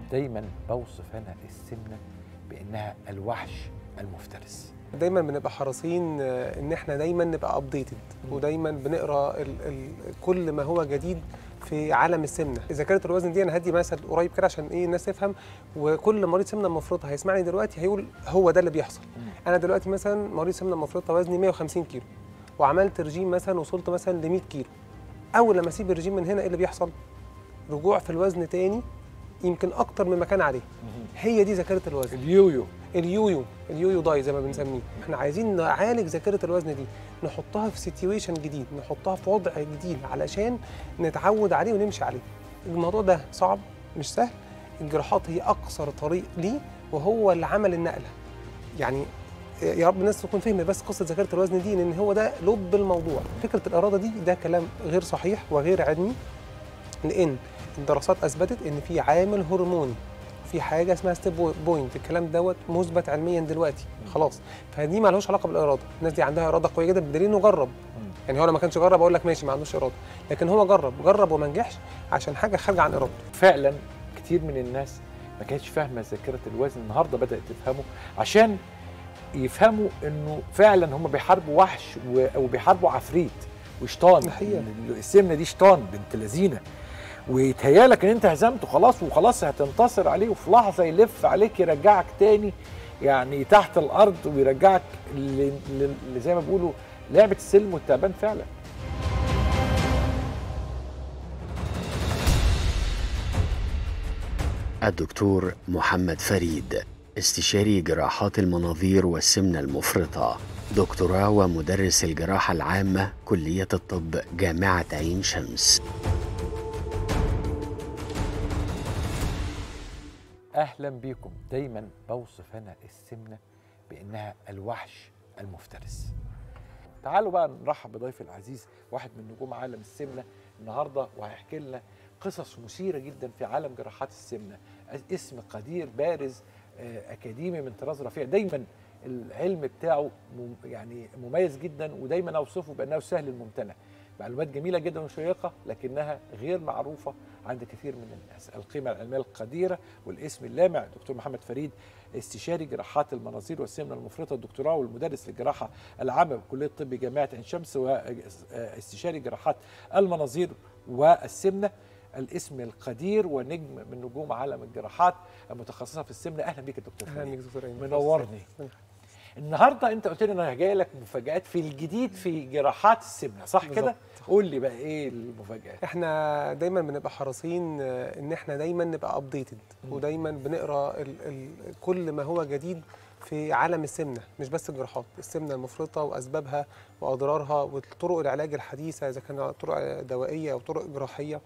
دايما بوصف انا السمنه بانها الوحش المفترس دايما بنبقى حريصين آه، ان احنا دايما نبقى ابديتد ودايما بنقرا ال ال كل ما هو جديد في عالم السمنه ذاكره الوزن دي انا هدي مثل قريب كده عشان ايه الناس تفهم وكل مريض سمنه مفرطه هيسمعني دلوقتي هيقول هو ده اللي بيحصل انا دلوقتي مثلا مريض سمنه مفرطه وزني 150 كيلو وعملت رجيم مثلا وصلت مثلا ل 100 كيلو اول لما اسيب الرجيم من هنا ايه اللي بيحصل رجوع في الوزن تاني يمكن اكتر مما كان عليه هي دي ذاكره الوزن اليويو اليويو اليويو داي زي ما بنسميه احنا عايزين نعالج ذاكره الوزن دي نحطها في سيتويشن جديد نحطها في وضع جديد علشان نتعود عليه ونمشي عليه الموضوع ده صعب مش سهل الجراحات هي اقصر طريق ليه وهو اللي عمل النقله يعني يا رب الناس تكون فهمت بس قصه ذاكره الوزن دي لان هو ده لب الموضوع فكره الاراده دي ده كلام غير صحيح وغير علمي لان الدراسات اثبتت ان في عامل هرموني في حاجه اسمها ستيب بوينت الكلام دوت مثبت علميا دلوقتي خلاص فدي ما لهوش علاقه بالاراده الناس دي عندها اراده قويه جدا بدليل انه جرب يعني هو لو ما كانش جرب اقول لك ماشي ما عندوش اراده لكن هو جرب جرب وما نجحش عشان حاجه خارجه عن ارادته فعلا كتير من الناس ما كانتش فاهمه ذاكره الوزن النهارده بدات تفهمه عشان يفهموا انه فعلا هم بيحاربوا وحش و- وبيحاربوا عفريت وشيطان الحقيقة. السمنه دي شيطان بنت لذينه ويتهيالك ان انت هزمته خلاص وخلاص هتنتصر عليه وفي لحظه يلف عليك يرجعك تاني يعني تحت الارض ويرجعك ل- ل- ل- زي ما بيقولوا لعبه السلم والتعبان فعلا الدكتور محمد فريد استشاري جراحات المناظير والسمنة المفرطة دكتوراه ومدرس الجراحة العامة كلية الطب جامعة عين شمس اهلا بيكم دايما بوصف انا السمنه بانها الوحش المفترس تعالوا بقى نرحب بضيفي العزيز واحد من نجوم عالم السمنه النهارده وهيحكي لنا قصص مثيره جدا في عالم جراحات السمنه اسم قدير بارز آه، اكاديمي من طراز رفيع دايما العلم بتاعه مم- يعني مميز جدا ودايما اوصفه بانه سهل الممتنع معلومات جميله جدا وشيقه لكنها غير معروفه عند كثير من الناس القيمه العلميه القديره والاسم اللامع دكتور محمد فريد استشاري جراحات المناظير والسمنه المفرطه الدكتوراه والمدرس للجراحه العامه بكليه الطب جامعه عين شمس واستشاري جراحات المناظير والسمنه الاسم القدير ونجم من نجوم عالم الجراحات المتخصصه في السمنه اهلا بك يا دكتور اهلا بيك فريد دكتور ايمن منورني النهارده انت قلت لي انا جاي لك مفاجات في الجديد في جراحات السمنه صح كده بالظبط. قول لي بقى ايه المفاجات احنا دايما بنبقى حريصين آه، ان احنا دايما نبقى ابديتد ودايما بنقرا ال ال كل ما هو جديد في عالم السمنه مش بس الجراحات السمنه المفرطه واسبابها واضرارها وطرق العلاج الحديثه اذا كان طرق دوائيه او طرق جراحيه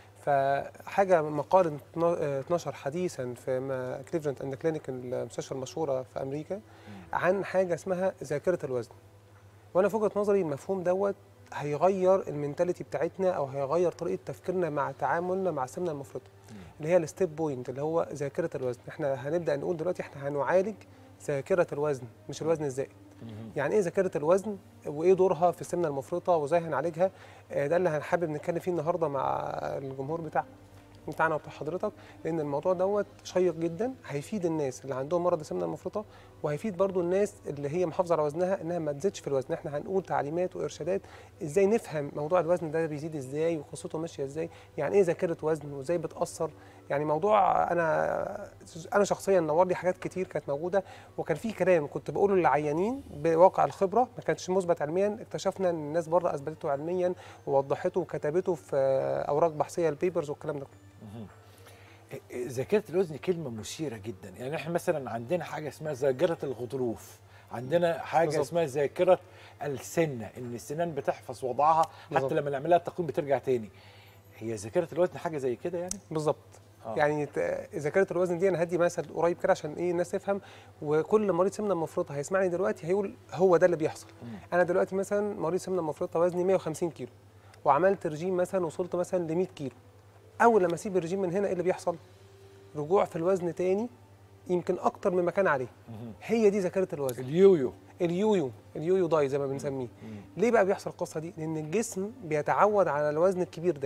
فحاجه مقال اتنا- آه، اتنشر حديثا في ما- كليفلاند اند كلينيك المستشفى المشهوره في امريكا عن حاجه اسمها ذاكره الوزن وانا في وجهه نظري المفهوم دوت هيغير المينتاليتي بتاعتنا او هيغير طريقه تفكيرنا مع تعاملنا مع السمنه المفرطه اللي هي الستيب بوينت اللي هو ذاكره الوزن احنا هنبدا نقول دلوقتي احنا هنعالج ذاكره الوزن مش الوزن الزائد يعني ايه ذاكره الوزن وايه دورها في السمنه المفرطه وازاي هنعالجها آه، ده اللي هنحابب نتكلم فيه النهارده مع الجمهور بتاع بتاعنا وبتاع حضرتك لان الموضوع دوت شيق جدا هيفيد الناس اللي عندهم مرض السمنه المفرطه وهيفيد برضو الناس اللي هي محافظه على وزنها انها ما تزيدش في الوزن احنا هنقول تعليمات وارشادات ازاي نفهم موضوع الوزن ده بيزيد ازاي وقصته ماشيه ازاي يعني ايه ذاكره وزن وازاي بتاثر يعني موضوع انا انا شخصيا نور لي حاجات كتير كانت موجوده وكان في كلام كنت بقوله للعيانين بواقع الخبره ما كانش مثبت علميا اكتشفنا ان الناس بره اثبتته علميا ووضحته وكتبته في اوراق بحثيه البيبرز والكلام ده ذاكره الوزن كلمه مثيره جدا يعني احنا مثلا عندنا حاجه اسمها ذاكره الغضروف عندنا حاجه بالظبط. اسمها ذاكره السنه ان السنان بتحفظ وضعها حتى بالظبط. لما نعملها التقويم بترجع تاني هي ذاكره الوزن حاجه زي كده يعني بالظبط آه. يعني ت- ذاكره الوزن دي انا هدي مثل قريب كده عشان ايه الناس تفهم وكل مريض سمنه مفرطه هيسمعني دلوقتي هيقول هو ده اللي بيحصل انا دلوقتي مثلا مريض سمنه مفرطه وزني 150 كيلو وعملت رجيم مثلا وصلت مثلا ل 100 كيلو اول لما اسيب الرجيم من هنا ايه اللي بيحصل رجوع في الوزن تاني يمكن اكتر مما كان عليه هي دي ذاكره الوزن اليويو اليويو اليويو داي زي ما بنسميه ليه بقى بيحصل القصه دي لان الجسم بيتعود على الوزن الكبير ده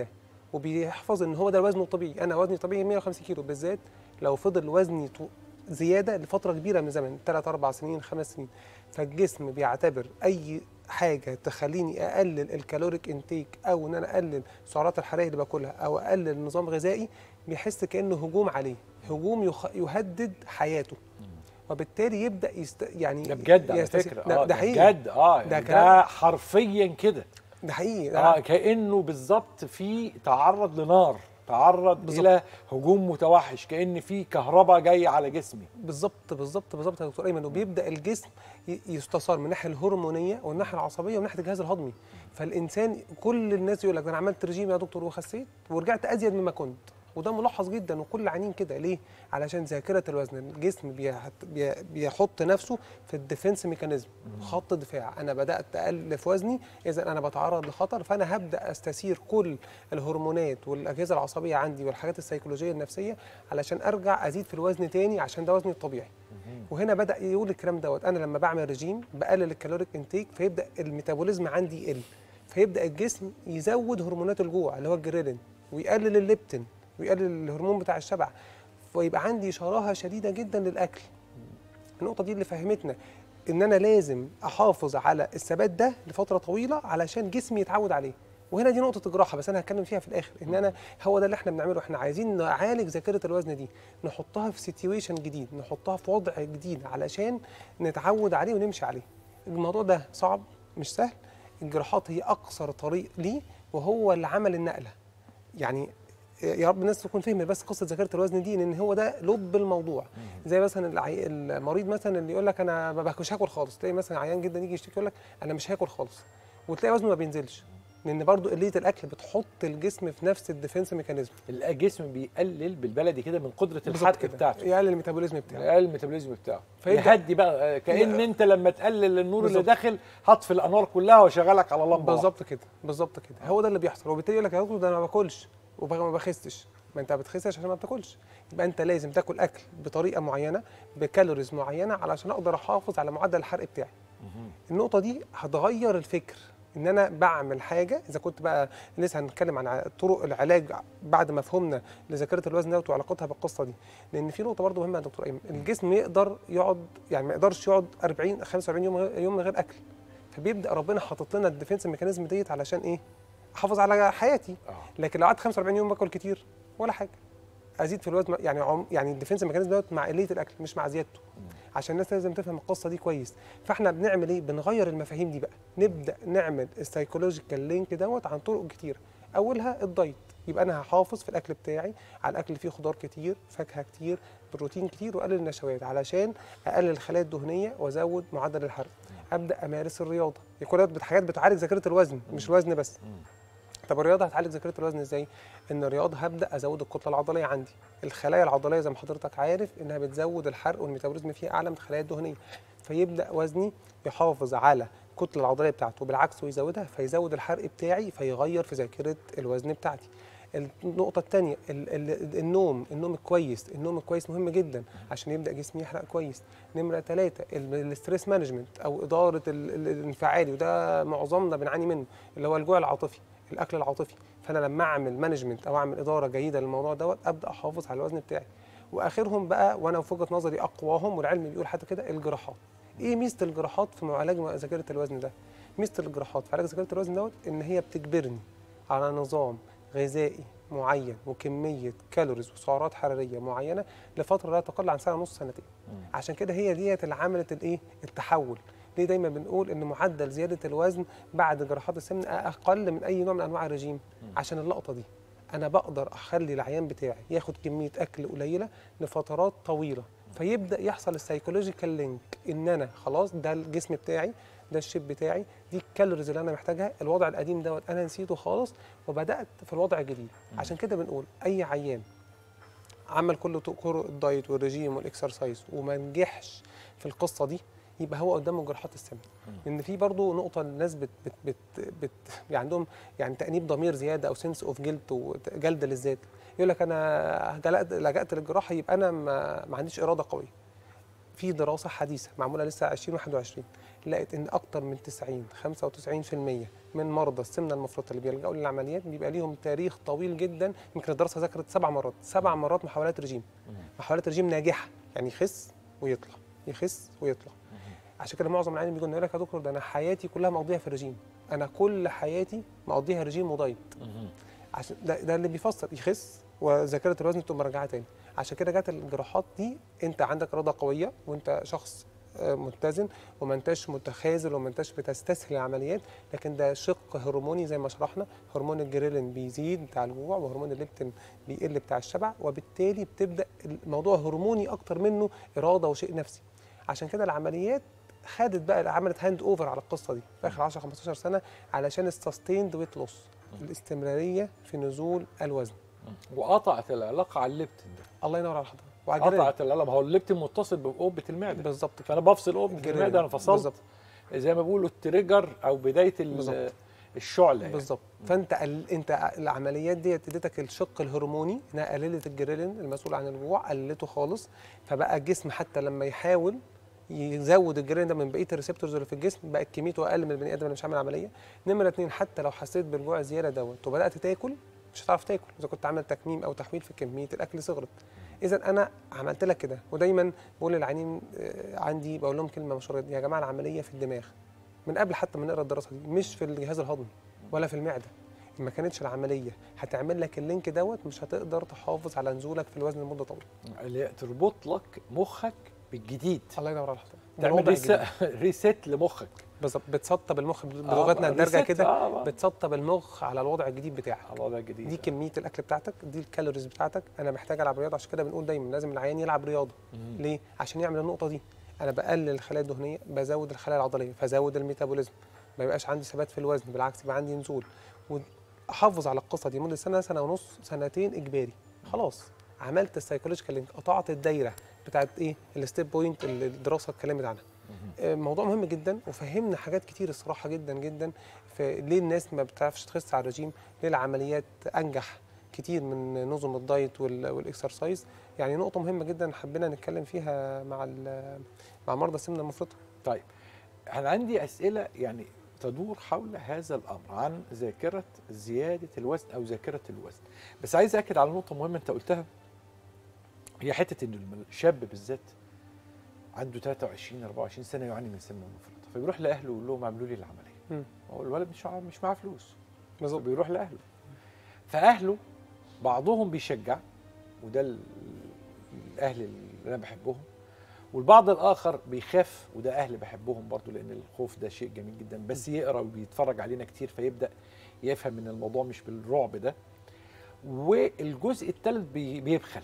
وبيحفظ ان هو ده وزنه الطبيعي انا وزني طبيعي 150 كيلو بالذات لو فضل وزني طو- زياده لفتره كبيره من الزمن 3 4 سنين 5 سنين فالجسم بيعتبر اي حاجه تخليني اقلل الكالوريك انتيك او ان انا اقلل السعرات الحراريه اللي باكلها او اقلل نظام غذائي بيحس كانه هجوم عليه هجوم يخ... يهدد حياته وبالتالي يبدا يست... يعني ده بجد على يستس- فكره ده, اه ده ده حقيقي بجد اه ده ده, كلام- ده حرفيا كده ده حقيقي اه كانه بالظبط في تعرض لنار تعرض بالظبط. الى هجوم متوحش كان في كهرباء جايه على جسمي بالظبط بالظبط بالظبط يا دكتور ايمن وبيبدا الجسم ي- يستثار من الناحيه الهرمونيه والناحيه العصبيه ومن ناحيه الجهاز الهضمي فالانسان كل الناس يقول لك ده انا عملت رجيم يا دكتور وخسيت ورجعت ازيد مما كنت وده ملاحظ جدا وكل العيانين كده ليه؟ علشان ذاكره الوزن الجسم بيحط, بي- بيحط نفسه في الديفنس ميكانيزم خط دفاع انا بدات اقل في وزني اذا انا بتعرض لخطر فانا هبدا استثير كل الهرمونات والاجهزه العصبيه عندي والحاجات السيكولوجيه النفسيه علشان ارجع ازيد في الوزن تاني عشان ده وزني الطبيعي وهنا بدا يقول الكلام دوت انا لما بعمل رجيم بقلل الكالوريك انتيك فيبدا الميتابوليزم عندي يقل فيبدا الجسم يزود هرمونات الجوع اللي هو الجريلين ويقلل الليبتين ويقلل الهرمون بتاع الشبع فيبقى عندي شراهه شديده جدا للاكل النقطه دي اللي فهمتنا ان انا لازم احافظ على الثبات ده لفتره طويله علشان جسمي يتعود عليه وهنا دي نقطه الجراحه بس انا هتكلم فيها في الاخر ان انا هو ده اللي احنا بنعمله احنا عايزين نعالج ذاكره الوزن دي نحطها في سيتويشن جديد نحطها في وضع جديد علشان نتعود عليه ونمشي عليه الموضوع ده صعب مش سهل الجراحات هي اقصر طريق ليه وهو اللي عمل النقله يعني يا رب الناس تكون فهمت بس قصه ذاكره الوزن دي لان هو ده لب الموضوع زي مثلا العي... المريض مثلا اللي يقول لك انا ما باكلش هاكل خالص تلاقي مثلا عيان جدا يجي يشتكي يقول لك انا مش هاكل خالص وتلاقي وزنه ما بينزلش لان برضو قليه الاكل بتحط الجسم في نفس الديفنس ميكانيزم الجسم بيقلل بالبلدي كده من قدره بالظبط الحرق كده. بتاعته يقلل الميتابوليزم بتاعه يقلل الميتابوليزم بتاعه فيبدأ- يهدي بقى آه، كان ي- انت لما تقلل النور اللي بالظبط. داخل هطفي الانوار كلها واشغلك على لمبه واحدة. بالظبط كده بالظبط كده هو ده اللي بيحصل وبالتالي يقول لك يا دكتور ده انا ما باكلش وما بخستش ما انت ما بتخسش عشان ما بتاكلش يبقى انت لازم تاكل اكل بطريقه معينه بكالوريز معينه علشان اقدر احافظ على معدل الحرق بتاعي النقطه دي هتغير الفكر ان انا بعمل حاجه اذا كنت بقى لسه هنتكلم عن طرق العلاج بعد ما فهمنا لذاكره الوزن دوت وعلاقتها بالقصه دي لان في نقطه برضو مهمه يا دكتور ايمن الجسم يقدر يقعد يعني ما يقدرش يقعد 40 45 يوم يوم من غير اكل فبيبدا ربنا حاطط لنا الديفنس ميكانيزم ديت علشان ايه احافظ على حياتي آه. لكن لو قعدت 45 يوم باكل كتير ولا حاجه ازيد في الوزن يعني عم يعني الديفنس ميكانيزم دوت مع قليه الاكل مش مع زيادته عشان الناس لازم تفهم القصه دي كويس فاحنا بنعمل ايه بنغير المفاهيم دي بقى نبدا نعمل السايكولوجيكال لينك دوت عن طرق كتير اولها الدايت يبقى انا هحافظ في الاكل بتاعي على الاكل اللي فيه خضار كتير فاكهه كتير بروتين كتير واقلل النشويات علشان اقلل الخلايا الدهنيه وازود معدل الحرق ابدا امارس الرياضه دي كلها بت- حاجات بتعالج ذاكره الوزن مش الوزن بس طب الرياضه هتعالج ذاكره الوزن ازاي ان الرياضه هبدا ازود الكتله العضليه عندي الخلايا العضليه زي ما حضرتك عارف انها بتزود الحرق والميتابوليزم فيها اعلى من الخلايا الدهنيه فيبدا وزني يحافظ على الكتله العضليه بتاعته بالعكس ويزودها فيزود الحرق بتاعي فيغير في ذاكره الوزن بتاعتي النقطة الثانية النوم النوم الكويس النوم الكويس مهم جدا عشان يبدأ جسمي يحرق كويس نمرة ثلاثة الستريس مانجمنت أو إدارة ال- ال- الانفعالي وده معظمنا بنعاني منه اللي هو الجوع العاطفي الأكل العاطفي فأنا لما أعمل مانجمنت أو أعمل إدارة جيدة للموضوع دوت أبدأ أحافظ على الوزن بتاعي وآخرهم بقى وأنا في وجهة نظري أقواهم والعلم بيقول حتى كده الجراحات ايه ميزه الجراحات في علاج ذاكره الوزن ده ميزه الجراحات في علاج ذاكره الوزن دوت ان هي بتجبرني على نظام غذائي معين وكميه كالوريز وسعرات حراريه معينه لفتره لا تقل عن سنه ونص سنتين عشان كده هي ديت اللي عملت الايه التحول ليه دايما بنقول ان معدل زياده الوزن بعد جراحات السمن اقل من اي نوع من انواع الرجيم عشان اللقطه دي انا بقدر اخلي العيان بتاعي ياخد كميه اكل قليله لفترات طويله فيبدا يحصل السايكولوجيكال لينك ان انا خلاص ده الجسم بتاعي ده الشيب بتاعي دي الكالوريز اللي انا محتاجها الوضع القديم دوت انا نسيته خالص وبدات في الوضع الجديد عشان كده بنقول اي عيان عمل كل طرق الدايت والرجيم والاكسرسايز وما نجحش في القصه دي يبقى هو قدامه جراحات السمنه لان في برضه نقطه الناس بت بت بت, بت يعني عندهم يعني تانيب ضمير زياده او سنس اوف جلد وجلد للذات يقول لك انا جلأت- لجأت للجراحه يبقى انا ما, ما عنديش اراده قويه في دراسه حديثه معموله لسه 2021 لقت ان اكتر من 90 95% من مرضى السمنه المفرطه اللي بيلجأوا للعمليات بيبقى ليهم تاريخ طويل جدا يمكن الدراسه ذكرت سبع مرات سبع مرات محاولات رجيم محاولات رجيم ناجحه يعني يخس ويطلع يخس ويطلع عشان كده معظم العيانين بيجوا يقول لك يا دكتور ده انا حياتي كلها مقضيها في الرجيم انا كل حياتي مقضيها رجيم ودايت عشان ده, ده اللي بيفسر يخس وذاكره الوزن تقوم مرجعه تاني عشان كده جت الجراحات دي انت عندك اراده قويه وانت شخص آه، متزن وما انتش متخاذل وما انتش بتستسهل العمليات لكن ده شق هرموني زي ما شرحنا هرمون الجريلين بيزيد بتاع الجوع وهرمون الليبتين بيقل بتاع الشبع وبالتالي بتبدا الموضوع هرموني اكتر منه اراده وشيء نفسي عشان كده العمليات خدت بقى عملت هاند اوفر على القصه دي في اخر 10 15 سنه علشان السستيند ويت لوس الاستمراريه في نزول الوزن وقطعت العلاقه على الليبتين ده الله ينور على حضرتك وعلى الجريلين. قطعت العلاقه ما هو الليبتين متصل بقبه المعده بالظبط كده فانا بفصل قبه الجريلين. المعده انا فصلت بالظبط زي ما بيقولوا التريجر او بدايه ال- بالظبط. الشعله يعني. بالظبط فانت ال... انت العمليات دي اديتك الشق الهرموني انها قللت الجريلين المسؤول عن الجوع قللته خالص فبقى الجسم حتى لما يحاول يزود الجريلين ده من بقيه الريسبتورز اللي في الجسم بقت كميته اقل من البني ادم اللي مش عامل عمليه نمره اتنين حتى لو حسيت بالجوع زياده دوت وبدات تاكل مش هتعرف تاكل اذا كنت عامل تكميم او تحويل في كميه الاكل صغرت اذا انا عملت لك كده ودايما بقول للعيانين آه، عندي بقول لهم كلمه مشهوره يا جماعه العمليه في الدماغ من قبل حتى ما نقرا الدراسه دي مش في الجهاز الهضمي ولا في المعده ما كانتش العمليه هتعمل لك اللينك دوت مش هتقدر تحافظ على نزولك في الوزن لمده طويله اللي هي تربط لك مخك بالجديد الله ينور على حضرتك تعمل الوضع ريس- الجديد. ريست لمخك بالظبط بتسطب المخ آه، بلغتنا بقى الدارجه ريست، كده آه، بقى. بتسطب المخ على الوضع الجديد بتاعك على الوضع الجديد دي كميه الاكل بتاعتك دي الكالوريز بتاعتك انا محتاج العب رياضه عشان كده بنقول دايما لازم العيان يلعب رياضه مم. ليه عشان يعمل النقطه دي انا بقلل الخلايا الدهنيه بزود الخلايا العضليه فزود الميتابوليزم ما يبقاش عندي ثبات في الوزن بالعكس يبقى عندي نزول واحافظ على القصه دي مده سنه سنه ونص سنتين اجباري خلاص عملت السايكولوجيكال لينك قطعت الدايره بتاعت ايه الستيب بوينت اللي الدراسه اتكلمت عنها آه، موضوع مهم جدا وفهمنا حاجات كتير الصراحه جدا جدا في ليه الناس ما بتعرفش تخس على الرجيم ليه العمليات انجح كتير من نظم الدايت وال- والاكسرسايز يعني نقطه مهمه جدا حبينا نتكلم فيها مع ال- مع مرضى السمنه المفرطه طيب انا عندي اسئله يعني تدور حول هذا الامر عن ذاكره زياده الوزن او ذاكره الوزن بس عايز اكد على نقطه مهمه انت قلتها هي حته ان الم- الشاب بالذات عنده 23 24 سنه يعاني من سمنه مفرطه فبيروح لاهله ويقول لهم اعملوا لي العمليه مم. هو الولد مش معاه- مش معاه فلوس بالظبط بيروح لاهله فاهله بعضهم بيشجع وده ال- الاهل اللي انا بحبهم والبعض الاخر بيخاف وده اهل بحبهم برضو لان الخوف ده شيء جميل جدا بس يقرا وبيتفرج علينا كتير فيبدا يفهم ان الموضوع مش بالرعب ده والجزء الثالث بي- بيبخل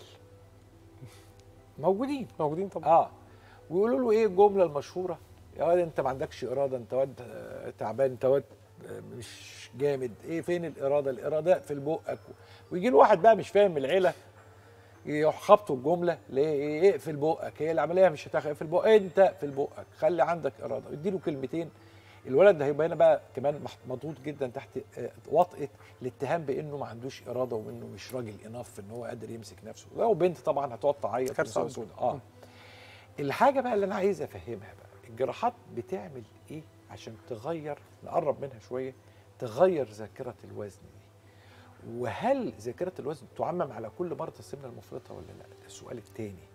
موجودين موجودين طبعا اه ويقولوا له ايه الجمله المشهوره يا واد انت ما عندكش اراده انت واد آه، تعبان انت واد آه، مش جامد ايه فين الاراده الاراده في بقك ويجي له واحد بقى مش فاهم من العيله يروح خبطه الجمله ليه ايه اقفل بقك هي العمليه مش هتاخد اقفل بقك انت اقفل بقك خلي عندك اراده اديله كلمتين الولد ده هيبقى هنا بقى كمان مح- مضغوط جدا تحت آه، وطئه الاتهام بانه ما عندوش اراده وانه مش راجل اناف ان هو قادر يمسك نفسه لو بنت طبعا هتقعد تعيط كارثة وتسوي سودا. اه الحاجه بقى اللي انا عايز افهمها بقى الجراحات بتعمل ايه عشان تغير نقرب منها شويه تغير ذاكره الوزن دي وهل ذاكره الوزن تعمم على كل مرضى السمنه المفرطه ولا لا ده السؤال الثاني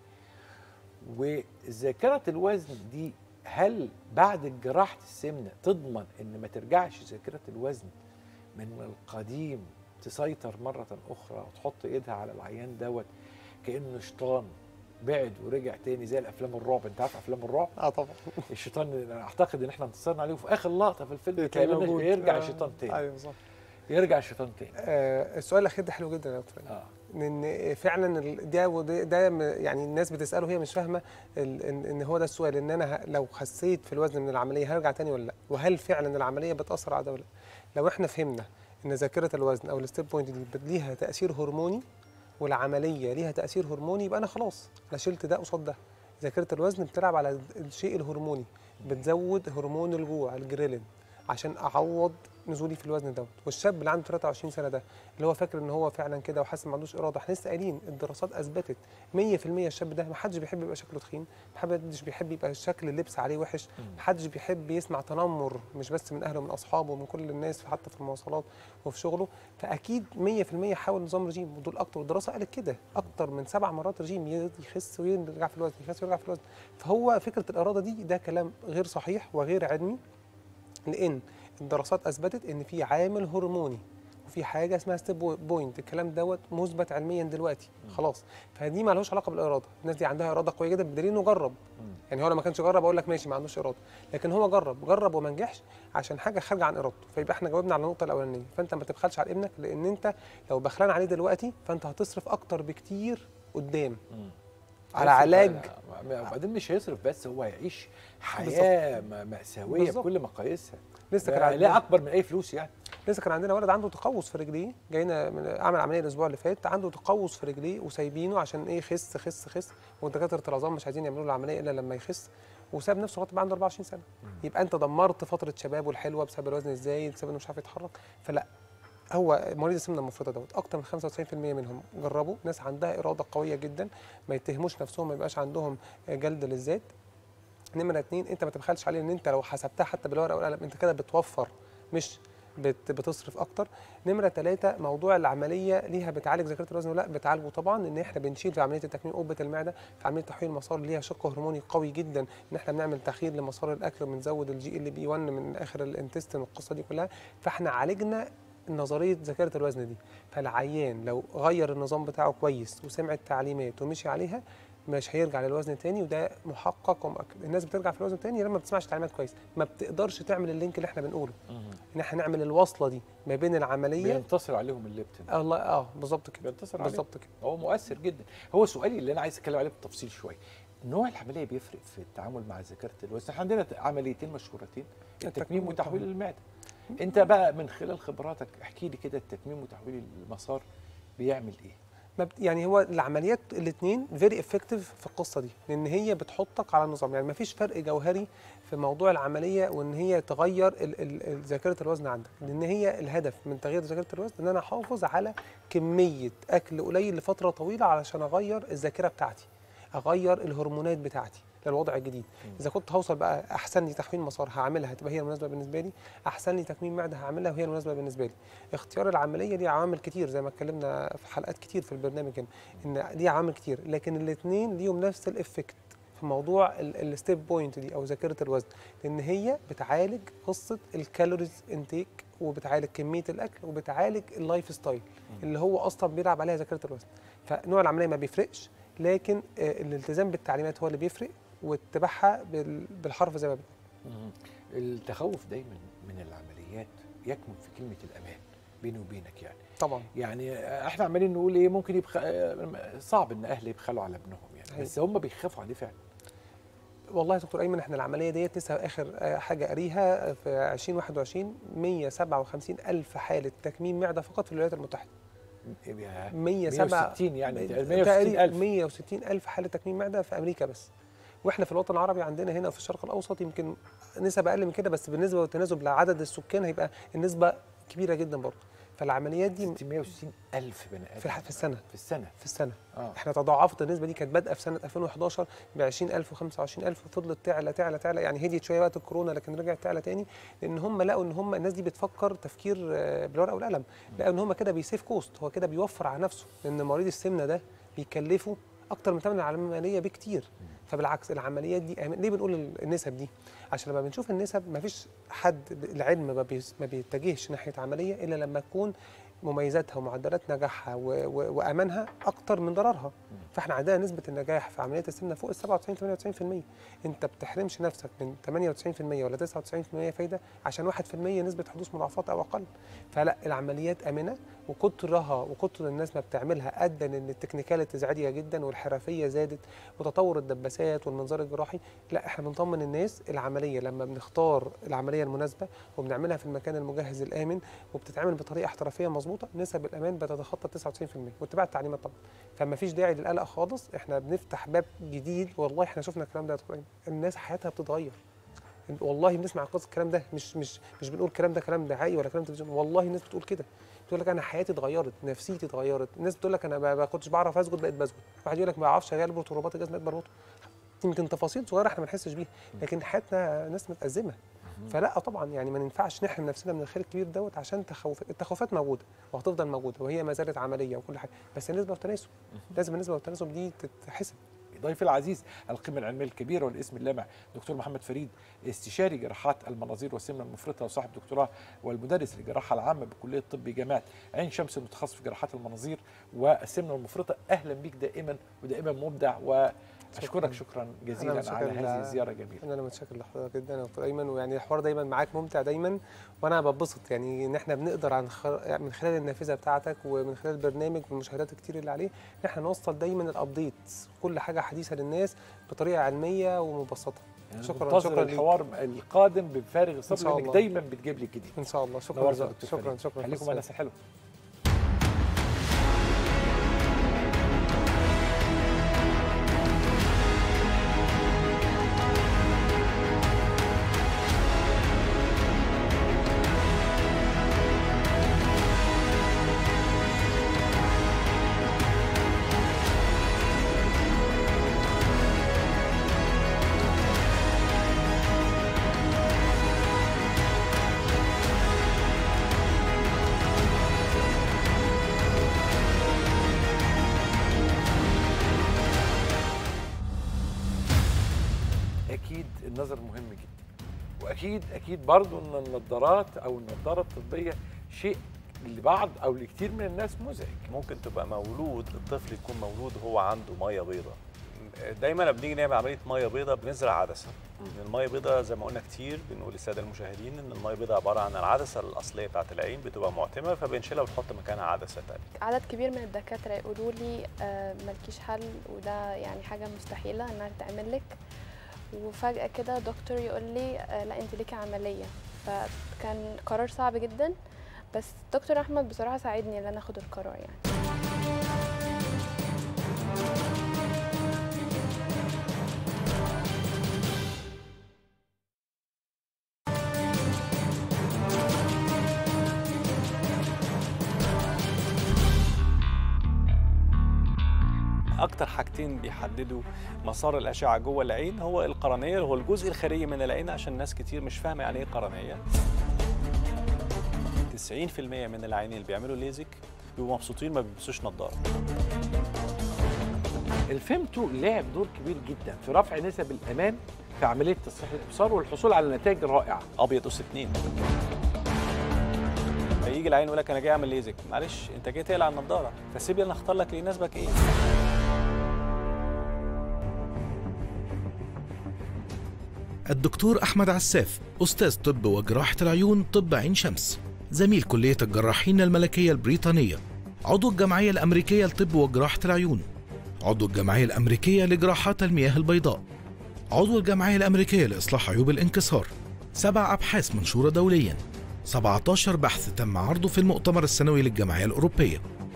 وذاكره الوزن دي هل بعد جراحه السمنه تضمن ان ما ترجعش ذاكره الوزن من القديم تسيطر مره اخرى وتحط ايدها على العيان دوت كانه شيطان بعد ورجع تاني زي الافلام الرعب انت عارف افلام الرعب اه طبعا الشيطان أنا اعتقد ان احنا انتصرنا عليه وفي اخر لقطه في الفيلم تلاقينا يرجع الشيطان تاني ايوه بالظبط يرجع الشيطان تاني آه السؤال الاخير ده حلو جدا يا دكتور اه لان فعلا ال- ده وده ده م- يعني الناس بتساله هي مش فاهمه ال- ان إن هو ده السؤال ان انا ه- لو خسيت في الوزن من العمليه هرجع تاني ولا لا وهل فعلا العمليه بتاثر على ده ولا لا لو احنا فهمنا ان ذاكره الوزن او الستيب بوينت دي بت- ليها تاثير هرموني والعمليه ليها تاثير هرموني يبقى انا خلاص انا شلت ده قصاد ده ذاكره الوزن بتلعب على الشيء الهرموني بتزود هرمون الجوع الجريلين عشان اعوض نزولي في الوزن دوت والشاب اللي عنده 23 سنه ده اللي هو فاكر ان هو فعلا كده وحاسس ما عندوش اراده احنا لسه قايلين الدراسات اثبتت 100% الشاب ده ما حدش بيحب يبقى شكله تخين ما حدش بيحب يبقى شكل اللبس عليه وحش ما حدش بيحب يسمع تنمر مش بس من اهله ومن اصحابه ومن كل الناس حتى في المواصلات وفي شغله فاكيد 100% حاول نظام رجيم ودول اكتر والدراسه قالت كده اكتر من سبع مرات رجيم يخس ويرجع في الوزن يخس ويرجع في الوزن فهو فكره الاراده دي ده كلام غير صحيح وغير علمي لان الدراسات اثبتت ان في عامل هرموني وفي حاجه اسمها ستيب بوينت الكلام دوت مثبت علميا دلوقتي خلاص فدي ما لهوش علاقه بالاراده الناس دي عندها اراده قويه جدا بدليل انه جرب يعني هو لو ما كانش جرب اقول لك ماشي ما عندوش اراده لكن هو جرب جرب وما نجحش عشان حاجه خارجه عن ارادته فيبقى احنا جاوبنا على النقطه الاولانيه فانت ما تبخلش على ابنك لان انت لو بخلان عليه دلوقتي فانت هتصرف اكتر بكتير قدام على علاج وبعدين مش هيصرف بس هو هيعيش حياه م- مأساويه بالظبط. بكل مقاييسها لسه كان ده عندنا لا اكبر من اي فلوس يعني لسه كان عندنا ولد عنده تقوس في رجليه جاينا من عمل عمليه الاسبوع اللي فات عنده تقوس في رجليه وسايبينه عشان ايه خس خس خس ودكاتره العظام مش عايزين يعملوا له العمليه الا لما يخس وساب نفسه لغايه ما عنده 24 سنه يبقى انت دمرت فتره شبابه الحلوه بسبب الوزن الزايد بسبب انه مش عارف يتحرك فلا هو مريض السمنه المفرطه دوت اكتر من 95% منهم جربوا ناس عندها اراده قويه جدا ما يتهموش نفسهم ما يبقاش عندهم جلد للذات نمرة اتنين انت ما تبخلش عليه ان انت لو حسبتها حتى بالورقه والقلم انت كده بتوفر مش بت بتصرف اكتر نمره ثلاثة موضوع العمليه ليها بتعالج ذاكره الوزن ولا لا بتعالجه طبعا ان احنا بنشيل في عمليه التكميم قبه المعده في عمليه تحويل المسار اللي ليها شق هرموني قوي جدا ان احنا بنعمل تخيير لمسار الاكل وبنزود الجي ال بي 1 من اخر الانتستين والقصه دي كلها فاحنا عالجنا نظريه ذاكره الوزن دي فالعيان لو غير النظام بتاعه كويس وسمع التعليمات ومشي عليها مش هيرجع للوزن تاني وده محقق ومؤكد الناس بترجع في الوزن تاني لما ما بتسمعش تعليمات كويس ما بتقدرش تعمل اللينك اللي احنا بنقوله ان احنا نعمل الوصله دي ما بين العمليه بينتصر عليهم الليبتين الله اه بالظبط كده بينتصر عليهم بالظبط كده هو مؤثر جدا هو سؤالي اللي انا عايز اتكلم عليه بالتفصيل شويه نوع العمليه بيفرق في التعامل مع ذاكره الوزن احنا عندنا عمليتين مشهورتين التكميم وتحويل المعده انت بقى من خلال خبراتك احكي لي كده التكميم وتحويل المسار بيعمل ايه ما بت- يعني هو العمليات الاثنين فيري افكتيف في القصه دي لان هي بتحطك على النظام يعني ما فيش فرق جوهري في موضوع العمليه وان هي تغير ال- ال- ال- ذاكره الوزن عندك لان هي الهدف من تغيير ذاكره الوزن ان انا احافظ على كميه اكل قليل لفتره طويله علشان اغير الذاكره بتاعتي اغير الهرمونات بتاعتي للوضع الجديد اذا كنت هوصل بقى احسن لي تحويل مسار هعملها هتبقى هي المناسبه بالنسبه لي احسن لي تكميم معده هعملها وهي المناسبه بالنسبه لي اختيار العمليه ليه عوامل كتير زي ما اتكلمنا في حلقات كتير في البرنامج هنا ان ليه عوامل كتير لكن الاثنين ليهم نفس الافكت في موضوع الستيب بوينت دي او ذاكره الوزن لان هي بتعالج قصه الكالوريز انتيك وبتعالج كميه الاكل وبتعالج اللايف ستايل اللي هو اصلا بيلعب عليها ذاكره الوزن فنوع العمليه ما بيفرقش لكن آه، الالتزام بالتعليمات هو اللي بيفرق واتباعها بال- بالحرف زي ما بنقول التخوف دايما من العمليات يكمن في كلمه الامان بيني وبينك يعني طبعا يعني احنا عمالين نقول ايه ممكن يبخ... صعب ان اهل يبخلوا على ابنهم يعني أيوة. بس هم بيخافوا عليه فعلا والله يا دكتور ايمن احنا العمليه ديت لسه اخر آه، حاجه قاريها في 2021 157 الف حاله تكميم معده فقط في الولايات المتحده يبقى 107 160 يعني تقريبا 160 ألف 160 الف حاله تكميم معده في امريكا بس واحنا في الوطن العربي عندنا هنا في الشرق الاوسط يمكن نسب اقل من كده بس بالنسبه والتناسب لعدد السكان هيبقى النسبه كبيره جدا برضه فالعمليات دي 660 ألف بني آدم في الح- في السنه في السنة في السنه اه احنا تضاعفت النسبه دي كانت بادئه في سنه 2011 ب 20000 و25000 وفضلت تعلى تعلى تعلى يعني هديت شويه وقت الكورونا لكن رجعت تعلى تاني لان هم لقوا ان هم الناس دي بتفكر تفكير آه، بالورقه والقلم لقوا ان هم كده بيسيف كوست هو كده بيوفر على نفسه لان مريض السمنه ده بيكلفه اكتر من ثمن العمليه بكتير فبالعكس العمليات دي أهم- ليه بنقول ال- النسب دي عشان لما بنشوف النسب ما فيش حد ب- العلم ما بيس- ما بيتجهش ناحيه عمليه الا لما تكون مميزاتها ومعدلات نجاحها و- و- وامانها اكتر من ضررها فاحنا عندنا نسبه النجاح في عمليات السمنه فوق ال 97 98% انت بتحرمش نفسك من 98% ولا 99% فايده عشان 1% نسبه حدوث مضاعفات او اقل فلا العمليات امنه وكترها وكتر الناس ما بتعملها ادى ان التكنيكاليتيز عاليه جدا والحرفيه زادت وتطور الدباسات والمنظار الجراحي لا احنا بنطمن الناس العمليه لما بنختار العمليه المناسبه وبنعملها في المكان المجهز الامن وبتتعمل بطريقه احترافيه مظبوطه نسب الامان بتتخطى 99% واتباع التعليمات طبعا فما فيش داعي للقلق خالص احنا بنفتح باب جديد والله احنا شفنا الكلام ده يا دكتور أيمن. الناس حياتها بتتغير والله بنسمع قصص الكلام ده مش مش مش بنقول الكلام ده كلام دعائي ولا كلام تلفزيون والله الناس بتقول كده بتقول لك انا حياتي اتغيرت نفسيتي اتغيرت الناس بتقول لك انا ما ما كنتش بعرف اسجد بقيت بسجد واحد يقول لك ما بعرفش اربط رباط الجزمه بقيت بربطه يمكن تفاصيل صغيره احنا ما نحسش بيها لكن حياتنا ناس متأزمه فلا طبعا يعني ما ينفعش نحرم نفسنا من الخير الكبير دوت عشان تخوف التخوفات موجوده وهتفضل موجوده وهي ما زالت عمليه وكل حاجه بس النسبه والتناسب لازم النسبه والتناسب دي تتحسب ضيفي العزيز القيمة العلمية الكبيرة والاسم اللامع دكتور محمد فريد استشاري جراحات المناظير والسمنة المفرطة وصاحب دكتوراه والمدرس للجراحة العامة بكلية الطب جامعة عين شمس المتخصص في جراحات المناظير والسمنة المفرطة أهلا بيك دائما ودائما مبدع وأشكرك شكرا أنا جزيلا متشكر على لله. هذه الزيارة الجميلة انا اللي متشكر لحضرتك جدا يا دكتور ايمن ويعني الحوار دايما معاك ممتع دايما وانا ببسط يعني ان احنا بنقدر عن خ... يعني من خلال النافذه بتاعتك ومن خلال البرنامج والمشاهدات الكتير اللي عليه ان احنا نوصل دايما الابديت كل حاجه حديثه للناس بطريقه علميه ومبسطه يعني شكراً- منتظر شكراً ليك. الحوار القادم بفارغ إن الصبر شاء لأنك الله. دايما بتجيب لي جديد ان شاء الله شكرا نورت يا شكرا دكتور شكرا, فريد. شكرا خليكم مع الناس الحلوة اكيد النظر مهم جدا واكيد اكيد برضو ان النظارات او النظاره الطبيه شيء لبعض او لكثير من الناس مزعج ممكن تبقى مولود الطفل يكون مولود هو عنده ميه بيضاء دايما لما بنيجي نعمل عمليه ميه بيضاء بنزرع عدسه ان الميه بيضاء زي ما قلنا كتير بنقول للساده المشاهدين ان الميه بيضاء عباره عن العدسه الاصليه بتاعه العين بتبقى معتمه فبنشيلها ونحط مكانها عدسه ثانيه عدد كبير من الدكاترة يقولوا لي آه، ملكيش حل وده يعني حاجة مستحيلة انها تتعمل لك وفجأة كده دكتور يقول لي آه، لا انت ليكي عملية فكان قرار صعب جدا بس دكتور احمد بصراحة ساعدني ان انا اخد القرار يعني اكتر حاجتين بيحددوا مسار الاشعه جوه العين هو القرنيه اللي هو الجزء الخارجي من العين عشان ناس كتير مش فاهمه يعني ايه قرنيه 90% من العيانين اللي بيعملوا ليزك بيبقوا مبسوطين ما بيلبسوش نظاره الفيمتو لعب دور كبير جدا في رفع نسب الامان في عمليه تصحيح الابصار والحصول على نتائج رائعه ابيض اس اتنين فيجي العين يقول لك انا جاي اعمل ليزك معلش انت جاي تقلع النضاره فسيب لي انا اختار لك اللي يناسبك ايه الدكتور أحمد عساف أستاذ طب وجراحة العيون طب عين شمس زميل كلية الجراحين الملكية البريطانية عضو الجمعية الأمريكية لطب وجراحة العيون عضو الجمعية الأمريكية لجراحات المياه البيضاء عضو الجمعية الأمريكية لإصلاح عيوب الانكسار سبع أبحاث منشورة دوليا 17 بحث تم عرضه في المؤتمر السنوي للجمعية الأوروبية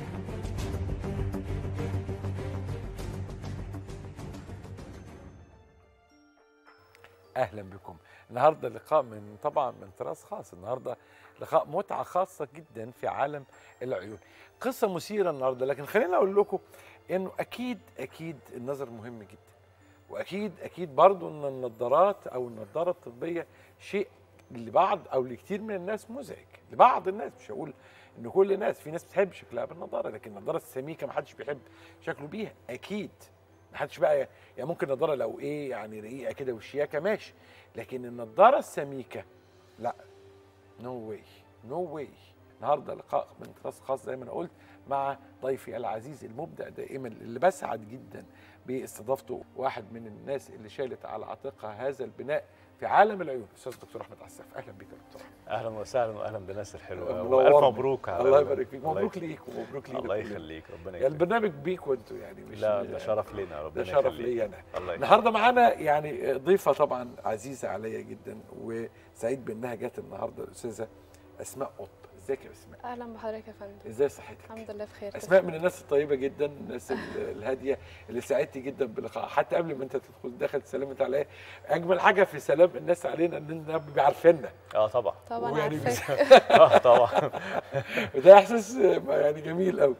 اهلا بكم النهارده لقاء من طبعا من طراز خاص النهارده لقاء متعه خاصه جدا في عالم العيون قصه مثيره النهارده لكن خليني اقول لكم انه اكيد اكيد النظر مهم جدا واكيد اكيد برضو ان النظارات او النظاره الطبيه شيء لبعض او لكثير من الناس مزعج لبعض الناس مش هقول ان كل الناس في ناس بتحب شكلها بالنظاره لكن النظاره السميكه ما حدش بيحب شكله بيها اكيد ما حدش بقى يعني ممكن نظاره لو ايه يعني رقيقه كده والشياكه ماشي لكن النظاره السميكه لا نو واي نو واي النهارده لقاء من طراز خاص زي ما انا قلت مع ضيفي العزيز المبدع دائما اللي بسعد جدا باستضافته واحد من الناس اللي شالت على عاتقها هذا البناء في عالم العيون الاستاذ دكتور احمد عساف اهلا بك يا دكتور اهلا وسهلا واهلا بالناس الحلوه منورنا. والف مبروك على الله ال- يبارك فيك الله مبروك يخليك. ليك ومبروك لينا الله كلنا. يخليك ربنا يعني يخليك البرنامج بيك وانتوا يعني مش لا ده شرف لينا ده ربنا شرف يخليك. ليا انا الله يخليك. النهارده معانا يعني ضيفه طبعا عزيزه عليا جدا وسعيد بانها جت النهارده الاستاذه اسماء قط ازيك يا اسماء اهلا بحضرتك يا فندم ازاي صحتك الحمد لله بخير اسماء من الناس الطيبه جدا الناس ال- الهاديه اللي ساعدتي جدا بلقاء حتى قبل ما انت تدخل دخلت سلمت عليا اجمل حاجه في سلام الناس علينا اننا بيعرفنا اه طبعا طبعا ويعني عارفاك اه طبعا وده احساس آه، يعني جميل قوي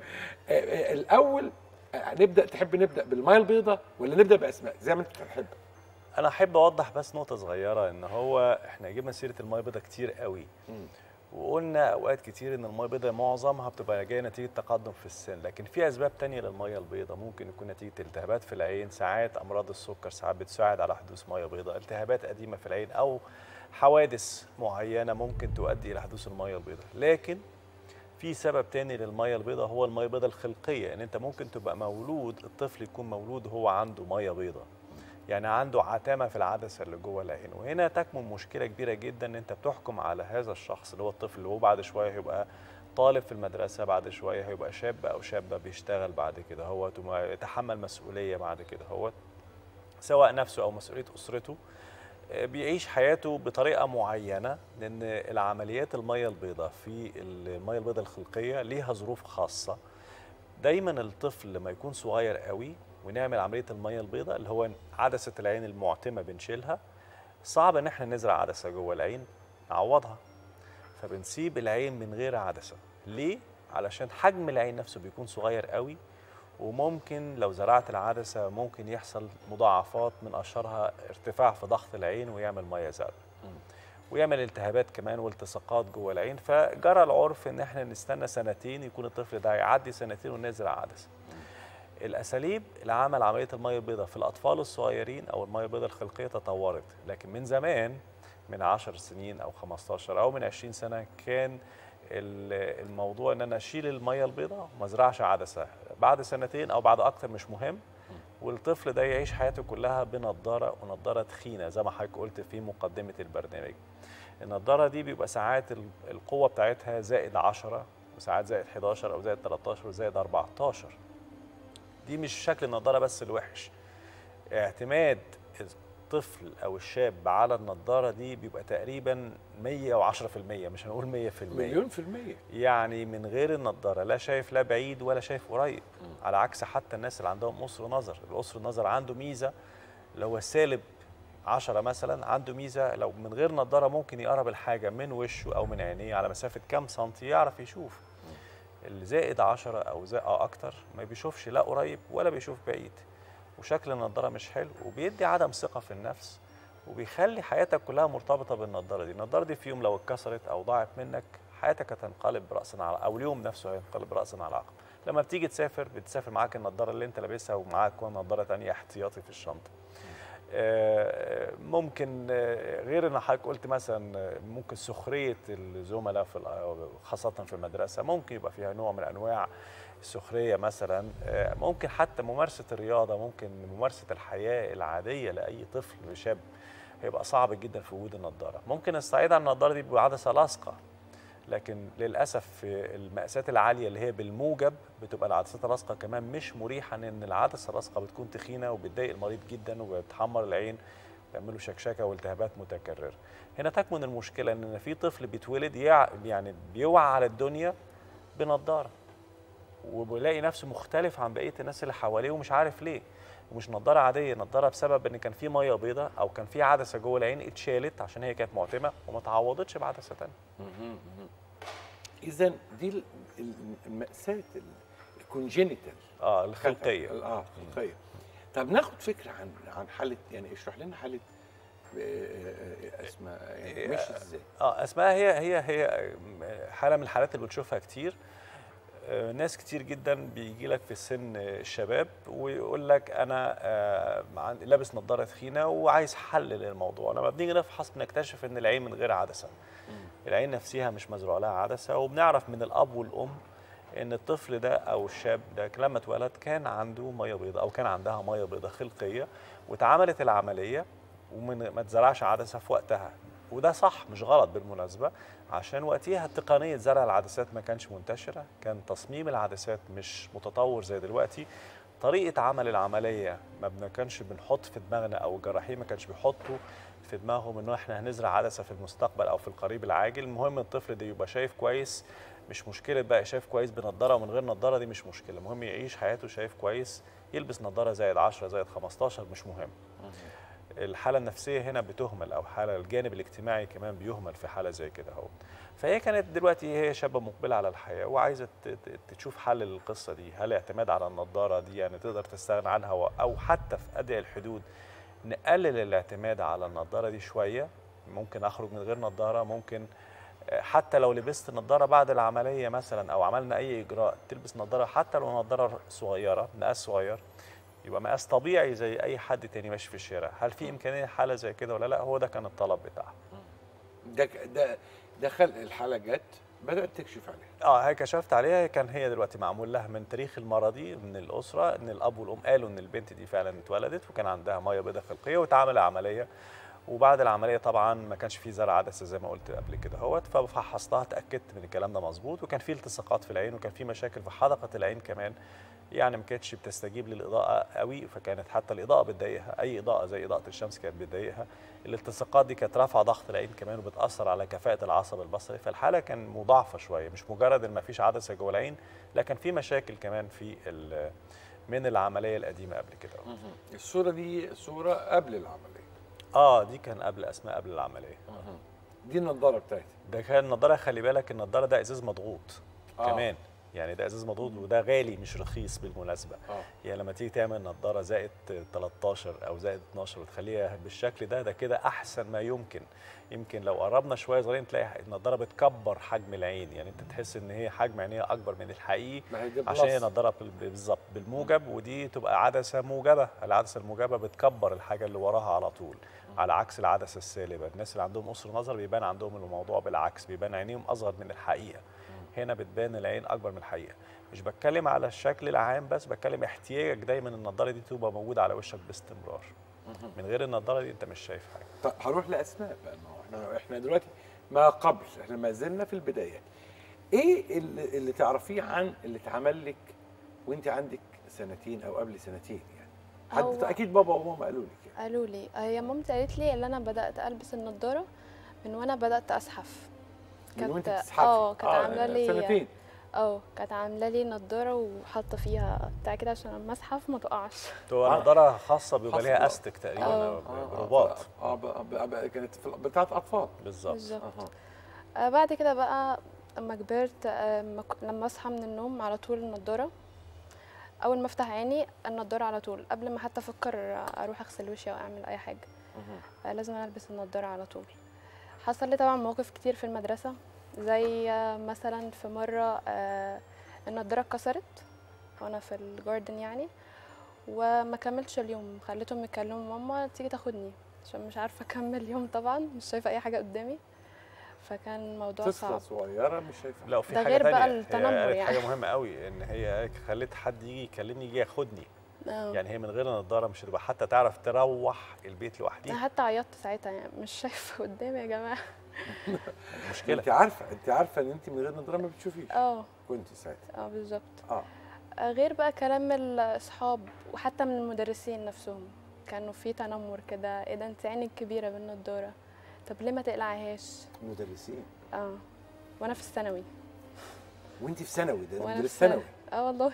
الاول آه، نبدا تحب نبدا بالميه البيضاء ولا نبدا باسماء زي ما انت تحب انا احب اوضح بس نقطه صغيره ان هو احنا جبنا سيره الميه البيضاء كتير قوي مم. وقلنا اوقات كتير ان الميه البيضاء معظمها بتبقى جايه نتيجه تقدم في السن لكن في اسباب تانية للميه البيضاء ممكن يكون نتيجه التهابات في العين ساعات امراض السكر ساعات بتساعد على حدوث ميه بيضاء التهابات قديمه في العين او حوادث معينه ممكن تؤدي الى حدوث الميه البيضاء لكن في سبب تاني للميه البيضاء هو الميه البيضاء الخلقيه ان انت ممكن تبقى مولود الطفل يكون مولود هو عنده ميه بيضاء يعني عنده عتامه في العدسه اللي جوه العين وهنا تكمن مشكله كبيره جدا ان انت بتحكم على هذا الشخص اللي هو الطفل اللي هو بعد شويه هيبقى طالب في المدرسه بعد شويه هيبقى شاب او شابه بيشتغل بعد كده هو يتحمل مسؤوليه بعد كده هو سواء نفسه او مسؤوليه اسرته آه، بيعيش حياته بطريقه معينه لان العمليات الميه البيضاء في الميه البيضاء الخلقيه ليها ظروف خاصه دايما الطفل لما يكون صغير قوي ونعمل عمليه الميه البيضاء اللي هو عدسه العين المعتمه بنشيلها صعب ان احنا نزرع عدسه جوه العين نعوضها فبنسيب العين من غير عدسه ليه علشان حجم العين نفسه بيكون صغير قوي وممكن لو زرعت العدسه ممكن يحصل مضاعفات من اشهرها ارتفاع في ضغط العين ويعمل ميه زرقاء ويعمل التهابات كمان والتصاقات جوه العين فجرى العرف ان احنا نستنى سنتين يكون الطفل ده يعدي سنتين ونزرع عدسه الاساليب لعمل عمليه الميه البيضاء في الاطفال الصغيرين او الميه البيضاء الخلقيه تطورت لكن من زمان من 10 سنين او 15 او من 20 سنه كان ال- الموضوع ان انا اشيل الميه البيضاء وما ازرعش عدسه بعد سنتين او بعد اكتر مش مهم والطفل ده يعيش حياته كلها بنضاره ونضاره تخينه زي ما حضرتك قلت في مقدمه البرنامج النضاره دي بيبقى ساعات ال- القوه بتاعتها زائد 10 وساعات زائد 11 او زائد 13 وزائد 14 دي مش شكل النضاره بس الوحش اعتماد الطفل او الشاب على النضاره دي بيبقى تقريبا 110% مش هنقول 100% مليون في المية يعني من غير النضاره لا شايف لا بعيد ولا شايف قريب على عكس حتى الناس اللي عندهم قصر نظر القصر النظر عنده ميزه اللي هو سالب 10 مثلا عنده ميزه لو من غير نضاره ممكن يقرب الحاجه من وشه او من عينيه على مسافه كام سنتي يعرف يشوف اللي زائد 10 او زائد أو اكتر ما بيشوفش لا قريب ولا بيشوف بعيد وشكل النضاره مش حلو وبيدي عدم ثقه في النفس وبيخلي حياتك كلها مرتبطه بالنضاره دي النضاره دي في يوم لو اتكسرت او ضاعت منك حياتك هتنقلب راسا على او اليوم نفسه هينقلب راسا على عقب لما بتيجي تسافر بتسافر معاك النضاره اللي انت لابسها ومعاك كمان نضاره تانية احتياطي في الشنطه آه، ممكن آه، غير ان حضرتك قلت مثلا آه، ممكن سخريه الزملاء في الأ- خاصه في المدرسه ممكن يبقى فيها نوع من انواع السخريه مثلا آه، ممكن حتى ممارسه الرياضه ممكن ممارسه الحياه العاديه لاي طفل شاب هيبقى صعب جدا في وجود النضاره ممكن الصعيد على النضاره دي بعدسه لاصقه لكن للاسف في المقاسات العاليه اللي هي بالموجب بتبقى العدسات اللاصقه كمان مش مريحه لان العدسه اللاصقه بتكون تخينه وبتضايق المريض جدا وبتحمر العين بتعمله شكشكه والتهابات متكرره هنا تكمن المشكله ان في طفل بيتولد يع- يعني بيوعى على الدنيا بنضاره وبيلاقي نفسه مختلف عن بقيه الناس اللي حواليه ومش عارف ليه ومش نضاره عاديه نضاره بسبب ان كان في ميه بيضاء او كان في عدسه جوه العين اتشالت عشان هي كانت معتمه وما تعوضتش بعدسه ثانيه اذا دي ال- ال- المأساة الكونجينيتال اه الخلقيه اه الخلقيه طب ناخد فكره عن عن حاله يعني اشرح لنا حاله آه، آه، اسماء يعني مش ازاي اه اسمها هي هي هي حاله من الحالات اللي بتشوفها كتير آه، ناس كتير جدا بيجي لك في سن الشباب ويقول لك انا آه، عن- لابس نظاره تخينه وعايز حل للموضوع لما بنيجي نفحص بنكتشف ان العين من غير عدسه العين نفسها مش مزروع لها عدسه وبنعرف من الاب والام ان الطفل ده او الشاب ده لما اتولد كان عنده ميه بيضاء او كان عندها ميه بيضاء خلقيه واتعملت العمليه وما ما اتزرعش عدسه في وقتها وده صح مش غلط بالمناسبه عشان وقتها تقنيه زرع العدسات ما كانش منتشره كان تصميم العدسات مش متطور زي دلوقتي طريقه عمل العمليه ما بن- كانش بنحط في دماغنا او الجراحين ما كانش بيحطوا في دماغهم انه احنا هنزرع عدسه في المستقبل او في القريب العاجل المهم الطفل ده يبقى شايف كويس مش مشكله بقى شايف كويس بنضاره ومن غير نضاره دي مش مشكله المهم يعيش حياته شايف كويس يلبس نضاره زائد 10 زائد 15 مش مهم الحاله النفسيه هنا بتهمل او حاله الجانب الاجتماعي كمان بيهمل في حاله زي كده اهو فهي كانت دلوقتي هي شابه مقبله على الحياه وعايزه ت- ت- تشوف حل للقصه دي هل اعتماد على النضاره دي يعني تقدر تستغنى عنها و- او حتى في ادعي الحدود نقلل الاعتماد على النضاره دي شويه ممكن اخرج من غير نضاره ممكن آه، حتى لو لبست نضاره بعد العمليه مثلا او عملنا اي اجراء تلبس نضاره حتى لو نضاره صغيره مقاس صغير يبقى مقاس طبيعي زي اي حد تاني ماشي في الشارع هل في امكانيه حاله زي كده ولا لا هو ده كان الطلب بتاعها ده ك- ده دخل الحاله جت بدات تكشف عليها اه هي كشفت عليها كان هي دلوقتي معمول لها من تاريخ المرضي من الاسره ان الاب والام قالوا ان البنت دي فعلا اتولدت وكان عندها ميه بيضاء خلقيه واتعمل عمليه وبعد العمليه طبعا ما كانش في زرع عدسه زي ما قلت قبل كده اهوت ففحصتها اتاكدت من الكلام ده مظبوط وكان في التصاقات في العين وكان في مشاكل في حدقه العين كمان يعني ما كانتش بتستجيب للاضاءه قوي فكانت حتى الاضاءه بتضايقها اي اضاءه زي اضاءه الشمس كانت بتضايقها الالتصاقات دي كانت رافعه ضغط العين كمان وبتاثر على كفاءه العصب البصري فالحاله كان مضاعفه شويه مش مجرد ان ما فيش عدسه جوه العين لكن في مشاكل كمان في ال- من العمليه القديمه قبل كده الصوره دي صوره قبل العمليه اه دي كان قبل اسماء قبل العمليه دي النضاره بتاعتها ده كان النضاره خلي بالك النضاره ده ازاز مضغوط آه. آه. كمان يعني ده ازاز مضغوط وده غالي مش رخيص بالمناسبه اه يعني لما تيجي تعمل نضاره زائد 13 او زائد 12 وتخليها بالشكل ده ده كده احسن ما يمكن يمكن لو قربنا شويه صغيرين تلاقي النضاره بتكبر حجم العين يعني انت تحس ان هي حجم عينيها اكبر من الحقيقي ما هي دي عشان هي بلس. نضاره بال- بالظبط بالموجب ودي تبقى عدسه موجبه العدسه الموجبه بتكبر الحاجه اللي وراها على طول على عكس العدسه السالبه الناس اللي عندهم قصر نظر بيبان عندهم الموضوع بالعكس بيبان عينيهم اصغر من الحقيقه هنا بتبان العين اكبر من الحقيقه مش بتكلم على الشكل العام بس بتكلم احتياجك دايما النضاره دي تبقى موجوده على وشك باستمرار من غير النضاره دي انت مش شايف حاجه طب هروح لاسماء بقى ما هو احنا احنا دلوقتي ما قبل احنا ما زلنا في البدايات ايه اللي, اللي تعرفيه عن اللي اتعمل لك وانت عندك سنتين او قبل سنتين يعني حد هو- اكيد بابا وماما قالوا لك يعني قالوا لي هي مامتي قالت لي ان انا بدات البس النضاره من وانا بدات اسحف من وانت كانت- بتزحفي اه كانت عامله لي سنتين اه كانت عامله لي نضاره وحاطه فيها بتاع كده عشان لما اسحف ما تقعش تبقى آه. نضاره خاصه بيبقى خاصة ليها بقى. استك تقريبا آه. أو رباط اه ب- ب- ب- كانت في- بتاعت اطفال بالظبط بالظبط أها. آه بعد كده بقى اما كبرت آه ما ك- لما اصحى من النوم على طول النضاره اول ما افتح عيني النضاره على طول قبل ما حتى افكر اروح اغسل وشي او اعمل اي حاجه آه لازم أنا البس النضاره على طول حصل لي طبعا مواقف كتير في المدرسه زي آه مثلا في مره آه النضاره اتكسرت وانا في الجاردن يعني وما كملتش اليوم خليتهم يكلموا ماما تيجي تاخدني عشان مش عارفه اكمل اليوم طبعا مش شايفه اي حاجه قدامي فكان الموضوع طفله صعب صغيره مش شايفه لا وفي ده حاجه غير بقى تانية التنمر هي قالت يعني. حاجه مهمه قوي ان هي خلت حد يجي يكلمني يجي ياخدني آه. يعني هي من غير النضاره مش هتبقى حتى تعرف تروح البيت انا لوحديها حتى عيطت ساعتها يعني مش شايفه قدامي يا جماعه مشكله انت عارفه انت عارفه ان انت من غير نظاره ما بتشوفيش اه كنت ساعتها اه بالظبط اه آه، غير بقى كلام الاصحاب وحتى من المدرسين نفسهم كانوا في تنمر كده ايه ده انت عينك كبيره بالنضاره طب ليه ما تقلعهاش مدرسين اه وانا في الثانوي وانت في ثانوي ده وانا مدرس في ثانوي اه والله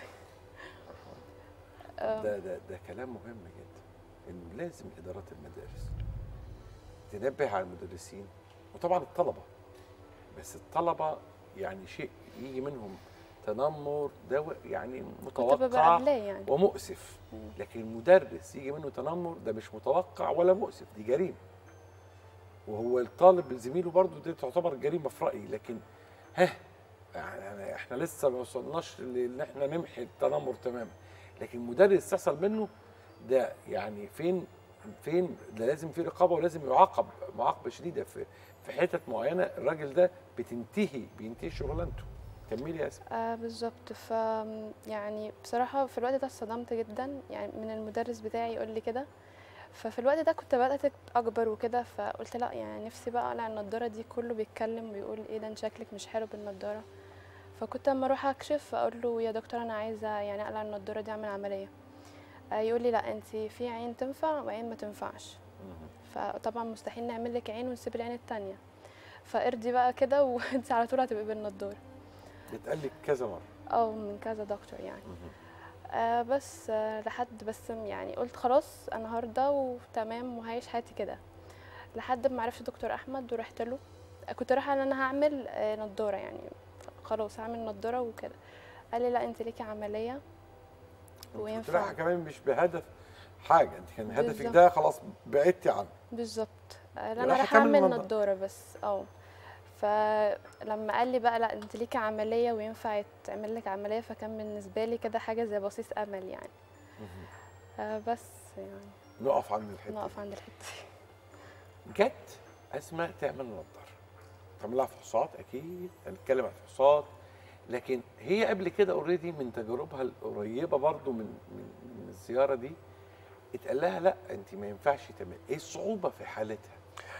آه. ده ده ده كلام مهم جدا انه لازم ادارات المدارس تنبه على المدرسين وطبعا الطلبه بس الطلبه يعني شيء يجي منهم تنمر ده و- يعني كنت ببقى متوقع قبلاه يعني ومؤسف مم. لكن المدرس يجي منه تنمر ده مش متوقع ولا مؤسف دي جريمه وهو الطالب زميله برضه دي تعتبر جريمه في رايي لكن ها يعني احنا لسه ما وصلناش لان احنا نمحي التنمر تماما لكن مدرس تحصل منه ده يعني فين فين ده لازم في رقابه ولازم يعاقب معاقبه شديده في في حتت معينه الراجل ده بتنتهي بينتهي شغلانته كملي يا اسماء آه بالظبط ف يعني بصراحة في الوقت ده اتصدمت جدا يعني من المدرس بتاعي يقول لي كده ففي الوقت ده كنت بدأت أكبر وكده فقلت لا يعني نفسي بقى أقلع النضارة دي كله بيتكلم ويقول ايه ده انت شكلك مش حلو بالنضارة فكنت اما اروح اكشف اقول له يا دكتور انا عايزة يعني اقلع النضارة دي اعمل عملية آه يقول لي لا انت في عين تنفع وعين ما تنفعش فطبعا مستحيل نعمل لك عين ونسيب العين التانية فارضي بقى كده وانت على طول هتبقي بالنضاره بتقال لك كذا مره او من كذا دكتور يعني آه بس آه لحد بس يعني قلت خلاص انا هرضى وتمام وهعيش حياتي كده لحد ما عرفت دكتور احمد ورحت له كنت رايحه ان انا هعمل آه نضاره يعني خلاص هعمل نضاره وكده قال لي لا انت ليكي عمليه وينفع وينفع كمان مش بهدف حاجه انت كان هدفك بالظبط. ده خلاص بعدتي عنه بالظبط آه، رايحة انا رايحه تعمل اعمل نضارة. نضاره بس اه فلما قال لي بقى لا انت ليكي عمليه وينفع يتعمل لك عمليه فكان بالنسبه لي كده حاجه زي بصيص امل يعني آه بس يعني نقف عند الحته نقف عند الحته دي دي. جت اسماء تعمل نظاره تعمل لها فحوصات اكيد هنتكلم عن الفحوصات لكن هي قبل كده اوريدي من تجاربها القريبه برضو من من, من الزياره دي اتقال لها لا انت ما ينفعش تعمل ايه الصعوبه في حالتها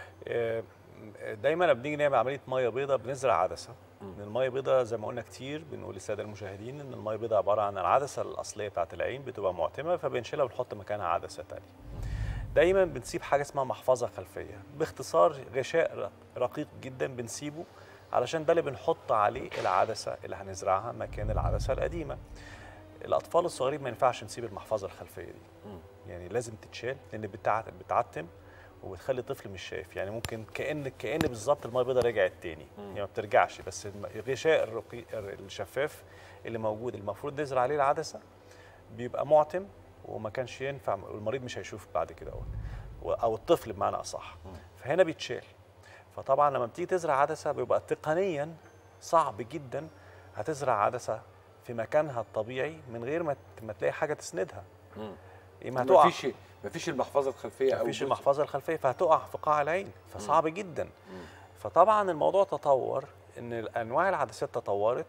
آه، دايما لما بنيجي نعمل عمليه ميه بيضاء بنزرع عدسه ان الميه بيضاء زي ما قلنا كتير بنقول للساده المشاهدين ان الميه بيضاء عباره عن العدسه الاصليه بتاعت العين بتبقى معتمه فبنشيلها ونحط مكانها عدسه تانية دايما بنسيب حاجه اسمها محفظه خلفيه باختصار غشاء ر- رقيق جدا بنسيبه علشان ده اللي بنحط عليه العدسه اللي هنزرعها مكان العدسه القديمه الاطفال الصغيرين ما ينفعش نسيب المحفظه الخلفيه دي يعني لازم تتشال لان بتع- بتعتم وبتخلي الطفل مش شايف يعني ممكن كان كان بالظبط الميه البيضاء رجعت تاني يعني ما بترجعش بس الم- الغشاء الرقي الشفاف اللي موجود المفروض نزرع عليه العدسه بيبقى معتم وما كانش ينفع والمريض مش هيشوف بعد كده أو, او الطفل بمعنى اصح فهنا بيتشال فطبعا لما بتيجي تزرع عدسه بيبقى تقنيا صعب جدا هتزرع عدسه في مكانها الطبيعي من غير ما ت- ما تلاقي حاجه تسندها يا اما هتقع مفيش مفيش المحفظه الخلفيه او مفيش جزء. المحفظه الخلفيه فهتقع في قاع العين فصعب جدا فطبعا الموضوع تطور ان انواع العدسات تطورت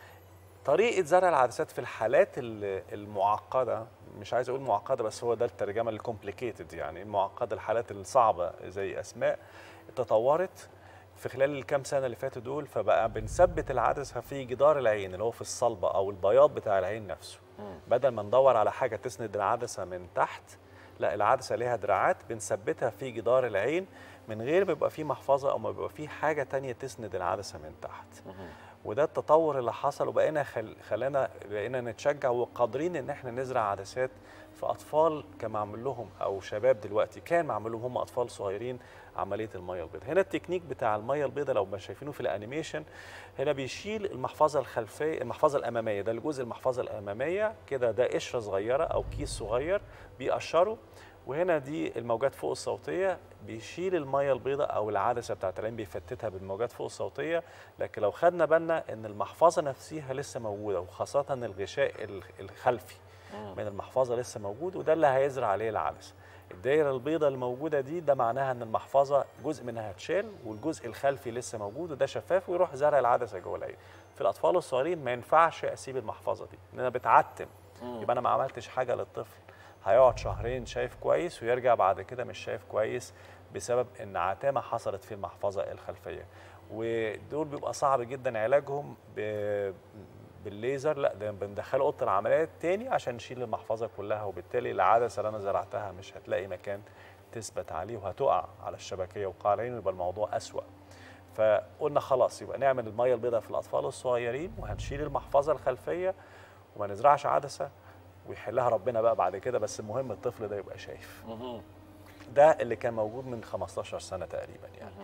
طريقه زرع العدسات في الحالات ال- المعقده مش عايز اقول معقده بس هو ده الترجمه الكومبليكيتد يعني المعقده الحالات الصعبه زي اسماء تطورت في خلال الكام سنه اللي فاتوا دول فبقى بنثبت العدسه في جدار العين اللي هو في الصلبه او البياض بتاع العين نفسه بدل ما ندور على حاجه تسند العدسه من تحت لا العدسه ليها دراعات بنثبتها في جدار العين من غير ما يبقى فيه محفظه او ما يبقى فيه حاجه تانية تسند العدسه من تحت وده التطور اللي حصل وبقينا خل... خلانا بقينا نتشجع وقادرين ان احنا نزرع عدسات في اطفال كان معمول لهم او شباب دلوقتي كان معمول لهم هم اطفال صغيرين عمليه الميه البيضاء هنا التكنيك بتاع الميه البيضاء لو ما شايفينه في الانيميشن هنا بيشيل المحفظه الخلفيه المحفظه الاماميه ده الجزء المحفظه الاماميه كده ده قشره صغيره او كيس صغير بيقشره وهنا دي الموجات فوق الصوتيه بيشيل الميه البيضاء او العدسه بتاعت العين بيفتتها بالموجات فوق الصوتيه لكن لو خدنا بالنا ان المحفظه نفسها لسه موجوده وخاصه الغشاء ال- الخلفي من المحفظه لسه موجود وده اللي هيزرع عليه العدسه الدايره البيضاء الموجوده دي ده معناها ان المحفظه جزء منها اتشال والجزء الخلفي لسه موجود وده شفاف ويروح زرع العدسه جوه العين في الاطفال الصغيرين ما ينفعش اسيب المحفظه دي لان انا بتعتم يبقى انا ما عملتش حاجه للطفل هيقعد شهرين شايف كويس ويرجع بعد كده مش شايف كويس بسبب ان عتامه حصلت في المحفظه الخلفيه ودول بيبقى صعب جدا علاجهم ب- بالليزر لا ده بندخله اوضه العمليات تاني عشان نشيل المحفظه كلها وبالتالي العدسه اللي انا زرعتها مش هتلاقي مكان تثبت عليه وهتقع على الشبكيه وقاع العين ويبقى الموضوع اسوأ فقلنا خلاص يبقى نعمل الميه البيضاء في الاطفال الصغيرين وهنشيل المحفظه الخلفيه وما نزرعش عدسه ويحلها ربنا بقى بعد كده بس المهم الطفل ده يبقى شايف ده اللي كان موجود من 15 سنه تقريبا يعني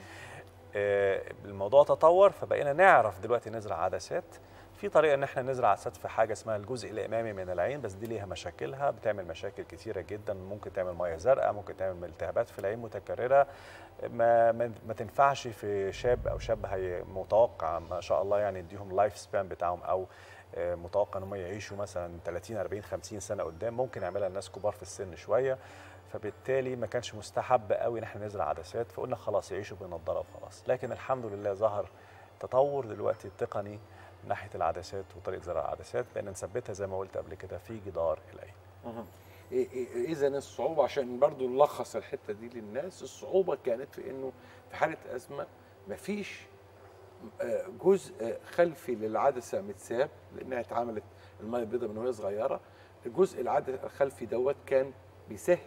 آه، الموضوع تطور فبقينا نعرف دلوقتي نزرع عدسات في طريقه ان احنا نزرع عدسات في حاجه اسمها الجزء الامامي من العين بس دي ليها مشاكلها بتعمل مشاكل كتيره جدا ممكن تعمل ميه زرقاء ممكن تعمل التهابات في العين متكرره ما ما, ما تنفعش في شاب او شاب هي متوقع ما شاء الله يعني يديهم لايف سبان بتاعهم او آه، متوقع ان هم يعيشوا مثلا 30 40 50 سنه قدام ممكن يعملها الناس كبار في السن شويه فبالتالي ما كانش مستحب قوي ان احنا نزرع عدسات فقلنا خلاص يعيشوا بنضاره وخلاص لكن الحمد لله ظهر تطور دلوقتي التقني من ناحيه العدسات وطريقه زرع العدسات بقينا نثبتها زي ما قلت قبل كده في جدار العين اذا الصعوبه عشان برضو نلخص الحته دي للناس الصعوبه كانت في انه في حاله ازمه مفيش آه، جزء خلفي للعدسه متساب لانها اتعملت الميه البيضاء من وهي صغيره الجزء العدسه الخلفي دوت كان بيسهل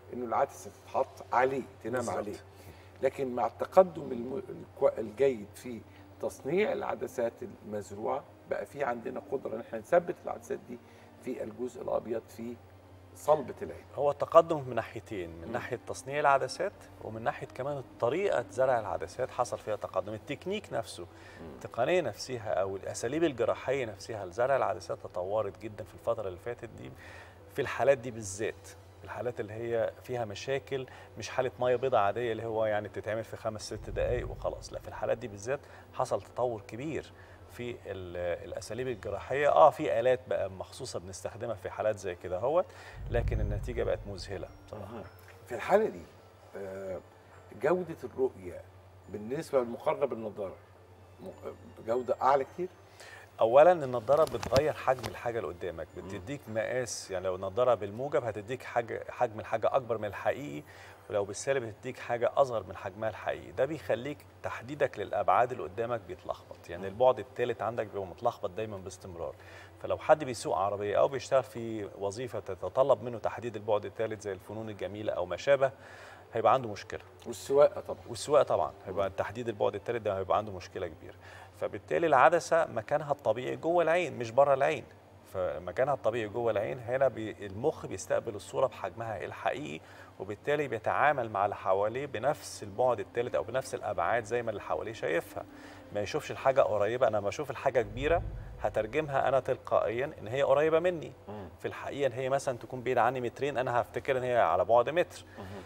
انه العدسه تتحط عليه تنام بالظبط. عليه لكن مع التقدم الم- الكو- الجيد في تصنيع العدسات المزروعه بقى في عندنا قدره ان احنا نثبت العدسات دي في الجزء الابيض في صلبه العين هو التقدم من ناحيتين من ناحيه تصنيع العدسات ومن ناحيه كمان طريقه زرع العدسات حصل فيها تقدم التكنيك نفسه التقنيه نفسها او الاساليب الجراحيه نفسها لزرع العدسات تطورت جدا في الفتره اللي فاتت دي في الحالات دي بالذات الحالات اللي هي فيها مشاكل مش حاله ميه بيضاء عاديه اللي هو يعني بتتعمل في خمس ست دقائق وخلاص لا في الحالات دي بالذات حصل تطور كبير في ال- الاساليب الجراحيه اه في الات بقى مخصوصه بنستخدمها في حالات زي كده اهوت لكن النتيجه بقت مذهله بصراحه في الحاله دي آه، جوده الرؤيه بالنسبه للمقارنه بالنضاره م- جوده اعلى كتير اولا النضاره بتغير حجم الحاجه اللي قدامك بتديك مقاس يعني لو النضاره بالموجب هتديك حاجه حجم الحاجه اكبر من الحقيقي ولو بالسالب هتديك حاجه اصغر من حجمها الحقيقي ده بيخليك تحديدك للابعاد اللي قدامك بيتلخبط يعني البعد الثالث عندك بيبقى متلخبط دايما باستمرار فلو حد بيسوق عربيه او بيشتغل في وظيفه تتطلب منه تحديد البعد الثالث زي الفنون الجميله او ما شابه هيبقى عنده مشكله والسواقه طبعا والسواقه طبعا هيبقى تحديد البعد الثالث ده هيبقى عنده مشكله كبيره فبالتالي العدسه مكانها الطبيعي جوه العين مش بره العين فمكانها الطبيعي جوه العين هنا بي المخ بيستقبل الصوره بحجمها الحقيقي وبالتالي بيتعامل مع اللي حواليه بنفس البعد الثالث او بنفس الابعاد زي ما اللي حواليه شايفها ما يشوفش الحاجه قريبه انا لما اشوف الحاجه كبيره هترجمها انا تلقائيا ان هي قريبه مني في الحقيقه ان هي مثلا تكون بعيده عني مترين انا هفتكر ان هي على بعد متر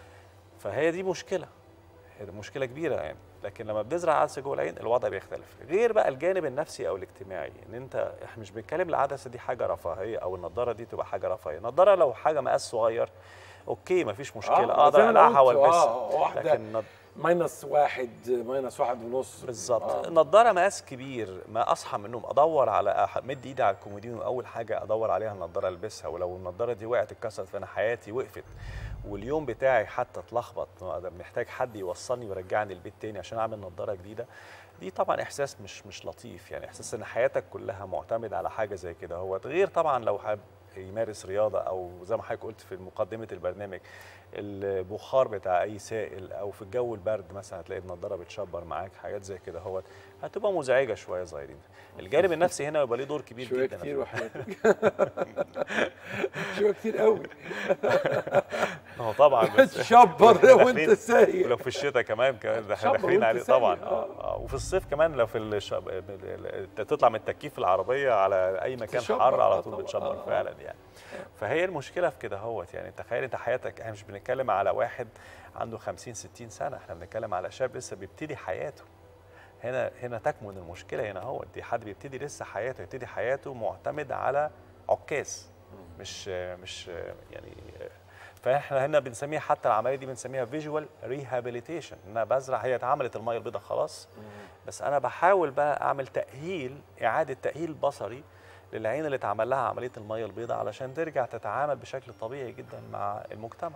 فهي دي مشكله هي دي مشكله كبيره يعني لكن لما بنزرع عدسه جوه العين الوضع بيختلف غير بقى الجانب النفسي او الاجتماعي ان انت احنا مش بنتكلم العدسه دي حاجه رفاهيه او النضاره دي تبقى حاجه رفاهيه النضاره لو حاجه مقاس صغير اوكي مفيش مشكله آه، اقدر زي ما اقلعها قلت، والبسها آه، واحدة لكن النض- ماينس واحد ماينس واحد ونص بالظبط آه. النضاره مقاس كبير ما اصحى من النوم ادور على أح- مد ايدي على الكومودين واول حاجه ادور عليها النضاره البسها ولو النضاره دي وقعت اتكسرت فانا حياتي وقفت واليوم بتاعي حتى اتلخبط أنا محتاج حد يوصلني ويرجعني البيت تاني عشان اعمل نضاره جديده دي طبعا احساس مش مش لطيف يعني احساس ان حياتك كلها معتمده على حاجه زي كده هو غير طبعا لو حابب يمارس رياضه او زي ما حضرتك قلت في مقدمه البرنامج البخار بتاع اي سائل او في الجو البرد مثلا هتلاقي النضاره بتشبر معاك حاجات زي كده هو هتبقى مزعجه شويه صغيرين الجانب النفسي هنا يبقى ليه دور كبير شويه جدا كتير وحياتك شويه كتير قوي هو طبعا بس تشبر وانت داخلين- سايق ولو في الشتاء كمان كمان ده احنا شبر داخلين وانت عليه سايق، طبعا آه. اه آه. وفي الصيف كمان لو في الشب... انت تطلع من التكييف العربيه على اي مكان تشبر، حر آه على طول طبعاً. بتشبر آه. فعلا يعني فهي المشكله في كده هوت يعني تخيل انت حياتك احنا مش بنتكلم على واحد عنده 50 60 سنه احنا بنتكلم على شاب لسه بيبتدي حياته هنا هنا تكمن المشكله هنا هو دي حد بيبتدي لسه حياته يبتدي حياته معتمد على عكاز مش مش يعني فاحنا هنا بنسميها حتى العمليه دي بنسميها فيجوال ريهابيليتيشن ان انا بزرع هي اتعملت الميه البيضاء خلاص بس انا بحاول بقى اعمل تاهيل اعاده تاهيل بصري للعين اللي اتعمل لها عمليه الميه البيضاء علشان ترجع تتعامل بشكل طبيعي جدا مع المجتمع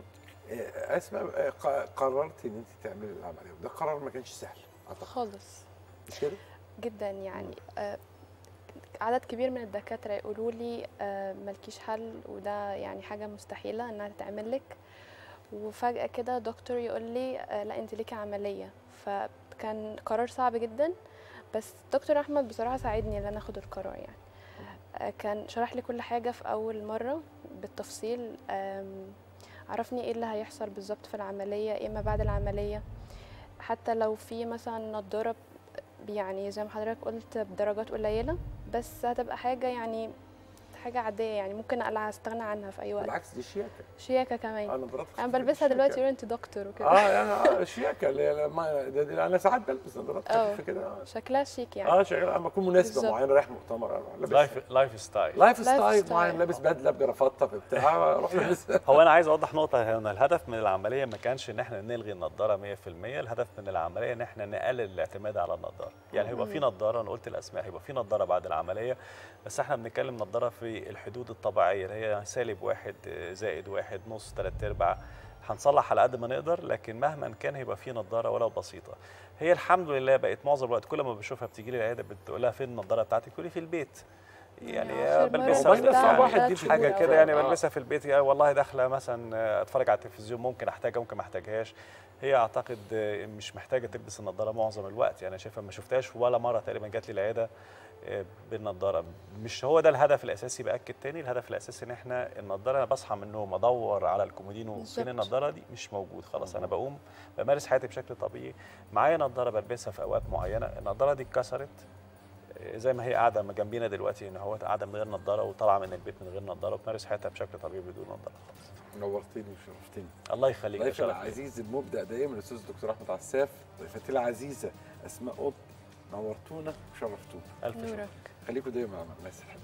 آه، اسماء آه، ق- قررت ان انت تعملي العمليه وده قرار ما كانش سهل اعتقد خالص مش كده؟ جدا يعني آه، عدد كبير من الدكاترة يقولوا لي آه، ملكيش حل وده يعني حاجة مستحيلة انها تتعمل لك وفجأة كده دكتور يقول لي آه، لا انت ليكي عملية فكان قرار صعب جدا بس دكتور احمد بصراحة ساعدني ان انا اخد القرار يعني آه، كان شرح لي كل حاجة في اول مرة بالتفصيل آم، عرفني ايه اللي هيحصل بالظبط في العملية ايه ما بعد العملية حتى لو في مثلا نضارة يعني زي ما حضرتك قلت بدرجات قليلة بس هتبقى حاجة يعني حاجة عادية يعني ممكن أقلع استغنى عنها في أي وقت بالعكس دي شياكه شياكة كمان انا مرات أنا بلبسها دلوقتي يقولوا أنت دكتور وكده اه يعني آه شياكه اللي هي ما- ده- ده- انا ساعات بلبس نظارات آه. خفيفه كده آه. شكلها شيك يعني اه شغال اما اكون مناسبه بالظبط. معينه رايح مؤتمر أروح لابس لايف لايف ستايل لايف لايف ستايل ستايل. معين لابس بدله بجرافطه بتاع اروح لابس هو انا عايز اوضح نقطه هنا الهدف من العمليه ما كانش ان احنا نلغي النضاره 100% الهدف من العمليه ان احنا نقلل الاعتماد على النضاره يعني هيبقى في نضاره انا قلت الاسماء هيبقى في نضاره بعد العمليه بس احنا بنتكلم نضاره في الحدود الطبيعيه اللي هي سالب واحد آه، زائد واحد نص ثلاث ارباع هنصلح على قد ما نقدر لكن مهما كان هيبقى في نضاره ولو بسيطه هي الحمد لله بقت معظم الوقت كل ما بشوفها بتيجي لي العياده بتقول لها فين النضاره بتاعتك تقول لي في البيت يعني آخر مرة بلبسها في شفتها يعني واحد دي في حاجه البيت. كده يعني آه. بلبسها في البيت يعني والله داخله مثلا آه، اتفرج على التلفزيون ممكن احتاجها ممكن ما احتاجهاش هي اعتقد آه، مش محتاجه تلبس النضاره معظم الوقت يعني شايفها ما شفتهاش ولا مره تقريبا جات لي العياده آه، بالنضاره مش هو ده الهدف الاساسي باكد تاني الهدف الاساسي ان احنا النضاره انا بصحى من النوم ادور على الكومودينو بالظبط. فين النضاره دي مش موجود خلاص انا بقوم بمارس حياتي بشكل طبيعي معايا نضاره بلبسها في اوقات معينه النضاره دي اتكسرت زي ما هي قاعده ما جنبينا دلوقتي ان هو قاعده من غير نظاره وطالعه من البيت من غير نظاره وبتمارس حياتها بشكل طبيعي بدون نظاره خالص نورتني وشرفتني الله يخليك ضيفي شرف ليا. العزيز المبدع دائما الاستاذ الدكتور احمد عساف ضيفتي العزيزه اسماء قط نورتونا وشرفتونا الف شكر نورك خليكم دايما مع الناس الحلوه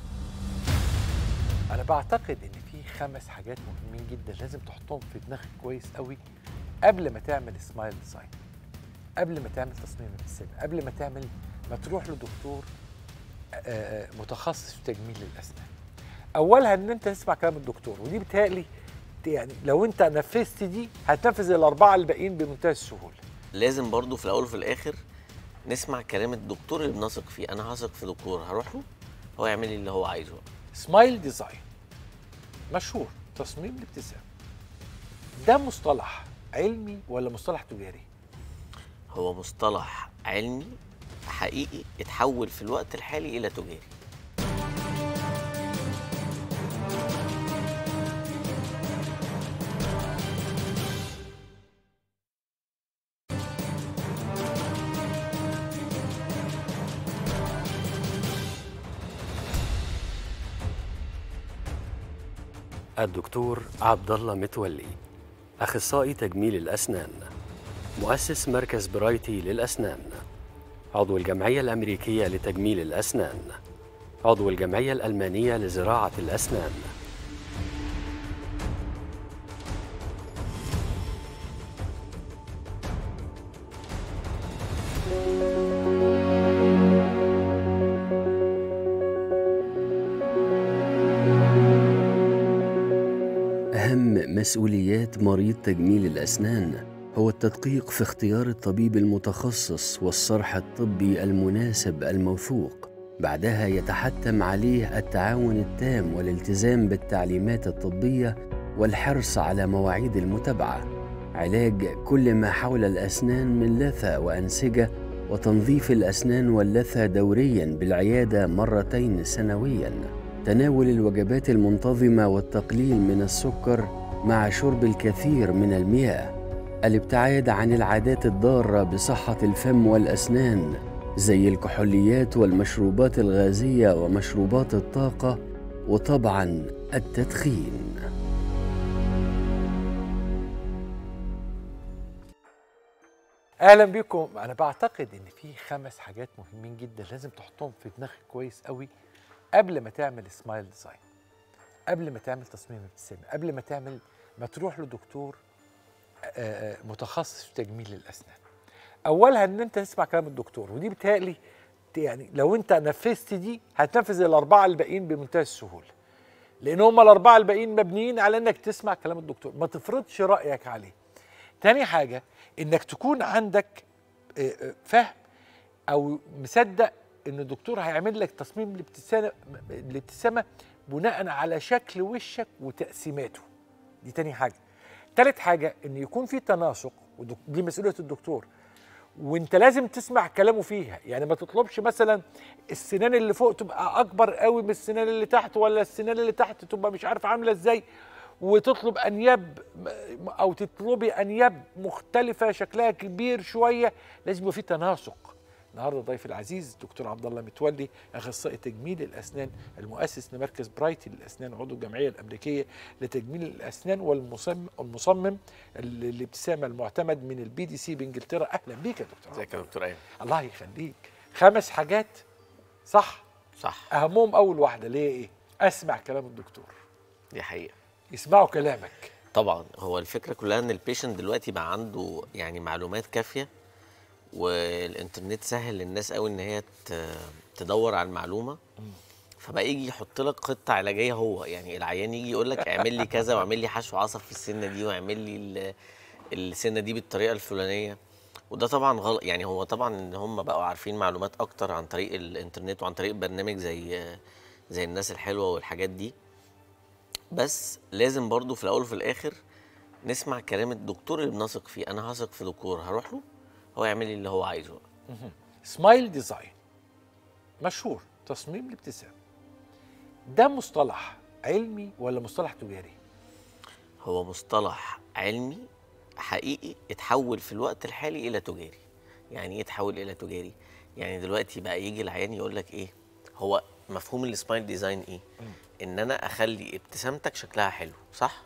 انا بعتقد ان في خمس حاجات مهمين جدا لازم تحطهم في دماغك كويس قوي قبل ما تعمل سمايل ديزاين قبل ما تعمل تصميم ابتسامه قبل ما تعمل ما تروح لدكتور آه، آه، متخصص في تجميل الاسنان اولها ان انت تسمع كلام الدكتور ودي بتهيألي يعني لو انت نفذت دي هتنفذ الاربعه الباقيين بمنتهى السهوله لازم برضو في الاول وفي الاخر نسمع كلام الدكتور اللي بنثق فيه انا هثق في دكتور هروح له هو يعمل لي اللي هو عايزه سمايل ديزاين مشهور تصميم الابتسام ده مصطلح علمي ولا مصطلح تجاري هو مصطلح علمي حقيقي اتحول في الوقت الحالي الى تجاري الدكتور عبد الله متولي اخصائي تجميل الاسنان مؤسس مركز برايتي للاسنان عضو الجمعيه الامريكيه لتجميل الاسنان عضو الجمعيه الالمانيه لزراعه الاسنان أهم مسؤوليات مريض تجميل الأسنان هو التدقيق في اختيار الطبيب المتخصص والصرح الطبي المناسب الموثوق بعدها يتحتم عليه التعاون التام والالتزام بالتعليمات الطبية والحرص على مواعيد المتابعة علاج كل ما حول الأسنان من لثة وأنسجة وتنظيف الأسنان واللثة دوريا بالعيادة مرتين سنويا تناول الوجبات المنتظمة والتقليل من السكر مع شرب الكثير من المياه الابتعاد عن العادات الضارة بصحة الفم والأسنان زي الكحوليات والمشروبات الغازية ومشروبات الطاقة وطبعا التدخين اهلا بكم انا بعتقد ان في خمس حاجات مهمين جدا لازم تحطهم في دماغك كويس قوي قبل ما تعمل سمايل ديزاين قبل ما تعمل تصميم ابتسامه قبل ما تعمل ما تروح لدكتور آه، آه، متخصص في تجميل الاسنان اولها ان انت تسمع كلام الدكتور ودي بتهيألي يعني لو انت نفذت دي هتنفذ الاربعه الباقيين بمنتهى السهوله لان هم الاربعه الباقيين مبنيين على انك تسمع كلام الدكتور ما تفرضش رايك عليه تاني حاجه انك تكون عندك آه، آه، فهم او مصدق ان الدكتور هيعمل لك تصميم الابتسامه الابتسامه بناء على شكل وشك وتقسيماته دي تاني حاجه تالت حاجه ان يكون في تناسق ودك- دي مسؤوليه الدكتور وانت لازم تسمع كلامه فيها يعني ما تطلبش مثلا السنان اللي فوق تبقى اكبر قوي من السنان اللي تحت ولا السنان اللي تحت تبقى مش عارف عامله ازاي وتطلب انياب م- او تطلبي انياب مختلفه شكلها كبير شويه لازم يبقى في تناسق النهارده ضيفي العزيز دكتور عبد الله متولي اخصائي تجميل الاسنان المؤسس لمركز برايتي للاسنان عضو الجمعيه الامريكيه لتجميل الاسنان والمصمم المصمم ال- الابتسامه المعتمد من البي دي سي بانجلترا اهلا بيك يا دكتور ازيك عبد يا دكتور ايمن الله يخليك خمس حاجات صح صح اهمهم اول واحده اللي هي ايه اسمع كلام الدكتور دي حقيقه يسمعوا كلامك طبعا هو الفكره كلها ان البيشنت دلوقتي بقى عنده يعني معلومات كافيه والانترنت سهل للناس قوي ان هي ت- تدور على المعلومه فبقى يجي يحط لك خطه علاجيه هو يعني العيان يجي يقول لك اعمل لي كذا واعمل لي حشو عصب في السنه دي واعمل لي ال- السنه دي بالطريقه الفلانيه وده طبعا غلط يعني هو طبعا ان هم بقوا عارفين معلومات اكتر عن طريق الانترنت وعن طريق برنامج زي زي الناس الحلوه والحاجات دي بس لازم برضو في الاول وفي الاخر نسمع كلام الدكتور اللي بنثق فيه انا هثق في دكتور هروح له هو يعمل لي اللي هو عايزه سمايل ديزاين مشهور تصميم الابتسام ده مصطلح علمي ولا مصطلح تجاري هو مصطلح علمي حقيقي اتحول في الوقت الحالي الى تجاري يعني ايه اتحول الى تجاري يعني دلوقتي بقى يجي العيان يقول لك ايه هو مفهوم السمايل ديزاين ايه ان انا اخلي ابتسامتك شكلها حلو صح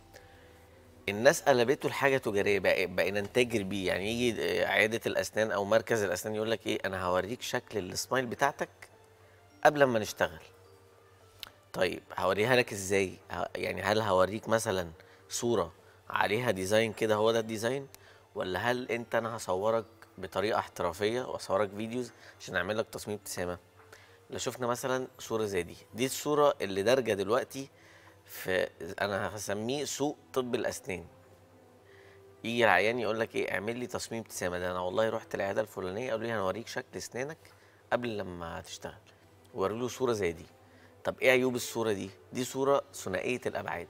الناس قلبته لحاجه تجاريه بقى بقينا نتاجر بيه يعني يجي عياده الاسنان او مركز الاسنان يقول لك ايه انا هوريك شكل السمايل بتاعتك قبل ما نشتغل طيب هوريها لك ازاي ه- يعني هل هوريك مثلا صوره عليها ديزاين كده هو ده الديزاين ولا هل انت انا هصورك بطريقه احترافيه واصورك فيديوز عشان اعمل لك تصميم ابتسامه لو شفنا مثلا صوره زي دي دي الصوره اللي دارجه دلوقتي في انا هسميه سوق طب الاسنان يجي العيان يقول لك ايه اعمل لي تصميم ابتسامه ده انا والله رحت العياده الفلانيه قالوا لي هنوريك شكل اسنانك قبل لما تشتغل ووروا له صوره زي دي طب ايه عيوب الصوره دي دي صوره ثنائيه الابعاد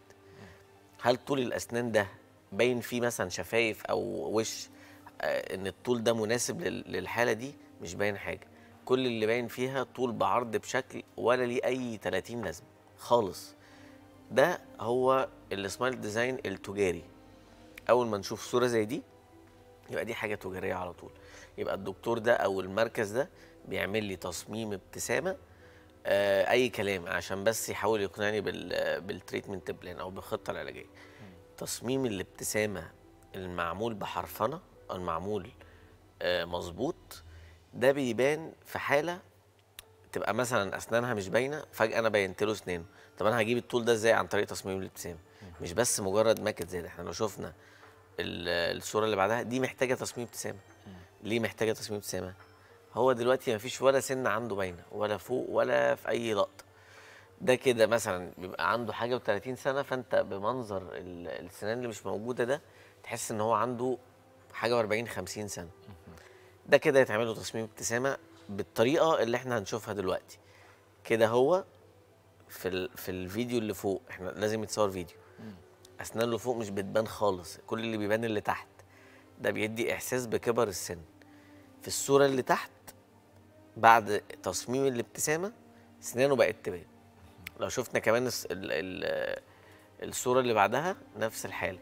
هل طول الاسنان ده باين فيه مثلا شفايف او وش آه، ان الطول ده مناسب لل- للحاله دي مش باين حاجه كل اللي باين فيها طول بعرض بشكل ولا ليه اي 30 لازمه خالص ده هو السمايل ديزاين التجاري اول ما نشوف صوره زي دي يبقى دي حاجه تجاريه على طول يبقى الدكتور ده او المركز ده بيعمل لي تصميم ابتسامه آه اي كلام عشان بس يحاول يقنعني بال بالتريتمنت بلان او بالخطه العلاجيه تصميم الابتسامه المعمول بحرفنه او المعمول آه مظبوط ده بيبان في حاله تبقى مثلا اسنانها مش باينه فجاه انا بينت له اسنانه طب انا هجيب الطول ده ازاي عن طريق تصميم الابتسامه مش بس مجرد ماكت زي ده احنا لو شفنا ال- الصوره اللي بعدها دي محتاجه تصميم ابتسامه ليه محتاجه تصميم ابتسامه هو دلوقتي مفيش ولا سن عنده باينه ولا فوق ولا في اي لقطه ده كده مثلا بيبقى عنده حاجه و30 سنه فانت بمنظر ال- السنان اللي مش موجوده ده تحس ان هو عنده حاجه و40 50 سنه ده كده يتعمل له تصميم ابتسامه بالطريقه اللي احنا هنشوفها دلوقتي كده هو في ال... في الفيديو اللي فوق احنا لازم يتصور فيديو اسنان اللي فوق مش بتبان خالص كل اللي بيبان اللي تحت ده بيدي احساس بكبر السن في الصوره اللي تحت بعد تصميم الابتسامه سنانه بقت تبان لو شفنا كمان الس- ال... ال... الصوره اللي بعدها نفس الحاله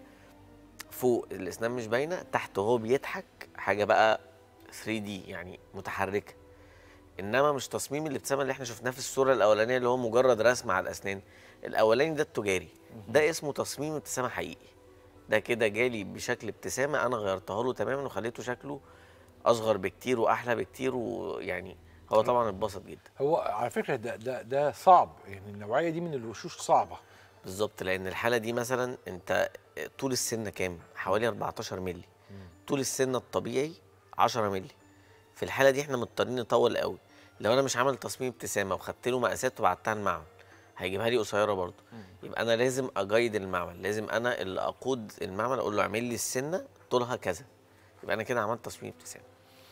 فوق الاسنان مش باينه تحت وهو بيضحك حاجه بقى 3 دي يعني متحركه انما مش تصميم الابتسامه اللي احنا شفناه في الصوره الاولانيه اللي هو مجرد رسم على الاسنان الاولاني ده التجاري ده اسمه تصميم ابتسامه حقيقي ده كده جالي بشكل ابتسامه انا غيرتها له تماما وخليته شكله اصغر بكتير واحلى بكتير ويعني هو طبعا اتبسط جدا هو على فكره ده ده ده صعب يعني النوعيه دي من الوشوش صعبه بالظبط لان الحاله دي مثلا انت طول السن كام حوالي 14 مللي طول السن الطبيعي 10 مللي في الحاله دي احنا مضطرين نطول قوي لو انا مش عامل تصميم ابتسامه وخدت له مقاسات وبعتها المعمل هيجيبها لي قصيره برضه يبقى انا لازم اجايد المعمل لازم انا اللي اقود المعمل اقول له اعمل لي السنه طولها كذا يبقى انا كده عملت تصميم ابتسامه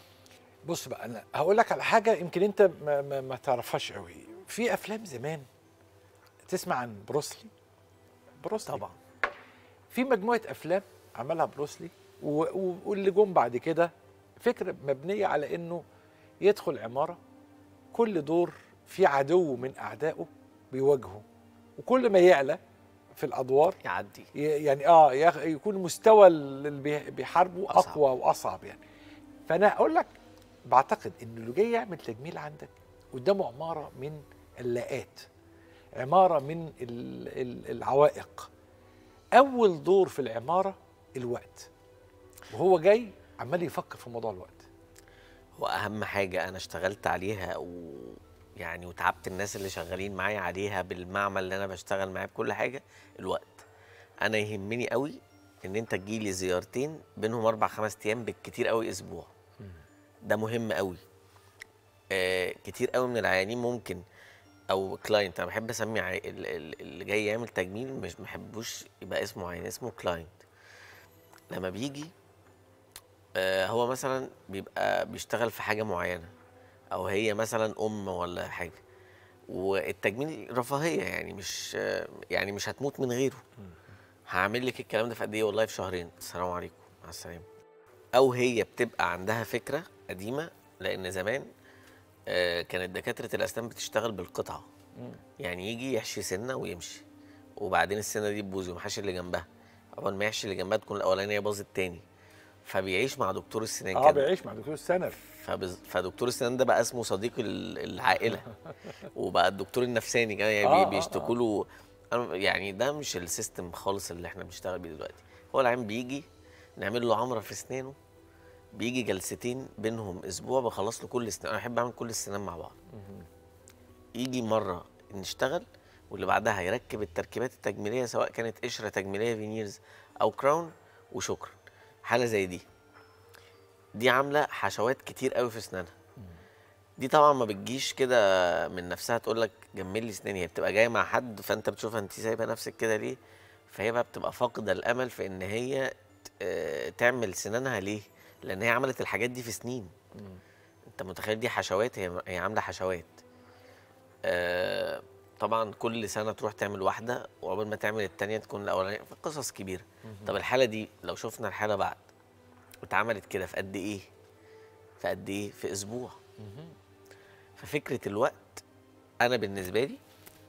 بص بقى انا هقول لك على حاجه يمكن انت ما, ما, ما تعرفهاش قوي في افلام زمان تسمع عن بروسلي بروسلي طبعا في مجموعه افلام عملها بروسلي و- و- واللي جم بعد كده فكره مبنيه على انه يدخل عماره كل دور في عدو من اعدائه بيواجهه وكل ما يعلى في الادوار يعدي ي- يعني اه ياخ- يكون مستوى اللي بي- بيحاربه أصعب. اقوى واصعب يعني فانا اقول لك بعتقد ان اللي جاي يعمل تجميل عندك قدامه عماره من اللاءات عماره من ال- ال- العوائق اول دور في العماره الوقت وهو جاي عمال يفكر في موضوع الوقت واهم حاجه انا اشتغلت عليها و يعني وتعبت الناس اللي شغالين معايا عليها بالمعمل اللي انا بشتغل معاه بكل حاجه الوقت انا يهمني قوي ان انت تجيلي زيارتين بينهم اربع خمس ايام بالكتير قوي اسبوع ده مهم قوي آه كتير قوي من العيانين ممكن او كلاينت انا بحب اسمي عي... ال- ال- اللي جاي يعمل تجميل مش محبوش يبقى اسمه عيان اسمه كلاينت لما بيجي آه، هو مثلا بيبقى بيشتغل في حاجه معينه او هي مثلا ام ولا حاجه والتجميل رفاهيه يعني مش يعني مش هتموت من غيره هعمل لك الكلام ده في قد ايه والله في شهرين السلام عليكم مع السلامه او هي بتبقى عندها فكره قديمه لان زمان آه، كانت دكاتره الاسنان بتشتغل بالقطعه يعني يجي يحشي سنه ويمشي وبعدين السنه دي تبوظ ومحشي اللي جنبها اول ما يحشي اللي جنبها تكون الاولانيه باظت تاني فبيعيش مع دكتور السنان اه كده بيعيش مع دكتور السنف فبز... فدكتور السنان ده بقى اسمه صديق ال- العائله وبقى الدكتور النفساني كمان يعني آه، آه، بي- بيشتكوا له أنا يعني ده مش السيستم خالص اللي احنا بنشتغل بيه دلوقتي هو العيان بيجي نعمل له عمره في اسنانه بيجي جلستين بينهم اسبوع بخلص له كل السنان انا بحب اعمل كل السنان مع بعض يجي مره نشتغل واللي بعدها يركب التركيبات التجميليه سواء كانت قشره تجميليه فينيرز او كراون وشكرا حاله زي دي دي عامله حشوات كتير قوي في اسنانها دي طبعا ما بتجيش كده من نفسها تقول لك جمل لي اسناني هي بتبقى جايه مع حد فانت بتشوفها انت سايبه نفسك كده ليه فهي بقى بتبقى فاقده الامل في ان هي آه، تعمل سنانها ليه لان هي عملت الحاجات دي في سنين انت متخيل دي حشوات هي هي عامله حشوات آه، طبعا كل سنه تروح تعمل واحده وقبل ما تعمل التانيه تكون الاولانيه قصص كبيره طب الحاله دي لو شفنا الحاله بعد اتعملت كده في قد ايه في قد ايه في اسبوع ففكره الوقت انا بالنسبه لي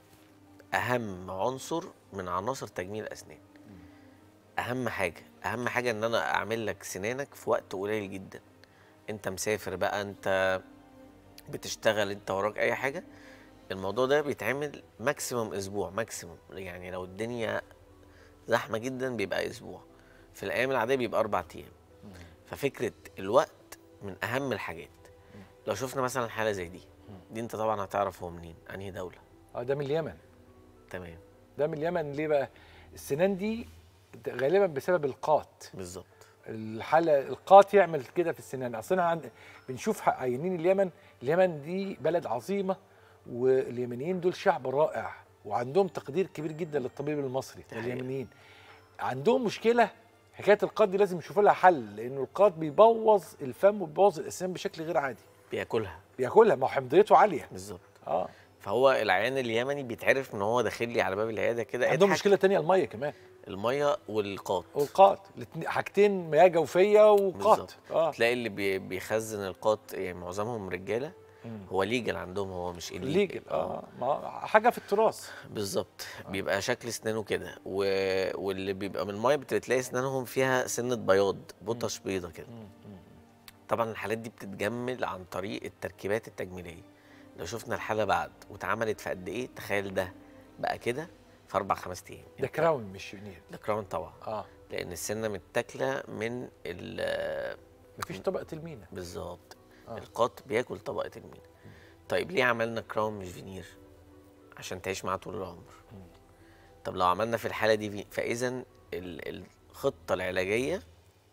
اهم عنصر من عناصر تجميل الاسنان اهم حاجه اهم حاجه ان انا اعمل لك سنانك في وقت قليل جدا انت مسافر بقى انت بتشتغل انت وراك اي حاجه الموضوع ده بيتعمل ماكسيموم اسبوع ماكسيموم يعني لو الدنيا زحمه جدا بيبقى اسبوع في الايام العاديه بيبقى اربع ايام ففكره الوقت من اهم الحاجات لو شفنا مثلا حاله زي دي دي انت طبعا هتعرف هو منين انهي دوله اه ده من اليمن تمام ده من اليمن ليه بقى السنان دي غالبا بسبب القات بالظبط الحاله القات يعمل كده في السنان اصلا عند بنشوف عينين اليمن اليمن دي بلد عظيمه واليمنيين دول شعب رائع وعندهم تقدير كبير جدا للطبيب المصري دي حقيقة. اليمنيين عندهم مشكله حكايه القات دي لازم يشوفوا لها حل لانه القات بيبوظ الفم وبيبوظ الاسنان بشكل غير عادي بياكلها بياكلها ما هو حمضيته عاليه بالظبط اه فهو العيان اليمني بيتعرف ان هو داخل لي على باب العياده كده عندهم اضحك. مشكله تانية الميه كمان الميه والقاط والقات الاتنين- حاجتين مياه جوفيه وقات بالظبط. اه تلاقي اللي بي- بيخزن القاط يعني معظمهم رجاله هو ليجل عندهم هو مش illegal. ليجل اه ما حاجه في التراث بالظبط بيبقى شكل اسنانه كده و... واللي بيبقى من الميه بتلاقي اسنانهم فيها سنه بياض بطش بيضه كده طبعا الحالات دي بتتجمل عن طريق التركيبات التجميليه لو شفنا الحاله بعد واتعملت في قد ايه تخيل ده بقى كده في اربع خمس ايام ده كراون مش فينير ده كراون طبعا اه لان السنه متاكله من ال مفيش طبقه المينا بالظبط آه. القط بياكل طبقه المينا طيب ليه عملنا كراون مش فينير عشان تعيش معاه طول العمر طب لو عملنا في الحاله دي في... فاذا ال- الخطه العلاجيه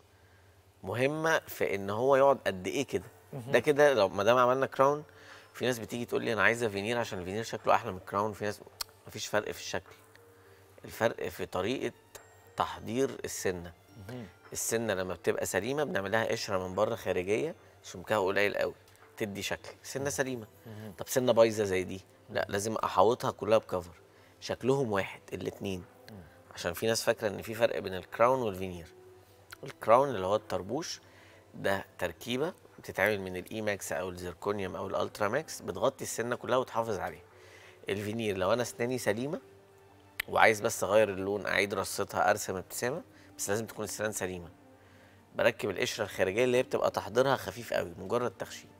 مهمه في ان هو يقعد قد ايه كده ده كده لو ما دام عملنا كراون في ناس بتيجي تقول لي انا عايزه فينير عشان الفينير شكله احلى من الكراون في ناس مفيش فرق في الشكل الفرق في طريقه تحضير السنه السنه لما بتبقى سليمه بنعمل لها قشره من بره خارجيه سمكها قليل قوي تدي شكل سنه سليمه طب سنه بايظه زي دي لا لازم احوطها كلها بكفر شكلهم واحد الاثنين عشان في ناس فاكره ان في فرق بين الكراون والفينير الكراون اللي هو الطربوش ده تركيبه بتتعمل من الاي ماكس او الزيركونيوم او الالترا ماكس بتغطي السنه كلها وتحافظ عليها الفينير لو انا اسناني سليمه وعايز بس اغير اللون اعيد رصتها ارسم ابتسامه بس لازم تكون السنان سليمه بركب القشره الخارجيه اللي هي بتبقى تحضيرها خفيف قوي مجرد تخشين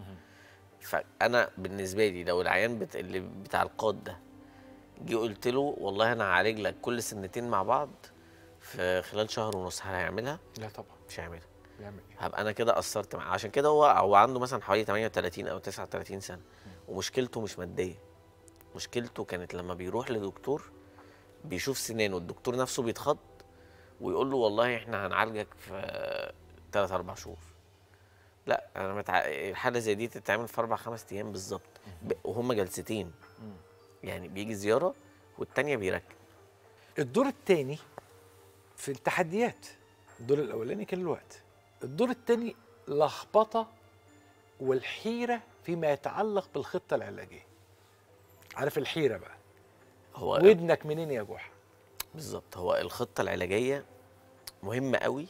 فانا بالنسبه لي لو العيان بت... اللي بتاع القاد ده جه قلت له والله انا هعالج لك كل سنتين مع بعض في خلال شهر ونص هل هيعملها لا طبعا مش هيعملها بيعمل ايه هبقى انا كده قصرت معاه عشان كده هو هو عنده مثلا حوالي 38 او 39 سنه ومشكلته مش ماديه مشكلته كانت لما بيروح لدكتور بيشوف سنانه الدكتور نفسه بيتخض ويقول له والله احنا هنعالجك في 3 4 شهور لا انا متع... الحاله زي دي تتعمل في اربع خمس ايام بالظبط ب... وهم جلستين يعني بيجي زياره والتانيه بيركب الدور الثاني في التحديات الدور الاولاني كان الوقت الدور الثاني لخبطه والحيره فيما يتعلق بالخطه العلاجيه عارف الحيره بقى هو ودنك منين يا جحا بالظبط هو الخطه العلاجيه مهمه قوي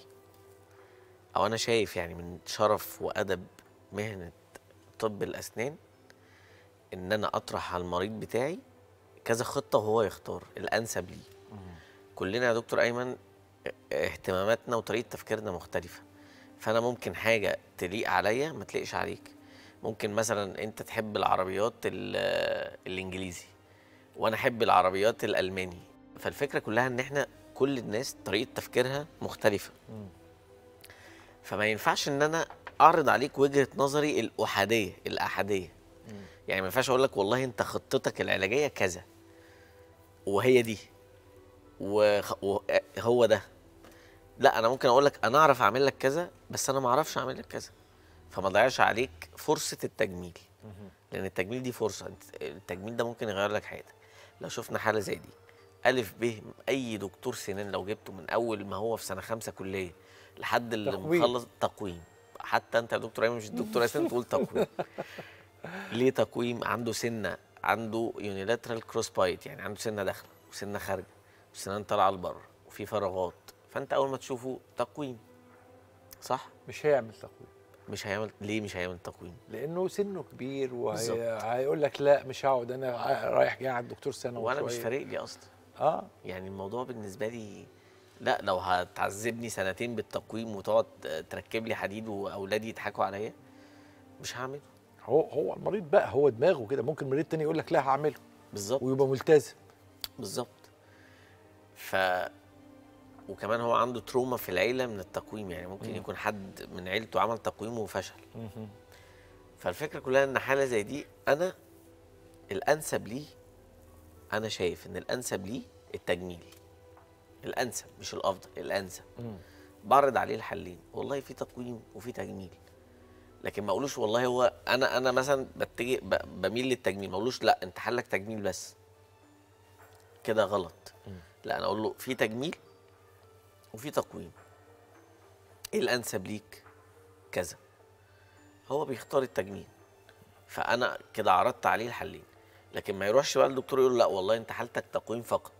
او انا شايف يعني من شرف وادب مهنه طب الاسنان ان انا اطرح على المريض بتاعي كذا خطه وهو يختار الانسب ليه كلنا يا دكتور ايمن اهتماماتنا وطريقه تفكيرنا مختلفه فانا ممكن حاجه تليق عليا ما تليقش عليك ممكن مثلا انت تحب العربيات ال- الانجليزي وانا احب العربيات الالماني فالفكره كلها ان احنا كل الناس طريقه تفكيرها مختلفه فما ينفعش ان انا اعرض عليك وجهه نظري الاحاديه الاحاديه يعني ما ينفعش اقول لك والله انت خطتك العلاجيه كذا وهي دي وخ- وهو ده لا انا ممكن اقول لك انا اعرف اعمل لك كذا بس انا ما اعرفش اعمل لك كذا فما ضيعش عليك فرصه التجميل لان التجميل دي فرصه انت- التجميل ده ممكن يغير لك حياتك لو شفنا حاله زي دي الف ب اي دكتور سنان لو جبته من اول ما هو في سنه خمسه كليه لحد اللي تقويم. مخلص تقويم حتى انت يا دكتور ايمن مش دكتور اسنان تقول تقويم ليه تقويم عنده سنه عنده يونيلاترال كروس بايت يعني عنده سنه داخله وسنه خارجه وسنان طالعه لبره وفي فراغات فانت اول ما تشوفه تقويم صح مش هيعمل تقويم مش هيعمل ليه مش هيعمل تقويم لانه سنه كبير بالظبط. وهيقول لك لا مش هقعد انا ع- رايح جاي على الدكتور سنه وانا مش وشوية. فارق لي اصلا اه يعني الموضوع بالنسبه لي لا لو هتعذبني سنتين بالتقويم وتقعد تركب لي حديد واولادي يضحكوا عليا مش هعمله هو هو المريض بقى هو دماغه كده ممكن مريض تاني يقول لك لا هعمله بالظبط ويبقى ملتزم بالظبط ف وكمان هو عنده تروما في العيله من التقويم يعني ممكن مم. يكون حد من عيلته عمل تقويم وفشل فالفكره كلها ان حاله زي دي انا الانسب ليه انا شايف ان الانسب ليه التجميل الانسب مش الافضل الانسب مم. بعرض عليه الحلين والله في تقويم وفي تجميل لكن ما اقولوش والله هو انا انا مثلا بتجي ب- بميل للتجميل ما اقولوش لا انت حلك تجميل بس كده غلط لا انا اقول له في تجميل وفي تقويم ايه الانسب ليك كذا هو بيختار التجميل فانا كده عرضت عليه الحلين لكن ما يروحش بقى الدكتور يقول له لا والله انت حالتك تقويم فقط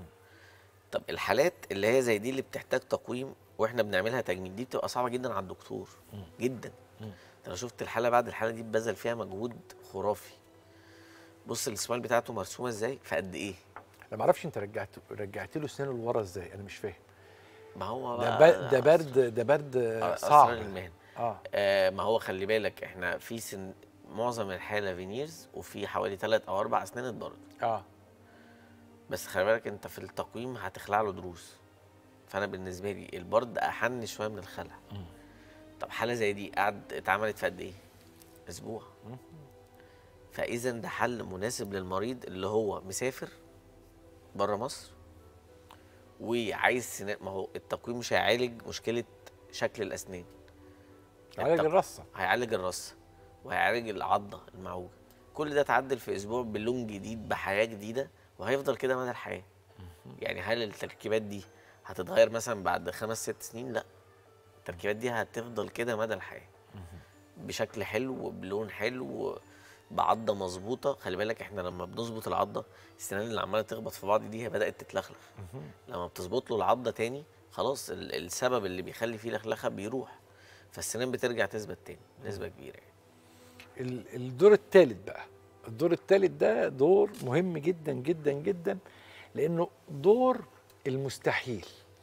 طب الحالات اللي هي زي دي اللي بتحتاج تقويم واحنا بنعملها تجميل دي بتبقى صعبه جدا على الدكتور جدا انت لو شفت الحاله بعد الحاله دي بذل فيها مجهود خرافي بص السمايل بتاعته مرسومه ازاي في قد ايه انا ما اعرفش انت رجعت رجعت له اسنانه لورا ازاي انا مش فاهم ما هو ده بقى ب- ده برد ده برد أسرار صعب المهنه اه آه ما هو خلي بالك احنا في سن معظم الحاله فينيرز وفي حوالي ثلاث او اربع اسنان اتبرد اه بس خلي بالك انت في التقويم هتخلع له ضروس فانا بالنسبه لي البرد احن شويه من الخلع طب حاله زي دي قعد اتعملت في قد ايه اسبوع فاذا ده حل مناسب للمريض اللي هو مسافر بره مصر وعايز سنان ما هو التقويم مش هيعالج مشكله شكل الاسنان علاج التق- الرصه هيعالج الرصه وهيعالج العضه المعوجه كل ده اتعدل في اسبوع بلون جديد بحياه جديده وهيفضل كده مدى الحياه يعني هل التركيبات دي هتتغير مثلا بعد خمس ست سنين لا التركيبات دي هتفضل كده مدى الحياه بشكل حلو وبلون حلو بعضه مظبوطه خلي بالك احنا لما بنظبط العضه السنان اللي عماله تخبط في بعض دي هي بدات تتلخلخ لما بتظبط له العضه تاني خلاص ال- السبب اللي بيخلي فيه لخلخه بيروح فالسنان بترجع تثبت تاني بنسبه كبيره يعني ال- الدور الثالث بقى الدور الثالث ده دور مهم جدا جدا جدا لانه دور المستحيل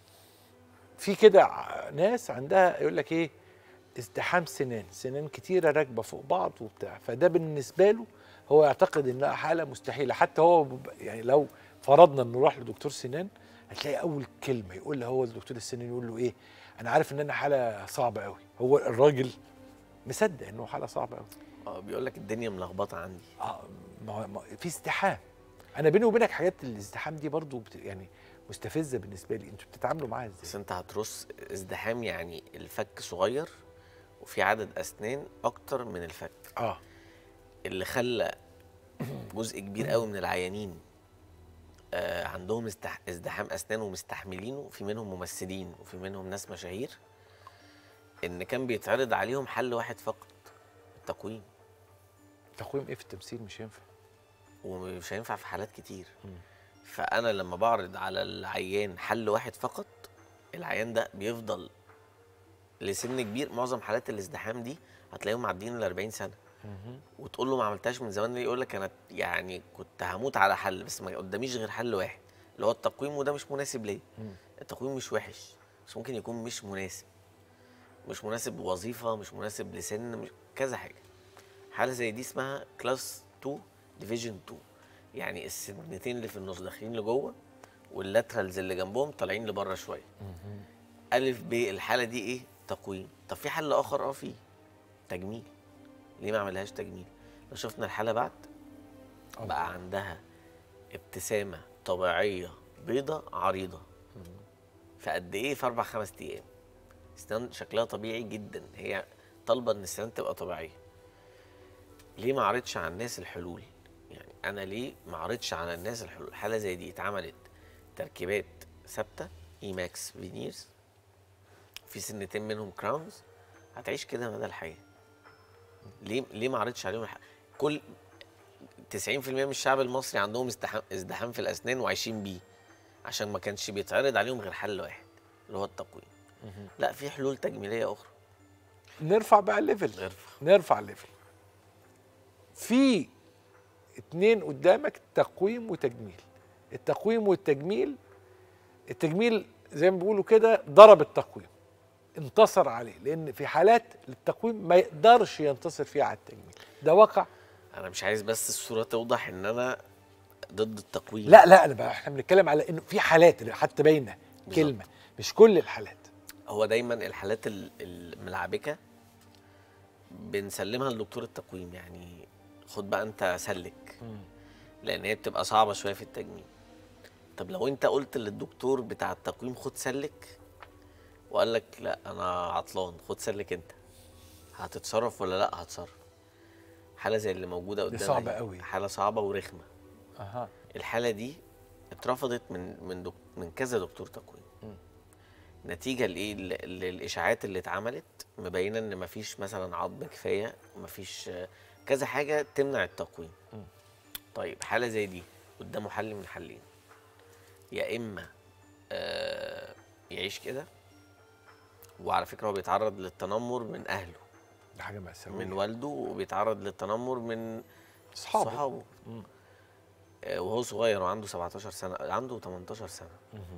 في كده ع- ناس عندها يقول لك ايه ازدحام سنان سنان كتيره راكبه فوق بعض وبتاع فده بالنسبه له هو يعتقد انها حاله مستحيله حتى هو بب- يعني لو فرضنا انه راح لدكتور سنان هتلاقي اول كلمه يقول له هو الدكتور السنان يقول له ايه انا عارف ان انا حاله صعبه قوي هو الراجل مصدق انه حاله صعبه قوي اه بيقول لك الدنيا ملخبطه عندي اه ما ما في ازدحام انا بيني وبينك حاجات الازدحام دي برضو بت يعني مستفزه بالنسبه لي انتوا بتتعاملوا معاها ازاي بس انت هترص ازدحام يعني الفك صغير وفي عدد اسنان اكتر من الفك اه اللي خلى جزء كبير قوي من العيانين آه عندهم استح... ازدحام اسنان ومستحملينه في منهم ممثلين وفي منهم ناس مشاهير ان كان بيتعرض عليهم حل واحد فقط التقويم تقويم ايه في التمثيل مش ينفع ومش هينفع في حالات كتير فانا لما بعرض على العيان حل واحد فقط العيان ده بيفضل لسن كبير معظم حالات الازدحام دي هتلاقيهم معديين ال 40 سنه وتقول له ما عملتهاش من زمان ليه يقول لك انا يعني كنت هموت على حل بس ما قداميش غير حل واحد اللي هو التقويم وده مش مناسب ليا التقويم مش وحش بس ممكن يكون مش مناسب مش مناسب وظيفه مش مناسب لسن مش كذا حاجه حاله زي دي اسمها كلاس 2 ديفيجن 2 يعني السنتين اللي في النص داخلين لجوه واللاترالز اللي جنبهم طالعين لبره شويه الف ب الحاله دي ايه تقويم طب في حل اخر اه فيه تجميل ليه ما عملهاش تجميل لو شفنا الحاله بعد بقى عندها ابتسامه طبيعيه بيضة عريضه في قد ايه في اربع خمس ايام اسنان شكلها طبيعي جدا هي طالبه ان السنان تبقى طبيعيه ليه ما عرضش على الناس الحلول يعني انا ليه ما عرضش على الناس الحلول حاله زي دي اتعملت تركيبات ثابته اي ماكس فينيرز في سنتين منهم كراونز هتعيش كده مدى الحياه ليه ليه ما عرضش عليهم الح... كل 90% من الشعب المصري عندهم ازدحام ازدحام في الاسنان وعايشين بيه عشان ما كانش بيتعرض عليهم غير حل واحد اللي هو التقويم لا في حلول تجميليه اخرى نرفع بقى الليفل نرفع. نرفع الليفل في اتنين قدامك تقويم وتجميل التقويم والتجميل التجميل زي ما بيقولوا كده ضرب التقويم انتصر عليه لان في حالات التقويم ما يقدرش ينتصر فيها على التجميل ده واقع انا مش عايز بس الصوره توضح ان انا ضد التقويم لا لا انا بقى احنا بنتكلم على انه في حالات حتى باينه كلمه مش كل الحالات هو دايما الحالات ال- الملعبكه بنسلمها لدكتور التقويم يعني خد بقى انت سلك لان هي بتبقى صعبه شويه في التجميل طب لو انت قلت للدكتور بتاع التقويم خد سلك وقال لك لا انا عطلان خد سلك انت هتتصرف ولا لا هتصرف حاله زي اللي موجوده دي قدامنا صعبة دي، قوي. حاله صعبه ورخمه اها الحاله دي اترفضت من من دك من كذا دكتور تقويم نتيجه لايه ل- للاشاعات اللي اتعملت مبينه ان مفيش مثلا عظم كفايه مفيش آه، كذا حاجه تمنع التقويم طيب حاله زي دي قدامه حل من حلين يا اما آه يعيش كده وعلى فكره هو بيتعرض للتنمر من اهله ده حاجه مأساوية من والده وبيتعرض للتنمر من اصحابه صحابه آه، وهو صغير وعنده 17 سنه عنده 18 سنه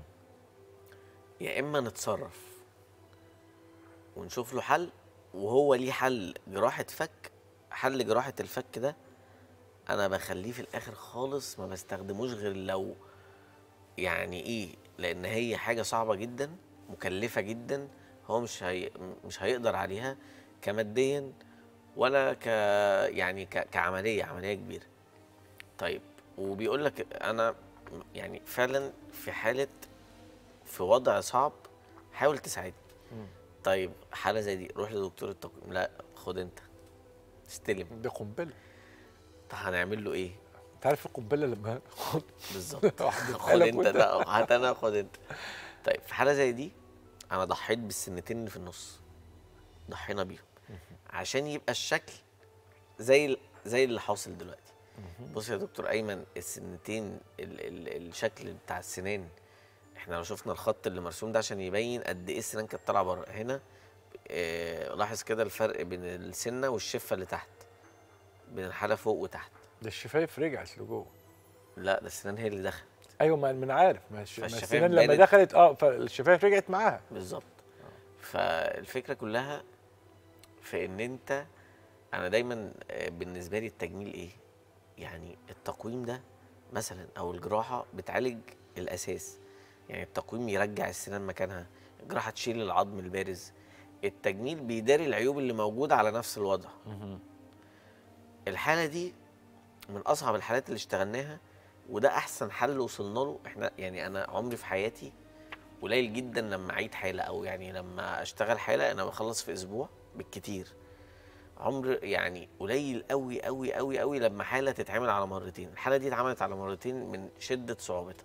يا اما نتصرف ونشوف له حل وهو ليه حل جراحه فك حل جراحه الفك ده انا بخليه في الاخر خالص ما بستخدموش غير لو يعني ايه لان هي حاجه صعبه جدا مكلفه جدا هو مش هي مش هيقدر عليها كماديا ولا ك يعني ك... كعمليه عمليه كبيره طيب وبيقول لك انا يعني فعلا في حاله في وضع صعب حاول تساعدني طيب حاله زي دي روح لدكتور التقويم لا خد انت استلم دي قنبله طب هنعمل له ايه انت عارف القنبله لما خد بالظبط واحدة خد لك انت وانت- لا هات انا خد انت طيب في حاله زي دي انا ضحيت بالسنتين اللي في النص ضحينا بيهم عشان يبقى الشكل زي ال- زي اللي حاصل دلوقتي بص يا دكتور ايمن السنتين ال ال الشكل بتاع السنان احنا لو شفنا الخط اللي مرسوم ده عشان يبين قد ايه السنان كانت طالعه بره هنا اه لاحظ كده الفرق بين السنه والشفه اللي تحت بين الحاله فوق وتحت ده الشفايف رجعت لجوه لا ده السنان هي اللي دخلت ايوه ما من عارف ما الش- ما فالشفايف السنان لما بانت. دخلت اه فالشفايف رجعت معاها بالظبط فالفكره كلها في ان انت انا دايما آه، بالنسبه لي التجميل ايه يعني التقويم ده مثلا او الجراحه بتعالج الاساس يعني التقويم يرجع السنان مكانها الجراحه تشيل العظم البارز التجميل بيداري العيوب اللي موجوده على نفس الوضع الحاله دي من اصعب الحالات اللي اشتغلناها وده احسن حل وصلنا له احنا يعني انا عمري في حياتي قليل جدا لما اعيد حاله او يعني لما اشتغل حاله انا بخلص في اسبوع بالكتير عمر يعني قليل قوي قوي قوي قوي لما حاله تتعمل على مرتين الحاله دي اتعملت على مرتين من شده صعوبتها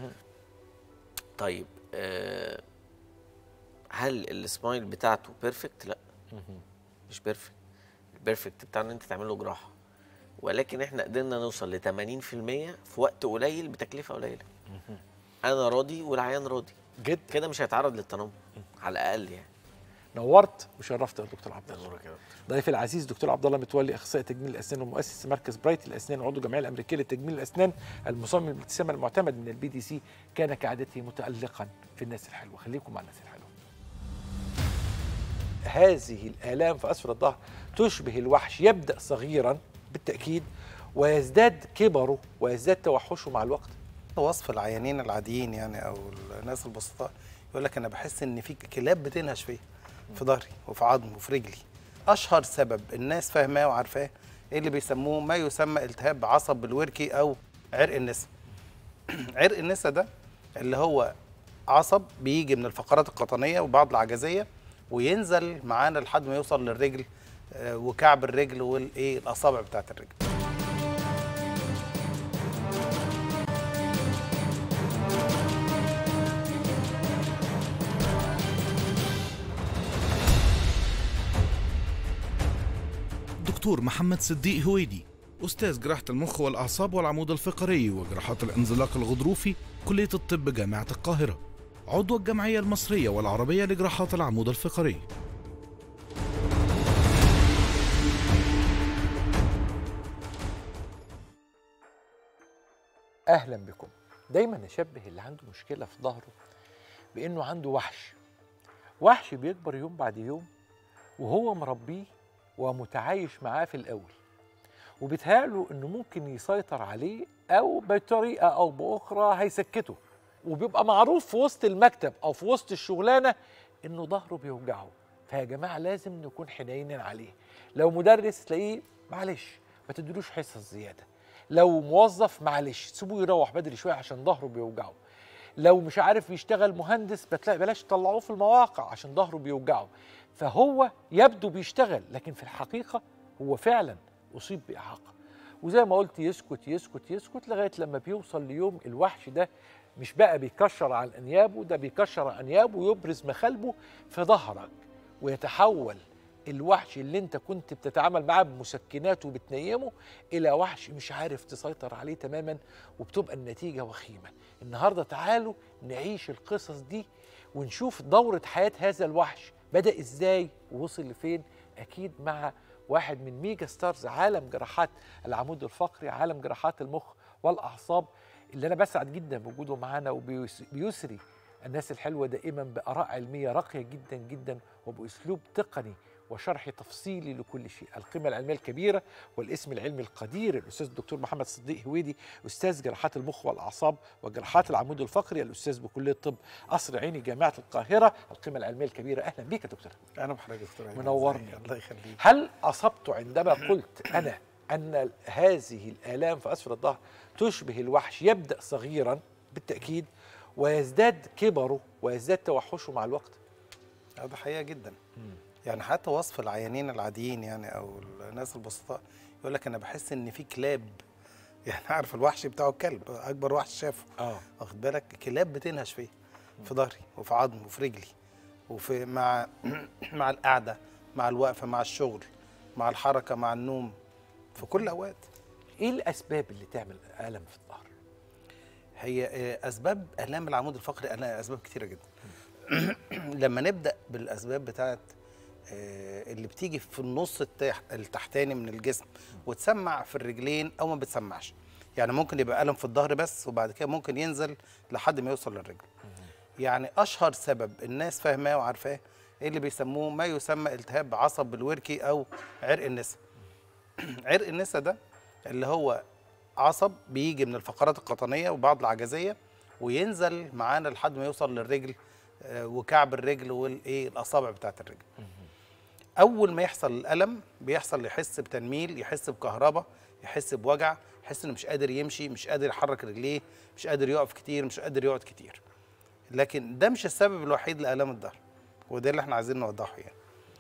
طيب آه هل السمايل بتاعته بيرفكت لا مش بيرفكت البيرفكت بتاع ان انت تعمل له جراحه ولكن احنا قدرنا نوصل ل 80% في وقت قليل بتكلفه قليله انا راضي والعيان راضي جدا كده مش هيتعرض للتنمر على الاقل يعني نورت وشرفت يا دكتور عبد الله نورك يا دكتور. ضيفي العزيز دكتور عبد الله متولي اخصائي تجميل الاسنان ومؤسس مركز برايت الاسنان وعضو الجمعيه الامريكيه لتجميل الاسنان المصمم الابتسامه المعتمد من البي دي سي كان كعادته متالقا في الناس الحلوه خليكم مع الناس الحلوه هذه الالام في اسفل الظهر تشبه الوحش يبدا صغيرا بالتاكيد ويزداد كبره ويزداد توحشه مع الوقت وصف العيانين العاديين يعني او الناس البسطاء يقول لك انا بحس ان في كلاب بتنهش فيا في ظهري وفي عظمي وفي رجلي اشهر سبب الناس فاهماه وعارفاه إيه اللي بيسموه ما يسمى التهاب عصب الوركي او عرق النسا عرق النسا ده اللي هو عصب بيجي من الفقرات القطنيه وبعض العجزيه وينزل معانا لحد ما يوصل للرجل آه، وكعب الرجل والايه الاصابع بتاعت الرجل دكتور محمد صديق هويدي أستاذ جراحة المخ والأعصاب والعمود الفقري وجراحات الانزلاق الغضروفي كلية الطب جامعة القاهرة عضو الجمعية المصرية والعربية لجراحات العمود الفقري اهلا بكم دايما نشبه اللي عنده مشكله في ظهره بانه عنده وحش وحش بيكبر يوم بعد يوم وهو مربيه ومتعايش معاه في الاول وبيتهيأله انه ممكن يسيطر عليه او بطريقه او باخرى هيسكته وبيبقى معروف في وسط المكتب او في وسط الشغلانه انه ظهره بيوجعه فيا جماعه لازم نكون حنينين عليه لو مدرس تلاقيه معلش ما تدلوش حصص زياده لو موظف معلش سيبوه يروح بدري شويه عشان ظهره بيوجعه لو مش عارف يشتغل مهندس بتلاقي بلاش تطلعوه في المواقع عشان ظهره بيوجعه فهو يبدو بيشتغل لكن في الحقيقه هو فعلا اصيب باعاقه وزي ما قلت يسكت يسكت يسكت لغايه لما بيوصل ليوم الوحش ده مش بقى بيكشر عن انيابه ده بيكشر عن انيابه ويبرز مخالبه في ظهرك ويتحول الوحش اللي انت كنت بتتعامل معاه بمسكنات وبتنيمه الى وحش مش عارف تسيطر عليه تماما وبتبقى النتيجه وخيمه النهارده تعالوا نعيش القصص دي ونشوف دوره حياه هذا الوحش بدا ازاي ووصل لفين اكيد مع واحد من ميجا ستارز عالم جراحات العمود الفقري عالم جراحات المخ والاعصاب اللي انا بسعد جدا بوجوده معانا وبيسري الناس الحلوه دائما باراء علميه راقيه جدا جدا وباسلوب تقني وشرح تفصيلي لكل شيء القيمة العلمية الكبيرة والاسم العلمي القدير الأستاذ الدكتور محمد صديق هويدي أستاذ جراحات المخ والأعصاب وجراحات العمود الفقري الأستاذ بكلية الطب قصر عيني جامعة القاهرة القيمة العلمية الكبيرة أهلا بك يا دكتور انا بحضرتك يا دكتور أيمن. منورني. إزيك؟ الله يخليك هل أصبت عندما قلت أنا أن هذه الآلام في أسفل الظهر تشبه الوحش يبدأ صغيرا بالتأكيد ويزداد كبره ويزداد توحشه مع الوقت آه، ده حقيقه جدا يعني حتى وصف العيانين العاديين يعني او الناس البسطاء يقول لك انا بحس ان في كلاب يعني عارف الوحش بتاعه الكلب اكبر وحش شافه اه واخد بالك كلاب بتنهش فيا في ظهري وفي عظمي وفي رجلي وفي مع مع القعده مع الوقفه مع الشغل مع الحركه مع النوم في كل الاوقات ايه الاسباب اللي تعمل الم في الظهر هي آه، اسباب الام العمود الفقري أنا اسباب كتيره جدا لما نبدا بالاسباب بتاعت آه، اللي بتيجي في النص التح- التحتاني من الجسم وتسمع في الرجلين او ما بتسمعش يعني ممكن يبقى الم في الظهر بس وبعد كده ممكن ينزل لحد ما يوصل للرجل يعني اشهر سبب الناس فاهماه وعارفاه إيه اللي بيسموه ما يسمى التهاب عصب الوركي او عرق النسا عرق النسا ده اللي هو عصب بيجي من الفقرات القطنيه وبعض العجزيه وينزل معانا لحد ما يوصل للرجل آه، وكعب الرجل والايه الاصابع بتاعت الرجل اول ما يحصل الالم بيحصل يحس بتنميل يحس بكهرباء يحس بوجع يحس انه مش قادر يمشي مش قادر يحرك رجليه مش قادر يقف كتير مش قادر يقعد كتير لكن ده مش السبب الوحيد لالام الظهر وده اللي احنا عايزين نوضحه يعني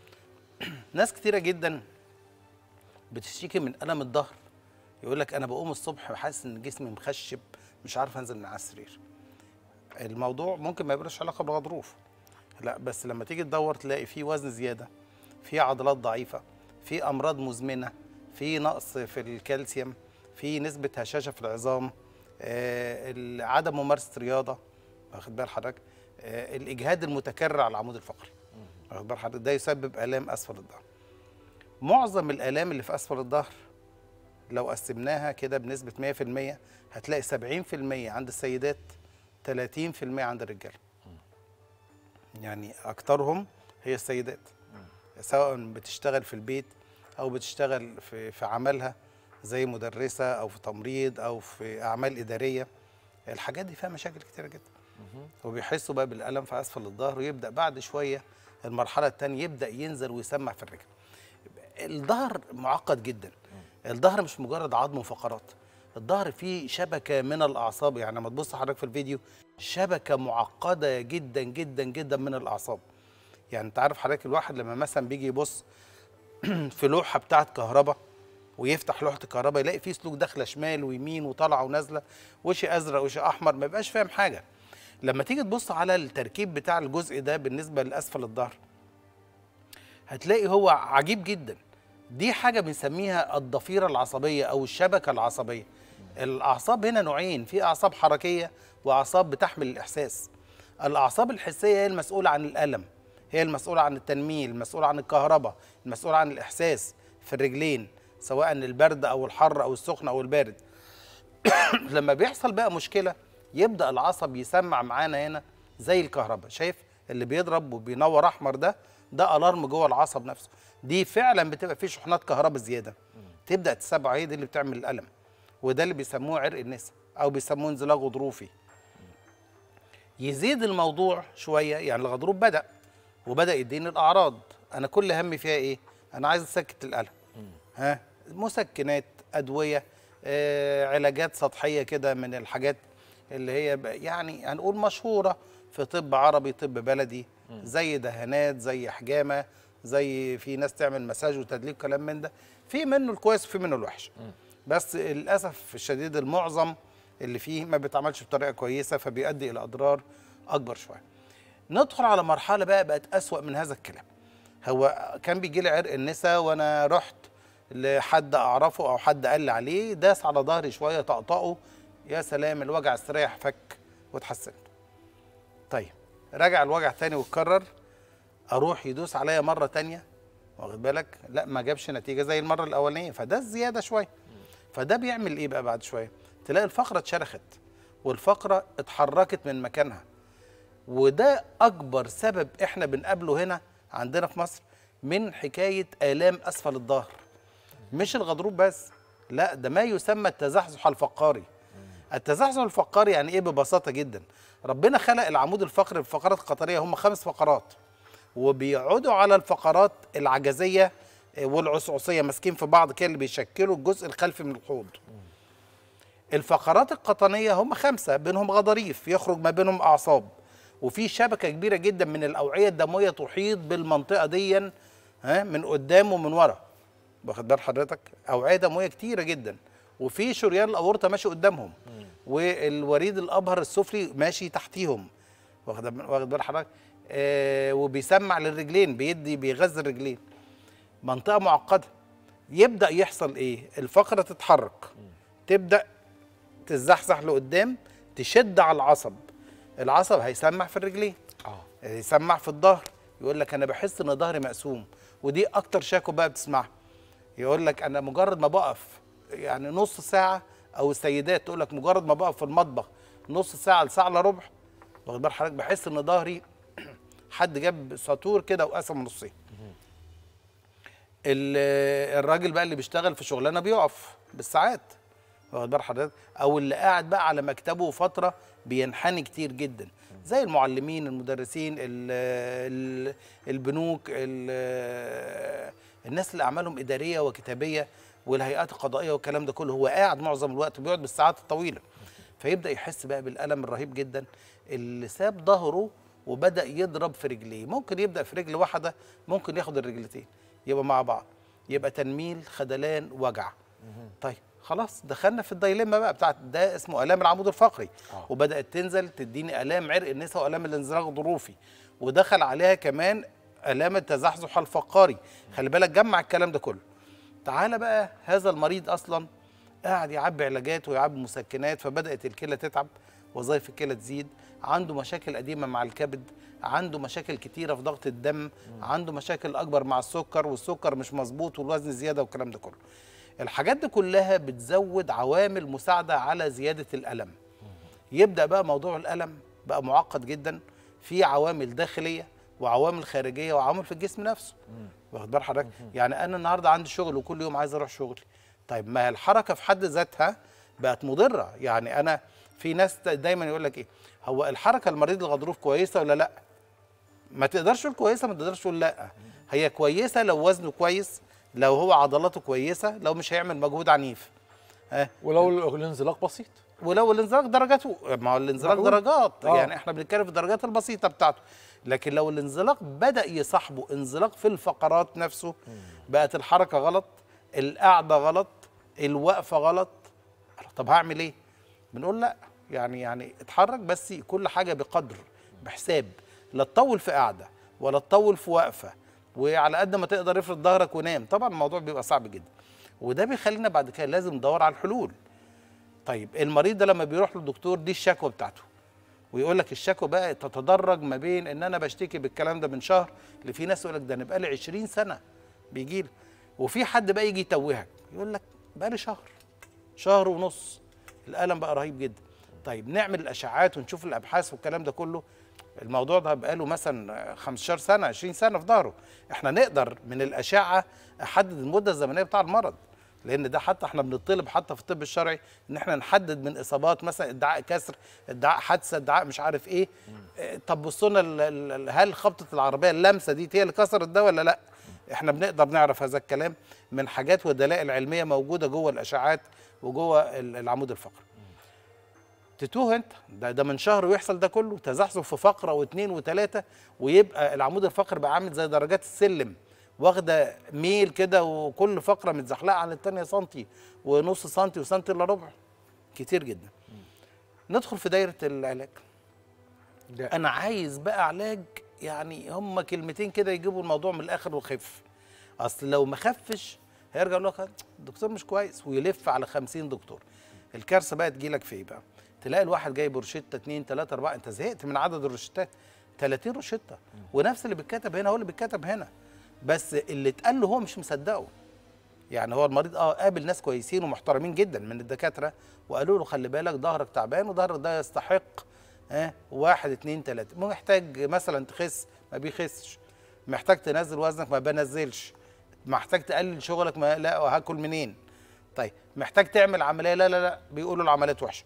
ناس كتيره جدا بتشتكي من الم الظهر يقول لك انا بقوم الصبح وحاسس ان جسمي مخشب مش عارف انزل من على السرير الموضوع ممكن ما يبقاش علاقه بالغضروف لا بس لما تيجي تدور تلاقي في وزن زياده في عضلات ضعيفه في امراض مزمنه في نقص في الكالسيوم في نسبه هشاشه في العظام آه، ال- عدم ممارسه رياضه واخد بال حضرتك آه، الاجهاد المتكرر على العمود الفقري واخد بال حضرتك ده يسبب الام اسفل الظهر معظم الالام اللي في اسفل الظهر لو قسمناها كده بنسبه 100% هتلاقي 70% عند السيدات 30% عند الرجاله يعني اكترهم هي السيدات سواء بتشتغل في البيت او بتشتغل في في عملها زي مدرسه او في تمريض او في اعمال اداريه الحاجات دي فيها مشاكل كتيره جدا وبيحسوا بقى بالالم في اسفل الظهر ويبدا بعد شويه المرحله الثانيه يبدا ينزل ويسمع في الرجل الظهر معقد جدا الظهر مش مجرد عظم وفقرات الظهر فيه شبكه من الاعصاب يعني لما تبص حضرتك في الفيديو شبكه معقده جدا جدا جدا من الاعصاب يعني انت عارف حضرتك الواحد لما مثلا بيجي يبص في لوحه بتاعه كهرباء ويفتح لوحه الكهرباء يلاقي فيه سلوك داخله شمال ويمين وطالعه ونازله وش ازرق وش احمر ما يبقاش فاهم حاجه لما تيجي تبص على التركيب بتاع الجزء ده بالنسبه لاسفل الظهر هتلاقي هو عجيب جدا دي حاجه بنسميها الضفيره العصبيه او الشبكه العصبيه الاعصاب هنا نوعين في اعصاب حركيه واعصاب بتحمل الاحساس الاعصاب الحسيه هي المسؤوله عن الالم هي المسؤوله عن التنميل المسؤوله عن الكهرباء المسؤوله عن الاحساس في الرجلين سواء البرد او الحر او السخن او البارد لما بيحصل بقى مشكله يبدا العصب يسمع معانا هنا زي الكهرباء شايف اللي بيضرب وبينور احمر ده ده الارم جوه العصب نفسه دي فعلا بتبقى فيه شحنات كهرباء زياده تبدا تسبع هي دي اللي بتعمل الالم وده اللي بيسموه عرق النسا او بيسموه انزلاق غضروفي يزيد الموضوع شويه يعني الغضروف بدا وبدا يديني الاعراض انا كل همي فيها ايه انا عايز اسكت الالم ها مسكنات ادويه آه، علاجات سطحيه كده من الحاجات اللي هي ب- يعني هنقول مشهوره في طب عربي طب بلدي زي دهانات زي حجامه زي في ناس تعمل مساج وتدليك كلام من ده في منه الكويس وفي منه الوحش بس للاسف الشديد المعظم اللي فيه ما بيتعملش بطريقه كويسه فبيؤدي الى اضرار اكبر شويه ندخل على مرحله بقى بقت اسوا من هذا الكلام هو كان بيجي لي عرق النسا وانا رحت لحد اعرفه او حد قال لي عليه داس على ظهري شويه طقطقه يا سلام الوجع استريح فك واتحسنت طيب رجع الوجع تاني واتكرر اروح يدوس عليا مره تانية واخد بالك لا ما جابش نتيجه زي المره الاولانيه فده الزياده شويه فده بيعمل ايه بقى بعد شويه تلاقي الفقره اتشرخت والفقره اتحركت من مكانها وده اكبر سبب احنا بنقابله هنا عندنا في مصر من حكايه الام اسفل الظهر مش الغضروف بس لا ده ما يسمى التزحزح الفقاري التزحزح الفقاري يعني ايه ببساطه جدا ربنا خلق العمود الفقري الفقرات القطريه هم خمس فقرات وبيقعدوا على الفقرات العجزيه والعصعصيه ماسكين في بعض كده اللي بيشكلوا الجزء الخلفي من الحوض الفقرات القطنيه هم خمسه بينهم غضاريف يخرج ما بينهم اعصاب وفي شبكه كبيره جدا من الاوعيه الدمويه تحيط بالمنطقه دي ها من قدام ومن ورا واخد بال حضرتك اوعيه دمويه كتيره جدا وفي شريان الاورطه ماشي قدامهم والوريد الابهر السفلي ماشي تحتيهم واخد بال- واخد بال حضرتك آه وبيسمع للرجلين بيدي بيغذي الرجلين منطقه معقده يبدا يحصل ايه الفقره تتحرك تبدا تتزحزح لقدام تشد على العصب العصب هيسمع في الرجلين اه يسمع في الظهر يقول لك انا بحس ان ظهري مقسوم ودي اكتر شكوى بقى بتسمعها يقول لك انا مجرد ما بقف يعني نص ساعه او السيدات تقول لك مجرد ما بقف في المطبخ نص ساعه لساعه الا ربع واخد بال حضرتك بحس ان ظهري حد جاب ساطور كده وقسم نصين ال- الراجل بقى اللي بيشتغل في شغلانه بيقف بالساعات واخد بال حضرتك او اللي قاعد بقى على مكتبه فتره بينحني كتير جدا زي المعلمين المدرسين ال ال البنوك ال الناس اللي اعمالهم اداريه وكتابيه والهيئات القضائيه والكلام ده كله هو قاعد معظم الوقت بيقعد بالساعات الطويله فيبدا يحس بقى بالالم الرهيب جدا اللي ساب ظهره وبدا يضرب في رجليه ممكن يبدا في رجل واحده ممكن ياخد الرجلتين يبقى مع بعض يبقى تنميل خدلان وجع طيب خلاص دخلنا في الدايليما بقى بتاعت ده اسمه الام العمود الفقري آه. وبدات تنزل تديني الام عرق النساء والام الانزلاق الظروفي ودخل عليها كمان الام التزحزح الفقاري خلي بالك جمع الكلام ده كله تعالى بقى هذا المريض اصلا قاعد يعبي علاجات ويعبي مسكنات فبدات الكلى تتعب وظائف الكلى تزيد عنده مشاكل قديمه مع الكبد عنده مشاكل كتيره في ضغط الدم عنده مشاكل اكبر مع السكر والسكر مش مظبوط والوزن زياده والكلام ده كله الحاجات دي كلها بتزود عوامل مساعده على زياده الالم يبدا بقى موضوع الالم بقى معقد جدا في عوامل داخليه وعوامل خارجيه وعوامل في الجسم نفسه واخد بال حضرتك يعني انا النهارده عندي شغل وكل يوم عايز اروح شغلي طيب ما هي الحركه في حد ذاتها بقت مضره يعني انا في ناس دايما يقول لك ايه هو الحركه المريض الغضروف كويسه ولا لا ما تقدرش تقول كويسه ما تقدرش تقول لا هي كويسه لو وزنه كويس لو هو عضلاته كويسه لو مش هيعمل مجهود عنيف ها ولو الانزلاق بسيط ولو الانزلاق درجاته ما هو الانزلاق معقول؟ درجات آه. يعني احنا بنتكلم في الدرجات البسيطه بتاعته لكن لو الانزلاق بدا يصاحبه انزلاق في الفقرات نفسه بقت الحركه غلط القعده غلط الوقفه غلط طب هعمل ايه بنقول لا يعني يعني اتحرك بس كل حاجه بقدر بحساب لا تطول في قعده ولا تطول في وقفه وعلى قد ما تقدر افرد ظهرك ونام طبعا الموضوع بيبقى صعب جدا وده بيخلينا بعد كده لازم ندور على الحلول طيب المريض ده لما بيروح للدكتور دي الشكوى بتاعته ويقول لك الشكوى بقى تتدرج ما بين ان انا بشتكي بالكلام ده من شهر لفي ناس يقول لك ده انا بقالي 20 سنه بيجي لي وفي حد بقى يجي يتوهك يقول لك بقالي شهر شهر ونص الالم بقى رهيب جدا طيب نعمل الاشعاعات ونشوف الابحاث والكلام ده كله الموضوع ده بقاله مثلا 15 سنه 20 سنه في ظهره احنا نقدر من الاشعه احدد المده الزمنيه بتاع المرض لان ده حتى احنا بنطلب حتى في الطب الشرعي ان احنا نحدد من اصابات مثلا ادعاء كسر ادعاء حادثه ادعاء مش عارف ايه اه، طب بصوا لنا ال- ال- ال- هل خبطه العربيه اللمسه دي هي اللي كسرت ده ولا لا احنا بنقدر نعرف هذا الكلام من حاجات ودلائل علميه موجوده جوه الاشعاعات وجوه ال- العمود الفقري تتوه انت ده ده من شهر ويحصل ده كله تزحزح في فقره واثنين وثلاثه ويبقى العمود الفقري بقى عامل زي درجات السلم واخده ميل كده وكل فقره متزحلقه عن الثانيه سنتي ونص سنتي وسنتي الا ربع كتير جدا ندخل في دايره العلاج ده انا عايز بقى علاج يعني هم كلمتين كده يجيبوا الموضوع من الاخر وخف اصل لو ما خفش هيرجع يقول لك الدكتور مش كويس ويلف على 50 دكتور الكارثه بقى تجيلك في ايه بقى تلاقي الواحد جايب روشته 2 3 4 انت زهقت من عدد الروشتات 30 روشته ونفس اللي بيتكتب هنا هو اللي بيتكتب هنا بس اللي اتقال له هو مش مصدقه يعني هو المريض اه قابل ناس كويسين ومحترمين جدا من الدكاتره وقالوا له خلي بالك ظهرك تعبان وظهرك ده يستحق ها واحد اتنين تلاته محتاج مثلا تخس ما بيخسش محتاج تنزل وزنك ما بنزلش محتاج تقلل شغلك ما لا هاكل منين طيب محتاج تعمل عمليه لا لا لا بيقولوا العمليات وحشه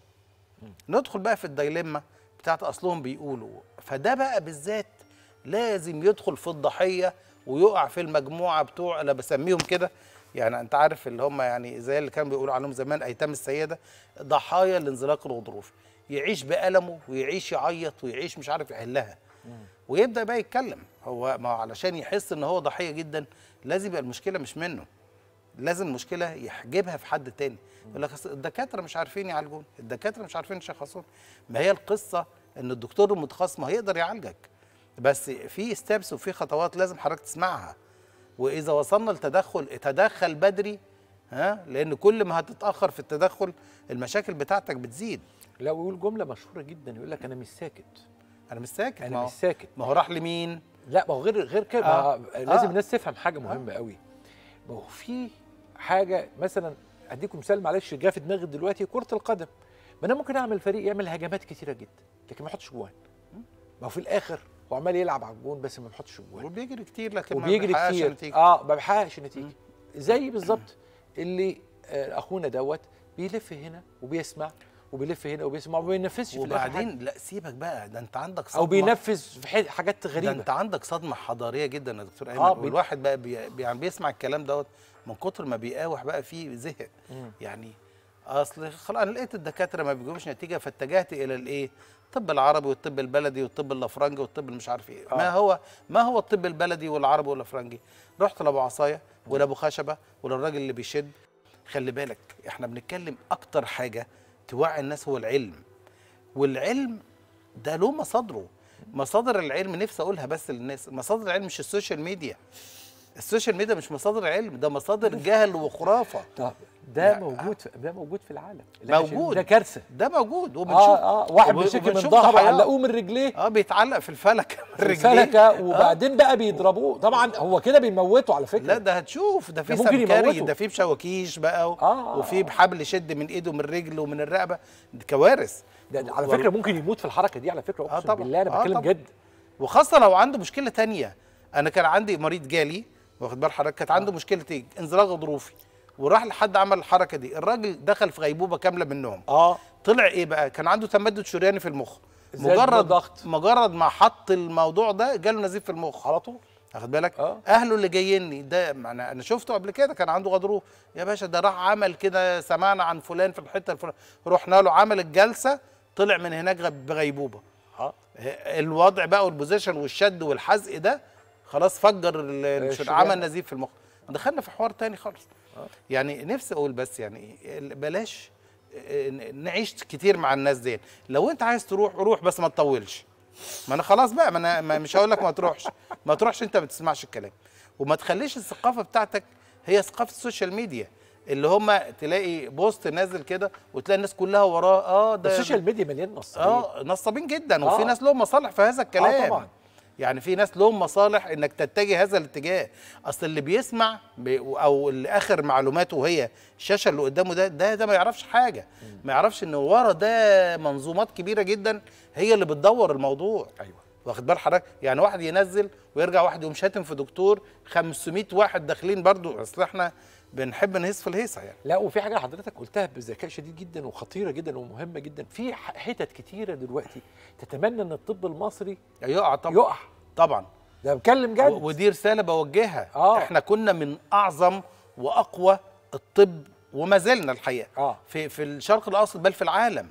ندخل بقى في الدايليما بتاعت اصلهم بيقولوا فده بقى بالذات لازم يدخل في الضحيه ويقع في المجموعه بتوع انا بسميهم كده يعني انت عارف اللي هم يعني زي اللي كانوا بيقولوا عليهم زمان ايتام السيده ضحايا الانزلاق الغضروفي يعيش بألمه ويعيش يعيط ويعيش مش عارف يحلها ويبدا بقى يتكلم هو ما هو علشان يحس ان هو ضحيه جدا لازم يبقى المشكله مش منه لازم المشكله يحجبها في حد تاني يقول لك أصل الدكاتره مش عارفين يعالجون الدكاتره مش عارفين يشخصون ما هي القصه ان الدكتور المتخصص ما هيقدر يعالجك بس في ستيبس وفي خطوات لازم حضرتك تسمعها واذا وصلنا لتدخل تدخل بدري ها لان كل ما هتتاخر في التدخل المشاكل بتاعتك بتزيد لا ويقول جمله مشهوره جدا يقول لك انا مش ساكت انا مش ساكت ما انا هو- مش ساكت ما هو راح لمين لا ما هو غير غير كده آه. آه. لازم آه. الناس تفهم حاجه مهمه قوي ما هو في حاجه مثلا اديكم مثال معلش جه في دماغي دلوقتي كره القدم ما انا ممكن اعمل فريق يعمل هجمات كتيره جدا لكن ما يحطش جوان ما هو في الاخر هو عمال يلعب على الجون بس ما بيحطش جوان وبيجري كتير لكن ما وبيجري بيحققش كتير نتيجة. اه ما بيحققش نتيجه زي بالظبط اللي آه اخونا دوت بيلف هنا وبيسمع وبيلف هنا وبيسمع وما بينفذش في الآخر حاجة. وبعدين لا سيبك بقى ده انت عندك صدمه او بينفذ في حي- حاجات ده غريبه انت عندك صدمه حضاريه جدا يا دكتور ايمن آه، آه بي- والواحد بقى بي بي- يعني بيسمع الكلام دوت من كتر ما بيقاوح بقى فيه زهق مم. يعني اصل خلاص انا لقيت الدكاتره ما بيجيبوش نتيجه فاتجهت الى الايه الطب العربي والطب البلدي والطب الافرنجي والطب اللي مش عارف ايه آه. ما هو ما هو الطب البلدي والعربي والافرنجي رحت لابو عصايه ولابو خشبه وللراجل اللي بيشد خلي بالك احنا بنتكلم اكتر حاجه توعي الناس هو العلم والعلم ده له مصادره مصادر العلم نفسي اقولها بس للناس مصادر العلم مش السوشيال ميديا السوشيال ميديا مش مصادر علم ده مصادر جهل وخرافه طب ده لا. موجود في ده موجود في العالم لا، عشان موجود. ده كارثه ده موجود وبنشوف اه اه واحد وب- بيشتكي من وبنشوف ظهره ضحاياه. علقوه من رجليه اه بيتعلق في الفلكه في رجليه. الفلكه وبعدين بقى بيضربوه طبعا هو كده بيموته على فكره لا ده هتشوف ده في ده ممكن سمكري يموته. ده في بشواكيش بقى و... آه. وفي بحبل يشد من ايده من رجله ومن الرقبه دي كوارث ده ده على وال- فكره ممكن يموت في الحركه دي على فكره آه اقسم طبعاً. بالله انا آه بتكلم طبعاً. جد وخاصه لو عنده مشكله تانية انا كان عندي مريض جالي واخد بال حضرتك كانت عنده مشكله ايه انزلاق غضروفي وراح لحد عمل الحركه دي الراجل دخل في غيبوبه كامله منهم اه طلع ايه بقى كان عنده تمدد شرياني في المخ زاد مجرد ضغط. مجرد ما حط الموضوع ده جاله نزيف في المخ على طول واخد بالك آه. اهله اللي جايين لي ده انا انا شفته قبل كده كان عنده غضروف يا باشا ده راح عمل كده سمعنا عن فلان في الحته الفلانيه رحنا له عمل الجلسه طلع من هناك غ- بغيبوبه اه الوضع بقى والبوزيشن والشد والحزق ده خلاص فجر ال- الش- الشريان. عمل نزيف في المخ دخلنا في حوار تاني خالص يعني نفسي اقول بس يعني ال- بلاش آه، ن- نعيش كتير مع الناس دي لو انت عايز تروح روح بس ما تطولش ما انا خلاص بقى ما انا ما مش هقول لك ما تروحش ما تروحش انت ما بتسمعش الكلام وما تخليش الثقافه بتاعتك هي ثقافه السوشيال ميديا اللي هم تلاقي بوست نازل كده وتلاقي الناس كلها وراه اه ده السوشيال ميديا مليان نصابين اه نصابين جدا وفي آه. ناس لهم مصالح في هذا الكلام آه طبعاً. يعني في ناس لهم مصالح انك تتجه هذا الاتجاه اصل اللي بيسمع ب... او اللي اخر معلوماته هي الشاشه اللي قدامه ده ده ده ما يعرفش حاجه ما يعرفش ان ورا ده منظومات كبيره جدا هي اللي بتدور الموضوع ايوه واخد بال حضرتك يعني واحد ينزل ويرجع واحد يقوم شاتم في دكتور 500 واحد داخلين برضو اصل احنا بنحب نهيص في الهيصه يعني لا وفي حاجه حضرتك قلتها بذكاء شديد جدا وخطيره جدا ومهمه جدا في ح- حتت كتيره دلوقتي تتمنى ان الطب المصري يقع طبعا يقع طبعا ده بتكلم جد و- ودي رساله بوجهها آه. احنا كنا من اعظم واقوى الطب وما زلنا الحقيقه آه. في في الشرق الاوسط بل في العالم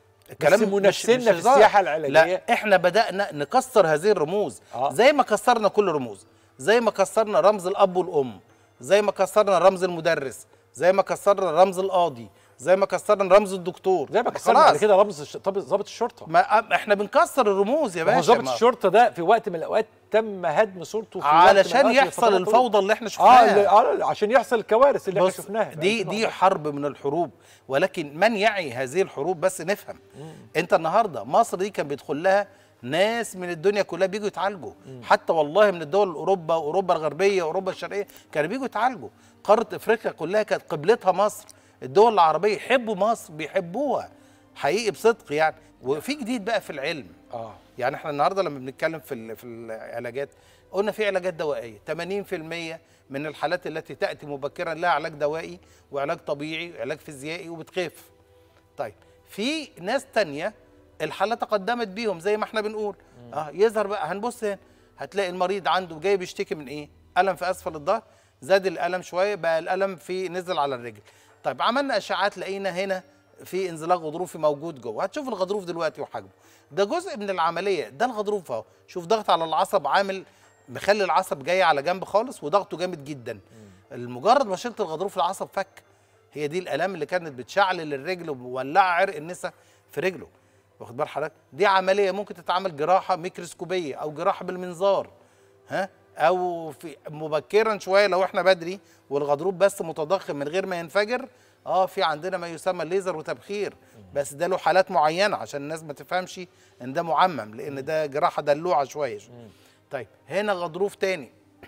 بس منافسينا في هزار. السياحة العلاجية. لا احنا بدانا نكسر هذه الرموز آه. زي ما كسرنا كل رموز زي ما كسرنا رمز الاب والام زي ما كسرنا رمز المدرس زي ما كسرنا رمز القاضي زي ما كسرنا رمز الدكتور زي ما كسرنا بعد خلاص. كده رمز الش- طب ضابط الشرطه ما احنا بنكسر الرموز يا ما هو باشا ضابط ما- الشرطه ده في وقت من الاوقات تم هدم صورته في وقت من علشان الأوقات يحصل لفترات طويلة. الفوضى اللي احنا اه شفناها اللي- آه، عشان يحصل الكوارث اللي احنا بص شفناها في دي 2011. دي حرب من الحروب ولكن من يعي هذه الحروب بس نفهم انت النهارده مصر دي كان بيدخل لها ناس من الدنيا كلها بيجوا يتعالجوا حتى والله من الدول اوروبا واوروبا الغربيه واوروبا الشرقيه كانوا بيجوا يتعالجوا قاره افريقيا كلها كانت قبلتها مصر الدول العربيه يحبوا مصر بيحبوها حقيقي بصدق يعني وفي جديد بقى في العلم اه يعني احنا النهارده لما بنتكلم في ال- في العلاجات قلنا في علاجات دوائيه 80% من الحالات التي تاتي مبكرا لها علاج دوائي وعلاج طبيعي وعلاج فيزيائي وبتخف طيب في ناس تانية الحالة تقدمت بيهم زي ما احنا بنقول اه يظهر بقى هنبص هنا هتلاقي المريض عنده جاي بيشتكي من ايه الم في اسفل الظهر زاد الالم شويه بقى الالم في نزل على الرجل طيب عملنا اشعاعات لقينا هنا في انزلاق غضروفي موجود جوه هتشوف الغضروف دلوقتي وحجمه ده جزء من العمليه ده الغضروف اهو شوف ضغط على العصب عامل مخلي العصب جاي على جنب خالص وضغطه جامد جدا المجرد ما شلت الغضروف العصب فك هي دي الالام اللي كانت بتشعلل الرجل ومولعه عرق النسا في رجله واخد بال حضرتك دي عمليه ممكن تتعمل جراحه ميكروسكوبيه او جراحه بالمنظار ها او في مبكرا شويه لو احنا بدري والغضروف بس متضخم من غير ما ينفجر اه في عندنا ما يسمى الليزر وتبخير بس ده له حالات معينه عشان الناس ما تفهمش ان ده معمم لان ده جراحه دلوعه شويه طيب هنا غضروف تاني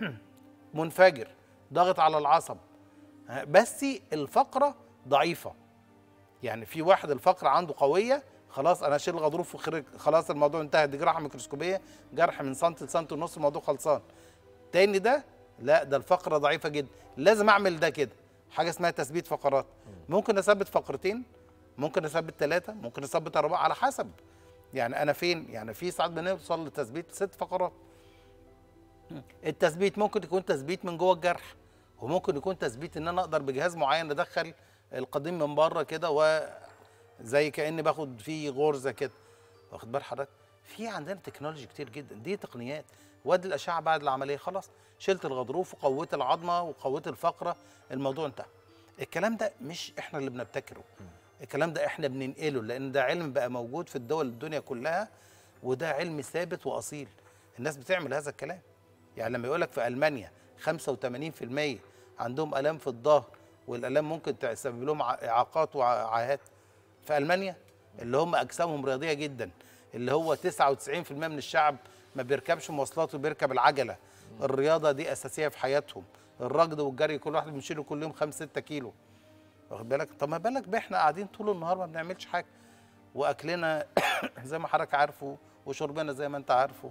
منفجر ضاغط على العصب ها، بس الفقره ضعيفه يعني في واحد الفقره عنده قويه خلاص انا اشيل الغضروف وخرج خلاص الموضوع انتهى دي جراحه ميكروسكوبيه جرح من سنتي لسنتي ونص الموضوع خلصان تاني ده لا ده الفقره ضعيفه جدا لازم اعمل ده كده حاجه اسمها تثبيت فقرات ممكن اثبت فقرتين ممكن اثبت ثلاثه ممكن اثبت اربعه على حسب يعني انا فين يعني في ساعات بنوصل لتثبيت ست فقرات التثبيت ممكن يكون تثبيت من جوه الجرح وممكن يكون تثبيت ان انا اقدر بجهاز معين ادخل القديم من بره كده وزي كاني باخد فيه غرزه كده واخد بال حضرتك في عندنا تكنولوجي كتير جدا دي تقنيات وادي الاشعه بعد العمليه خلاص شلت الغضروف وقويت العظمه وقويت الفقره الموضوع انتهى الكلام ده مش احنا اللي بنبتكره الكلام ده احنا بننقله لان ده علم بقى موجود في الدول الدنيا كلها وده علم ثابت واصيل الناس بتعمل هذا الكلام يعني لما يقول لك في المانيا 85% عندهم الام في الظهر والالام ممكن تسبب لهم ع- اعاقات وعاهات في المانيا اللي هم اجسامهم رياضيه جدا اللي هو 99% من الشعب ما بيركبش مواصلات وبيركب العجله الرياضه دي اساسيه في حياتهم الركض والجري كل واحد بيشيله كل يوم 5 6 كيلو واخد بالك طب ما بالك بقى احنا قاعدين طول النهار ما بنعملش حاجه واكلنا زي ما حضرتك عارفه وشربنا زي ما انت عارفه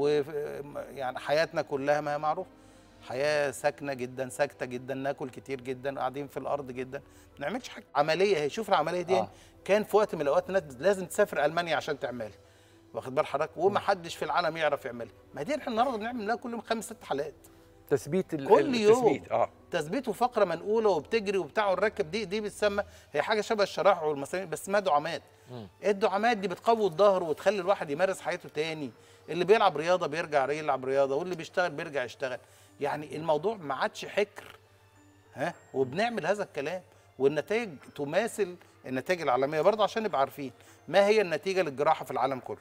ويعني حياتنا كلها ما هي معروفه حياه ساكنه جدا ساكته جدا ناكل كتير جدا قاعدين في الارض جدا ما نعملش حاجه عمليه هي شوف العمليه دي آه. آه. كان في وقت من الاوقات الناس لازم تسافر المانيا عشان تعملها واخد بال حضرتك وما حدش في العالم يعرف يعملها ما دي احنا النهارده بنعمل لها كل يوم خمس ست حلقات تثبيت ال- كل يوم. التثبيت اه تثبيت وفقره منقوله وبتجري وبتاع والركب دي دي بتسمى هي حاجه شبه الشرايح والمسامير بس اسمها دعامات ايه الدعامات دي بتقوي الظهر وتخلي الواحد يمارس حياته تاني اللي بيلعب رياضه بيرجع يلعب رياضه واللي بيشتغل بيرجع يشتغل يعني الموضوع ما عادش حكر ها وبنعمل هذا الكلام والنتائج تماثل النتائج العالميه برضه عشان نبقى عارفين ما هي النتيجه للجراحه في العالم كله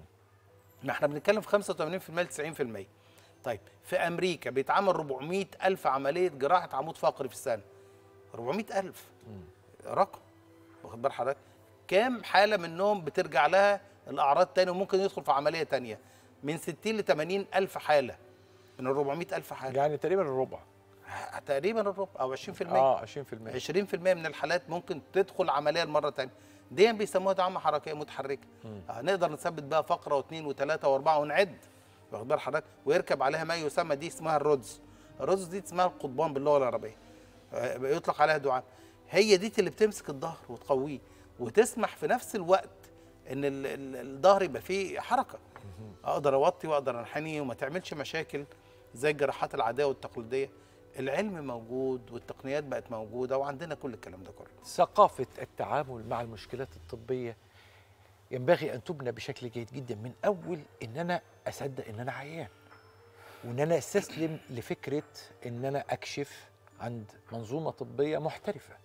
ما احنا بنتكلم في 85% ل 90% طيب في امريكا بيتعمل 400 الف عمليه جراحه عمود فقري في السنه 400 الف رقم واخد بال حضرتك كام حاله منهم بترجع لها الاعراض تاني وممكن يدخل في عمليه تانية من 60 ل 80 الف حاله من ال 400 الف حاله يعني تقريبا الربع تقريبا الربع او 20% اه 20% 20% من الحالات ممكن تدخل عمليه لمره ثانيه دي بيسموها دعامه حركيه متحركه آه نقدر نثبت بها فقره واثنين وثلاثه واربعه ونعد واخد بال حضرتك ويركب عليها ما يسمى دي اسمها الرودز الرودز دي اسمها القضبان باللغه العربيه آه يطلق عليها دعامه هي دي اللي بتمسك الظهر وتقويه وتسمح في نفس الوقت ان ال- ال- الظهر يبقى فيه حركه اقدر اوطي واقدر انحني وما تعملش مشاكل زي الجراحات العاديه والتقليديه العلم موجود والتقنيات بقت موجوده وعندنا كل الكلام ده كله ثقافة التعامل مع المشكلات الطبية ينبغي أن تبنى بشكل جيد جدا من أول إن أنا أصدق إن أنا عيان وإن أنا أستسلم لفكرة إن أنا أكشف عند منظومة طبية محترفة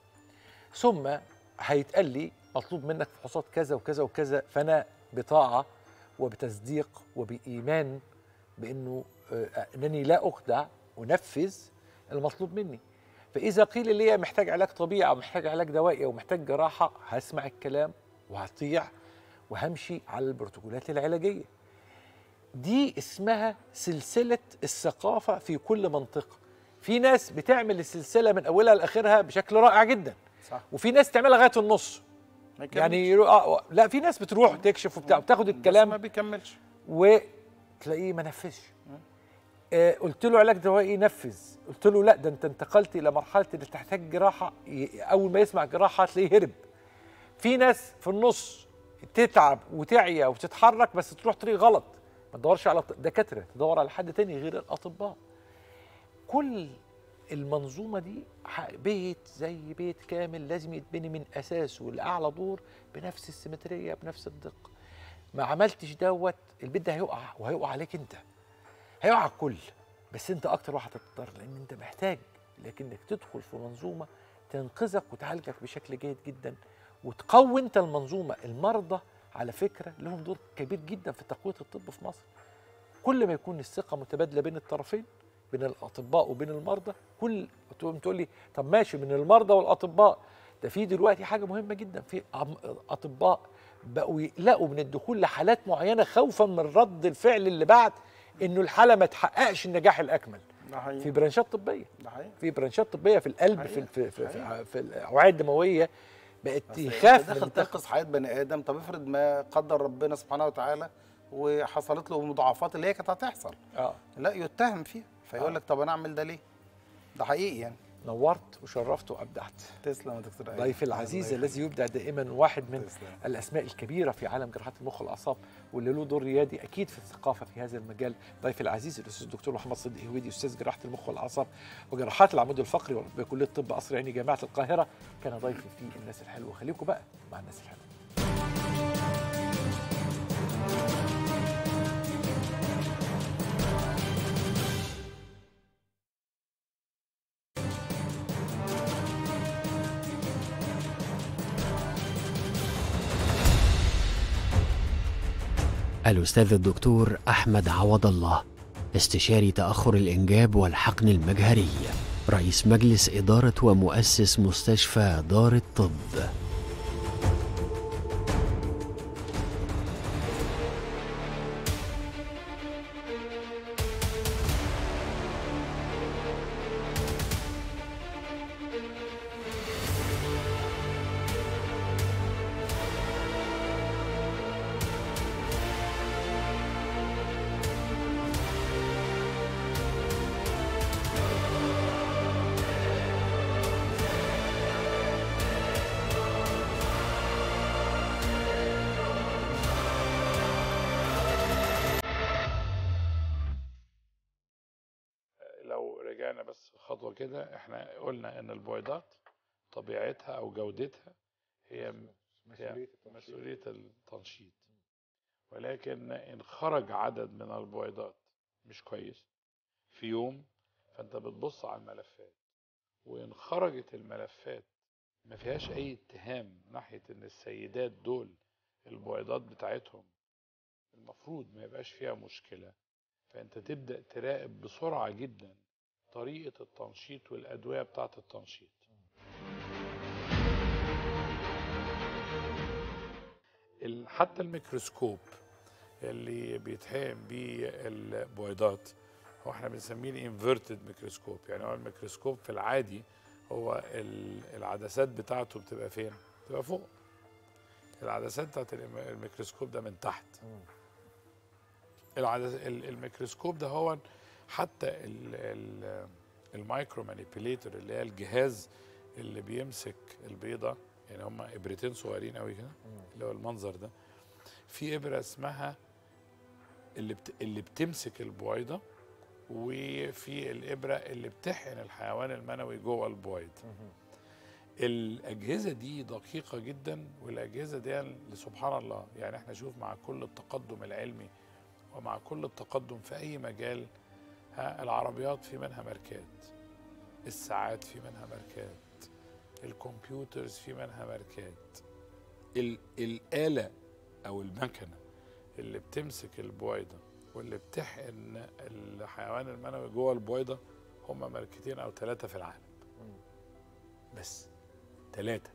ثم هيتقال لي مطلوب منك فحوصات كذا وكذا وكذا فأنا بطاعة وبتصديق وبإيمان بأنه آه، أنني لا أخدع أنفذ المطلوب مني فإذا قيل لي محتاج علاج طبيعي أو محتاج علاج دوائي أو محتاج جراحة هسمع الكلام وهطيع وهمشي على البروتوكولات العلاجية دي اسمها سلسلة الثقافة في كل منطقة في ناس بتعمل السلسلة من أولها لآخرها بشكل رائع جدا صح وفي ناس تعملها لغاية النص ما يكملش. يعني يرو- آه لا في ناس بتروح تكشف وبتاع بتاخد بس الكلام ما بيكملش وتلاقيه ما نفذش آه قلت له علاج دوائي نفذ قلت له لا ده انت انتقلت الى مرحله اللي تحتاج جراحه ي- اول ما يسمع جراحه تلاقيه هرب في ناس في النص تتعب وتعيا وتتحرك بس تروح طريق غلط ما تدورش على ط- دكاتره تدور على حد تاني غير الاطباء كل المنظومه دي ح- بيت زي بيت كامل لازم يتبني من اساسه لاعلى دور بنفس السيمتريه بنفس الدقه ما عملتش دوت البيت ده هيقع وهيقع عليك انت هيقع على الكل بس انت اكتر واحد هتضطر لان انت محتاج لكنك تدخل في منظومه تنقذك وتعالجك بشكل جيد جدا وتقوي انت المنظومه المرضى على فكره لهم دور كبير جدا في تقويه الطب في مصر كل ما يكون الثقه متبادله بين الطرفين بين الاطباء وبين المرضى كل تقوم تقول لي طب ماشي من المرضى والاطباء ده في دلوقتي حاجه مهمه جدا في عم- اطباء بقوا يقلقوا من الدخول لحالات معينه خوفا من رد الفعل اللي بعد انه الحاله ما تحققش النجاح الاكمل ده حقيقي في برانشات طبيه ده حقيقي في برانشات طبيه في القلب في في في, في, في الاوعيه الدمويه بقت أصل يخاف انت من داخل التخ- تنقذ حياه بني ادم طب افرض ما قدر ربنا سبحانه وتعالى وحصلت له مضاعفات اللي هي كانت هتحصل اه لا يتهم فيها فيقول لك طب انا اعمل ده ليه؟ ده حقيقي يعني نورت وشرفت وابدعت تسلم يا دكتور أيمن. ضيف العزيز الله الذي يبدع دائما واحد من تسلم. الاسماء الكبيره في عالم جراحات المخ والاعصاب واللي له دور ريادي اكيد في الثقافه في هذا المجال ضيف العزيز الاستاذ الدكتور محمد صديق هويدي استاذ جراحه المخ والاعصاب وجراحات العمود الفقري بكليه طب قصر عيني جامعه القاهره كان ضيفي في الناس الحلوه خليكم بقى مع الناس الحلوه الأستاذ الدكتور أحمد عوض الله استشاري تأخر الإنجاب والحقن المجهري رئيس مجلس إدارة ومؤسس مستشفى دار الطب لو رجعنا بس خطوة كده احنا قلنا ان البويضات طبيعتها او جودتها هي هي مسؤولية التنشيط ولكن ان خرج عدد من البويضات مش كويس في يوم فانت بتبص على الملفات وان خرجت الملفات ما فيهاش اي اتهام ناحية ان السيدات دول البويضات بتاعتهم المفروض ما يبقاش فيها مشكلة فانت تبدا تراقب بسرعه جدا طريقه التنشيط والادويه بتاعه التنشيط ال- حتى الميكروسكوب اللي بيتحقن بيه البويضات هو احنا بنسميه الانفيرتد ميكروسكوب يعني هو الميكروسكوب في العادي هو ال- العدسات بتاعته بتبقى فين؟ بتبقى فوق العدسات بتاعت الم- الميكروسكوب ده من تحت العدس ال- الميكروسكوب ده هو حتى ال ال المايكرو مانيبيليتور اللي هي الجهاز اللي بيمسك البيضه يعني هم ابرتين صغيرين قوي كده اللي هو المنظر ده في ابره اسمها اللي بت اللي بتمسك البويضه وفي الابره اللي بتحقن الحيوان المنوي جوه البويض الاجهزه دي دقيقه جدا والاجهزه دي سبحان الله يعني احنا شوف مع كل التقدم العلمي ومع كل التقدم في اي مجال ها العربيات في منها ماركات الساعات في منها ماركات الكمبيوترز في منها ماركات ال- الآلة أو المكنة اللي بتمسك البويضة واللي بتحقن الحيوان المنوي جوه البويضة هما ماركتين أو ثلاثة في العالم بس ثلاثة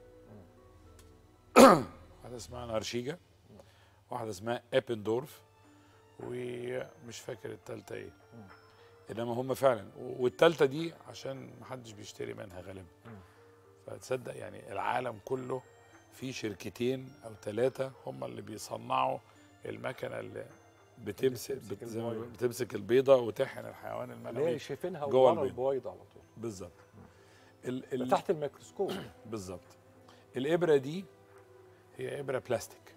واحدة اسمها نارشيجا واحدة اسمها ابندورف ومش فاكر التالتة ايه انما هم فعلا والتالتة دي عشان محدش بيشتري منها غالبا فتصدق يعني العالم كله في شركتين او ثلاثة هم اللي بيصنعوا المكنة اللي بتمسك بتمسك بت- زي ما البويضة. بتمسك البيضة وتحقن الحيوان اللي المنوي هي شايفينها جوه ورا البيض البويضه على طول بالظبط ال ده ال تحت الميكروسكوب بالظبط الابره دي هي ابره بلاستيك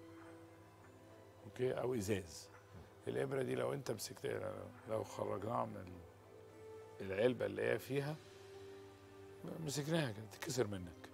اوكي او ازاز الابره دي لو انت مسكت لو خرجناها من ال- العلبه اللي هي فيها مسكناها كده تتكسر منك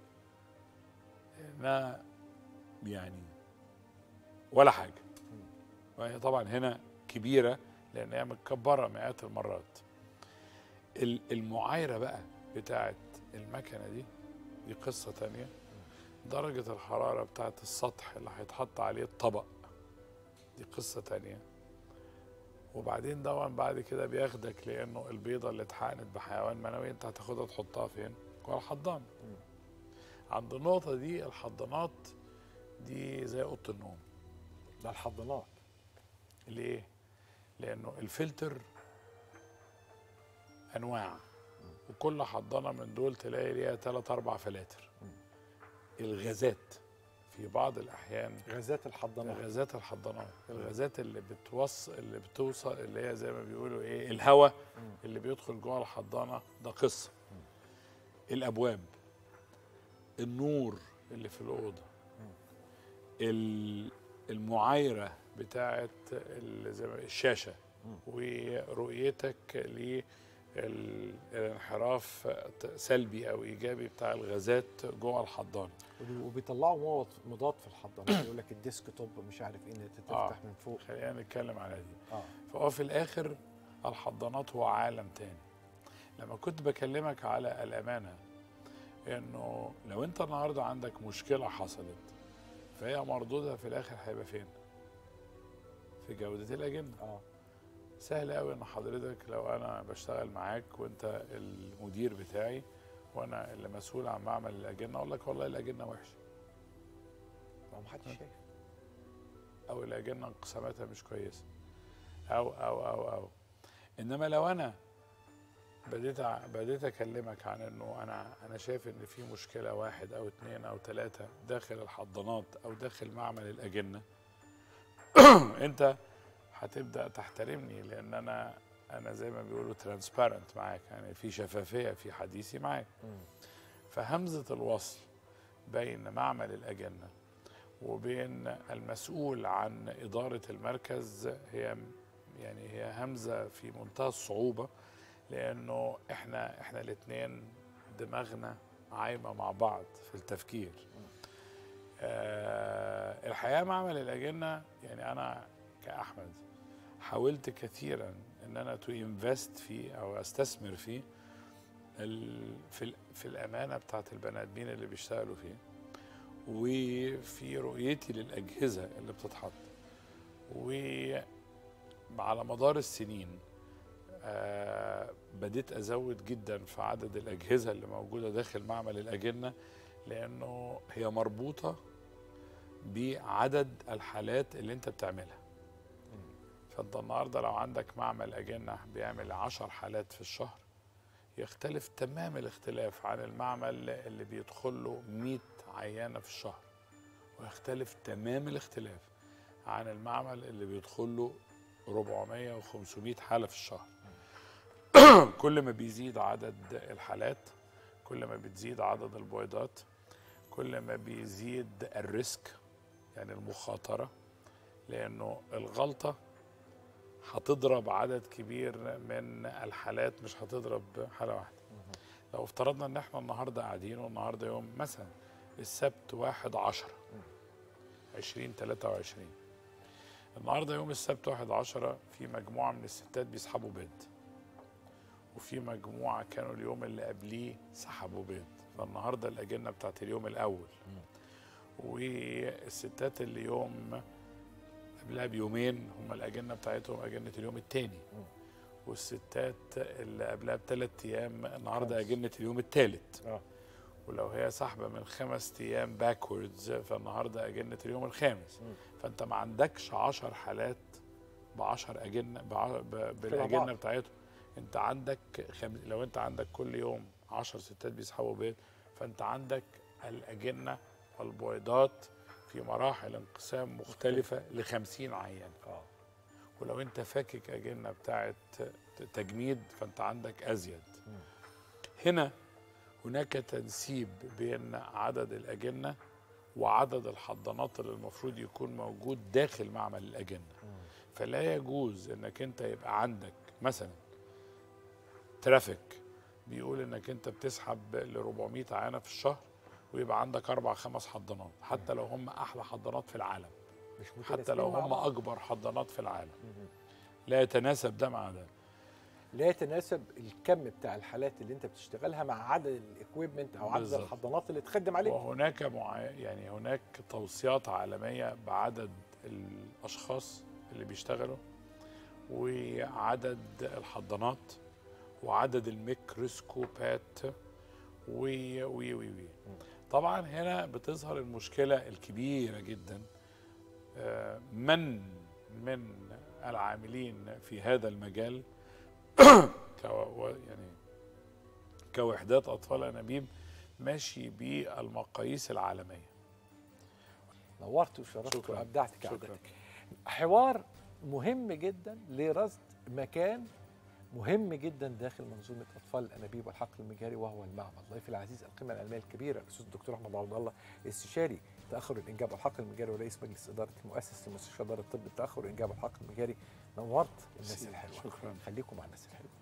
انها يعني ولا حاجه وهي طبعا هنا كبيره لان هي متكبره مئات المرات ال- المعايره بقى بتاعت المكنه دي دي قصه تانية درجه الحراره بتاعت السطح اللي هيتحط عليه الطبق دي قصه تانية وبعدين طبعا بعد كده بياخدك لانه البيضه اللي اتحقنت بحيوان منوي انت هتاخدها تحطها فين؟ جوه الحضان عند النقطه دي الحضانات دي زي اوضه النوم ده الحضانات ليه؟ لأنه الفلتر أنواع وكل حضانة من دول تلاقي ليها تلات أربع فلاتر الغازات في بعض الأحيان غازات الحضانات غازات الحضانات الغازات اللي بتوص اللي بتوصل اللي هي زي ما بيقولوا ايه الهواء اللي بيدخل جوه الحضانه ده قصه الابواب النور اللي في الاوضه ال- المعايره بتاعه ال- زي ما- الشاشه ورؤيتك للانحراف سلبي او ايجابي بتاع الغازات جوه الحضانه وبي- وبيطلعوا مواد مضاد في الحضانات يقول لك الديسك توب مش عارف ايه إن تفتح آه. من فوق خلينا نتكلم على دي اه فهو في الاخر الحضانات هو عالم تاني لما كنت بكلمك على الامانه انه لو انت النهارده عندك مشكله حصلت فهي مردودها في الاخر هيبقى فين في جوده الاجنه اه سهل قوي ان حضرتك لو انا بشتغل معاك وانت المدير بتاعي وانا اللي مسؤول عن معمل الاجنه اقول لك والله الاجنه وحشه ما هو محدش شايف او الاجنه انقساماتها مش كويسه او او او او انما لو انا بديت ع- بديت اكلمك عن انه انا انا شايف ان في مشكله واحد او اتنين او تلاته داخل الحضانات او داخل معمل الاجنه انت هتبدا تحترمني لان انا انا زي ما بيقولوا ترانسبيرنت معاك يعني في شفافيه في حديثي معاك فهمزه الوصل بين معمل الاجنه وبين المسؤول عن اداره المركز هي يعني هي همزه في منتهى الصعوبه لانه احنا احنا الاثنين دماغنا عايمه مع بعض في التفكير آه الحقيقه معمل الاجنه يعني انا كاحمد حاولت كثيرا ان انا تو انفست فيه او استثمر فيه ال- في ال- في الامانه بتاعت البني ادمين اللي بيشتغلوا فيه وفي رؤيتي للاجهزه اللي بتتحط وعلى مدار السنين آه بديت ازود جدا في عدد الاجهزه اللي موجوده داخل معمل الاجنه لانه هي مربوطه بعدد الحالات اللي انت بتعملها فانت النهارده لو عندك معمل اجنه بيعمل عشر حالات في الشهر يختلف تمام الاختلاف عن المعمل اللي بيدخل له 100 عيانه في الشهر ويختلف تمام الاختلاف عن المعمل اللي بيدخل له 400 و500 حاله في الشهر كل ما بيزيد عدد الحالات كل ما بتزيد عدد البويضات كل ما بيزيد الريسك يعني المخاطره لانه الغلطه هتضرب عدد كبير من الحالات مش هتضرب حاله واحده لو افترضنا ان احنا النهارده قاعدين والنهارده يوم مثلا السبت واحد عشرة عشرين تلاتة وعشرين النهارده يوم السبت واحد عشرة في مجموعة من الستات بيسحبوا بيض وفي مجموعة كانوا اليوم اللي قبليه سحبوا بيض فالنهارده الأجنة بتاعت اليوم الأول والستات اللي يوم قبلها بيومين هم الأجنة بتاعتهم أجنة اليوم التاني والستات اللي قبلها بثلاث أيام النهارده خمس. أجنة اليوم التالت اه ولو هي سحبة من خمس أيام باكوردز فالنهارده أجنة اليوم الخامس فأنت ما عندكش عشر حالات بعشر أجنة بع- ب- بالأجنة بعض. بتاعتهم أنت عندك خم... لو أنت عندك كل يوم عشر ستات بيسحبوا بيض فأنت عندك الأجنة والبويضات في مراحل انقسام مختلفة لخمسين عيان اه ولو انت فاكك اجنه بتاعت تجميد فانت عندك ازيد هنا هناك تنسيب بين عدد الاجنه وعدد الحضانات اللي المفروض يكون موجود داخل معمل الاجنه فلا يجوز انك انت يبقى عندك مثلا ترافيك بيقول انك انت بتسحب ل 400 عينه في الشهر ويبقى عندك اربع خمس حضانات حتى لو هم احلى حضانات في العالم مش حتى لو متناسبين مع هم بعض. اكبر حضانات في العالم لا يتناسب ده مع ده لا يتناسب الكم بتاع الحالات اللي انت بتشتغلها مع عدد الاكويبمنت او عدد بالظبط. الحضانات اللي تخدم عليك وهناك مع... يعني هناك توصيات عالميه بعدد الاشخاص اللي بيشتغلوا وعدد الحضانات وعدد الميكروسكوبات و وي وي وي طبعا هنا بتظهر المشكله الكبيره جدا آه، من من العاملين في هذا المجال كو يعني كوحدات اطفال انابيب ماشي بالمقاييس العالميه نورت وشرفت شكراً. وابدعت شكراً. كعادتك حوار مهم جدا لرصد مكان مهم جدا داخل منظومه اطفال الانابيب والحقل المجاري وهو المعمل ضيفي العزيز القيمه العلميه الكبيره الاستاذ الدكتور احمد عبد الله استشاري تاخر الانجاب والحقل المجاري ورئيس مجلس اداره المؤسس لمستشفى دار الطب التاخر الانجاب والحقل المجاري نورت الناس الحلوه شكرا خليكم مع الناس الحلوه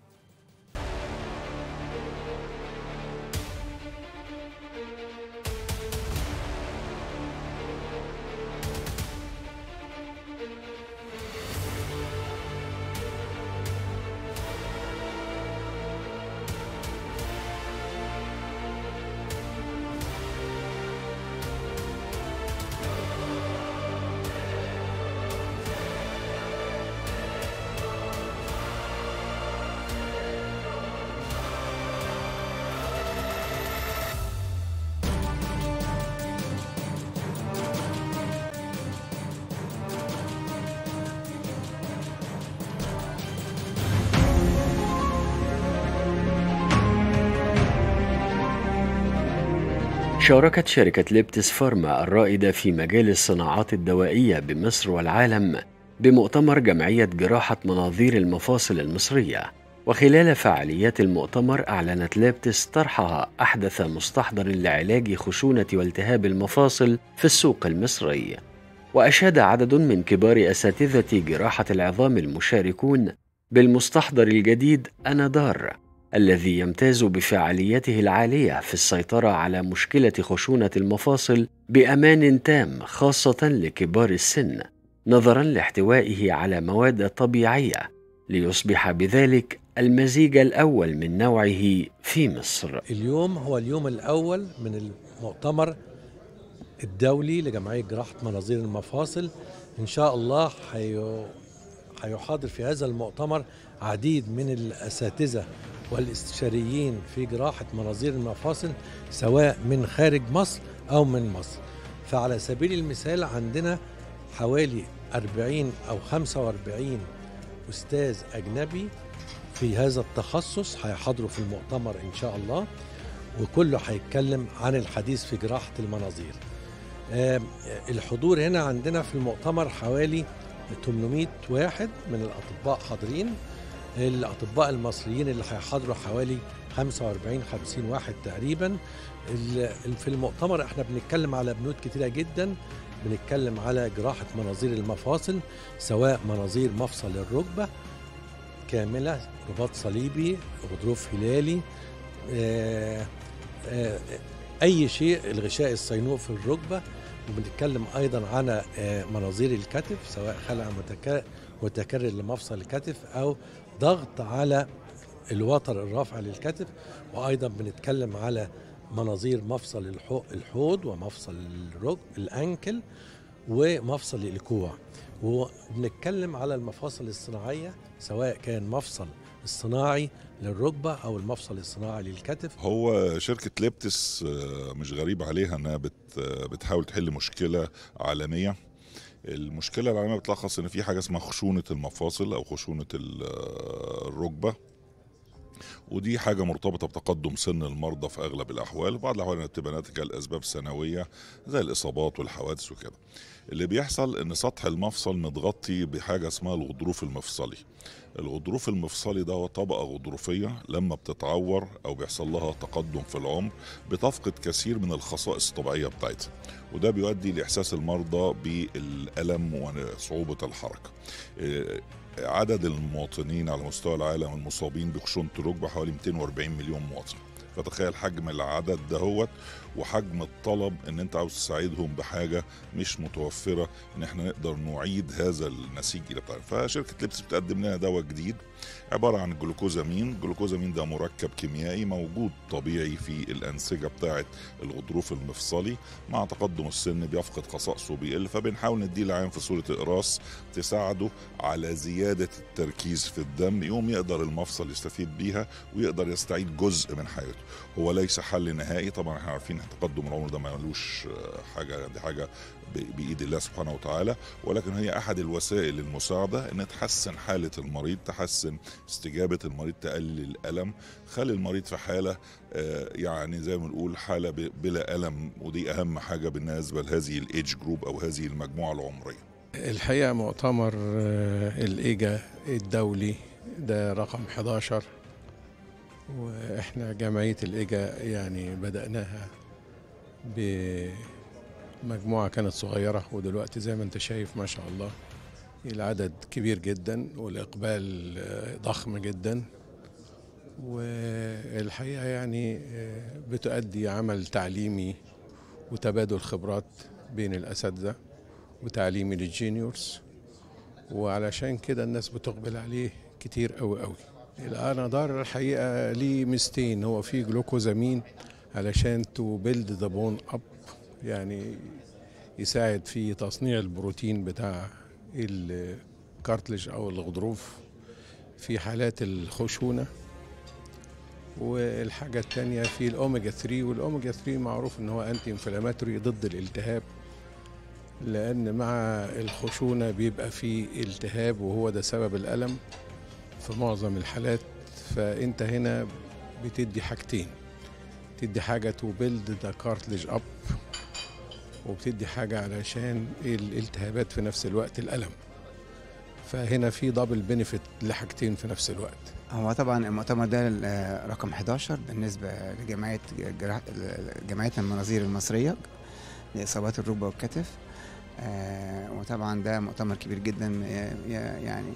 شاركت شركة ليبتس فارما الرائدة في مجال الصناعات الدوائية بمصر والعالم بمؤتمر جمعية جراحة مناظير المفاصل المصرية وخلال فعاليات المؤتمر أعلنت ليبتس طرحها أحدث مستحضر لعلاج خشونة والتهاب المفاصل في السوق المصري وأشاد عدد من كبار أساتذة جراحة العظام المشاركون بالمستحضر الجديد أنادار الذي يمتاز بفعاليته العالية في السيطرة على مشكلة خشونة المفاصل بأمان تام خاصة لكبار السن نظرا لاحتوائه على مواد طبيعية ليصبح بذلك المزيج الأول من نوعه في مصر اليوم هو اليوم الأول من المؤتمر الدولي لجمعية جراحة مناظير المفاصل إن شاء الله حي... هيحاضر في هذا المؤتمر عديد من الأساتذة والاستشاريين في جراحة مناظير المفاصل سواء من خارج مصر أو من مصر فعلى سبيل المثال عندنا حوالي 40 أو 45 أستاذ أجنبي في هذا التخصص هيحضروا في المؤتمر إن شاء الله وكله هيتكلم عن الحديث في جراحة المناظير آم، الحضور هنا عندنا في المؤتمر حوالي 800 واحد من الأطباء حاضرين الأطباء المصريين اللي هيحضروا حوالي 45 50 واحد تقريبا ال- في المؤتمر احنا بنتكلم على بنود كتيرة جدا بنتكلم على جراحة مناظير المفاصل سواء مناظير مفصل الركبة كاملة رباط صليبي غضروف هلالي آه، آه، أي شيء الغشاء الصينوع في الركبة وبنتكلم أيضا على آه، مناظير الكتف سواء خلع متكا- متكرر لمفصل الكتف أو ضغط على الوتر الرافع للكتف وأيضا بنتكلم على مناظير مفصل الحو- الحوض ومفصل الركب الأنكل ومفصل الكوع وبنتكلم على المفاصل الصناعية سواء كان مفصل الصناعي للركبة أو المفصل الصناعي للكتف هو شركة ليبتس آه، مش غريب عليها انها بت آه، بتحاول تحل مشكلة عالمية المشكلة العالمية بتلخص ان في حاجة اسمها خشونة المفاصل او خشونة ال- آه، الركبة ودي حاجة مرتبطة بتقدم سن المرضى في أغلب الأحوال وبعض الأحوال إنها بتبقى ناتجة لأسباب سنوية زي الإصابات والحوادث وكده اللي بيحصل إن سطح المفصل متغطي بحاجة اسمها الغضروف المفصلي الغضروف المفصلي ده هو طبقة غضروفية لما بتتعور أو بيحصل لها تقدم في العمر بتفقد كثير من الخصائص الطبيعية بتاعتها وده بيؤدي لإحساس المرضى بالألم وصعوبة الحركة إيه، عدد المواطنين على مستوى العالم المصابين بخشونة الركبة حوالي 240 مليون مواطن فتخيل حجم العدد دهوت وحجم الطلب ان انت عاوز تساعدهم بحاجه مش متوفره ان احنا نقدر نعيد هذا النسيج اللي بتاعنا فشركه لبس بتقدم لنا دواء جديد عباره عن جلوكوزامين الجلوكوزامين ده مركب كيميائي موجود طبيعي في الانسجه بتاعه الغضروف المفصلي مع تقدم السن بيفقد خصائصه بيقل فبنحاول نديه العام في صوره اقراص تساعده على زياده التركيز في الدم يوم يقدر المفصل يستفيد بيها ويقدر يستعيد جزء من حياته هو ليس حل نهائي طبعا احنا عارفين تقدم العمر ده ملوش آه، حاجه دي حاجه ب- بايد الله سبحانه وتعالى ولكن هي احد الوسائل المساعده ان تحسن حاله المريض تحسن استجابه المريض تقلل الالم خلي المريض في حاله آه، يعني زي ما بنقول حاله ب- بلا الم ودي اهم حاجه بالنسبه لهذه الايدج جروب او هذه المجموعه العمريه الحقيقة مؤتمر آه، الإيجا الدولي ده رقم 11 وإحنا جمعية الإيجا يعني بدأناها بمجموعة كانت صغيرة ودلوقتي زي ما أنت شايف ما شاء الله العدد كبير جدا والإقبال آه، ضخم جدا والحقيقة يعني آه، بتؤدي عمل تعليمي وتبادل خبرات بين الأساتذة وتعليمي للجينيورز وعلشان كده الناس بتقبل عليه كتير قوي قوي الانادار الحقيقه ليه ميزتين هو فيه جلوكوزامين علشان تو بيلد ذا بون اب يعني يساعد في تصنيع البروتين بتاع الكارتلج او الغضروف في حالات الخشونه والحاجة التانية في الأوميجا 3 والأوميجا 3 معروف إن هو أنتي انفلاماتوري ضد الالتهاب لأن مع الخشونة بيبقى فيه التهاب وهو ده سبب الألم في معظم الحالات فأنت هنا بتدي حاجتين تدي حاجه تو بيلد ذا كارتلج اب وبتدي حاجه علشان الالتهابات في نفس الوقت الالم فهنا في دبل بنفيت لحاجتين في نفس الوقت هو طبعا المؤتمر ده آه، رقم 11 بالنسبة لجمعية جراح جمعية المناظير المصرية لإصابات الركبة والكتف آه، وطبعا ده مؤتمر كبير جدا آه، يعني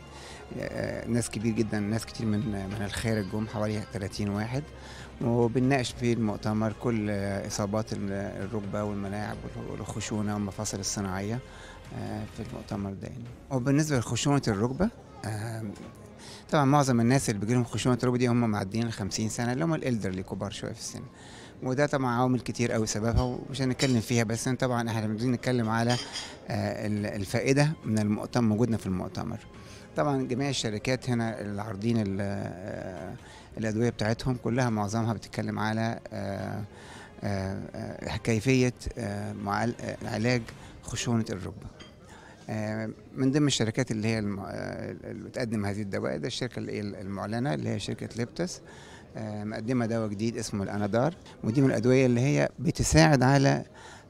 آه، ناس كبير جدا ناس كتير من من الخارج جم حوالي 30 واحد وبنناقش في المؤتمر كل آه، إصابات ال- الركبة والملاعب والخشونة والمفاصل الصناعية آه، في المؤتمر ده يعني. وبالنسبة لخشونة الركبة آه، طبعا معظم الناس اللي بيجيلهم خشونه الركبه دي هم معديين ال 50 سنه اللي هم الالدرلي كبار شويه في السن وده طبعا عوامل كتير قوي سببها ومش هنتكلم فيها بس طبعا احنا بنيجي نتكلم على آه، ال- الفائده من المؤتمر وجودنا في المؤتمر طبعا جميع الشركات هنا اللي عارضين ال- آه، الادويه بتاعتهم كلها معظمها بتتكلم على آه، آه، آه، كيفيه آه، معال- آه، علاج خشونه الركبه آه، من ضمن الشركات اللي هي الم- آه، اللي بتقدم هذه الدواء ده الشركه اللي هي المعلنه اللي هي شركه ليبتس آه، مقدمه دواء جديد اسمه الانادار ودي من الادويه اللي هي بتساعد على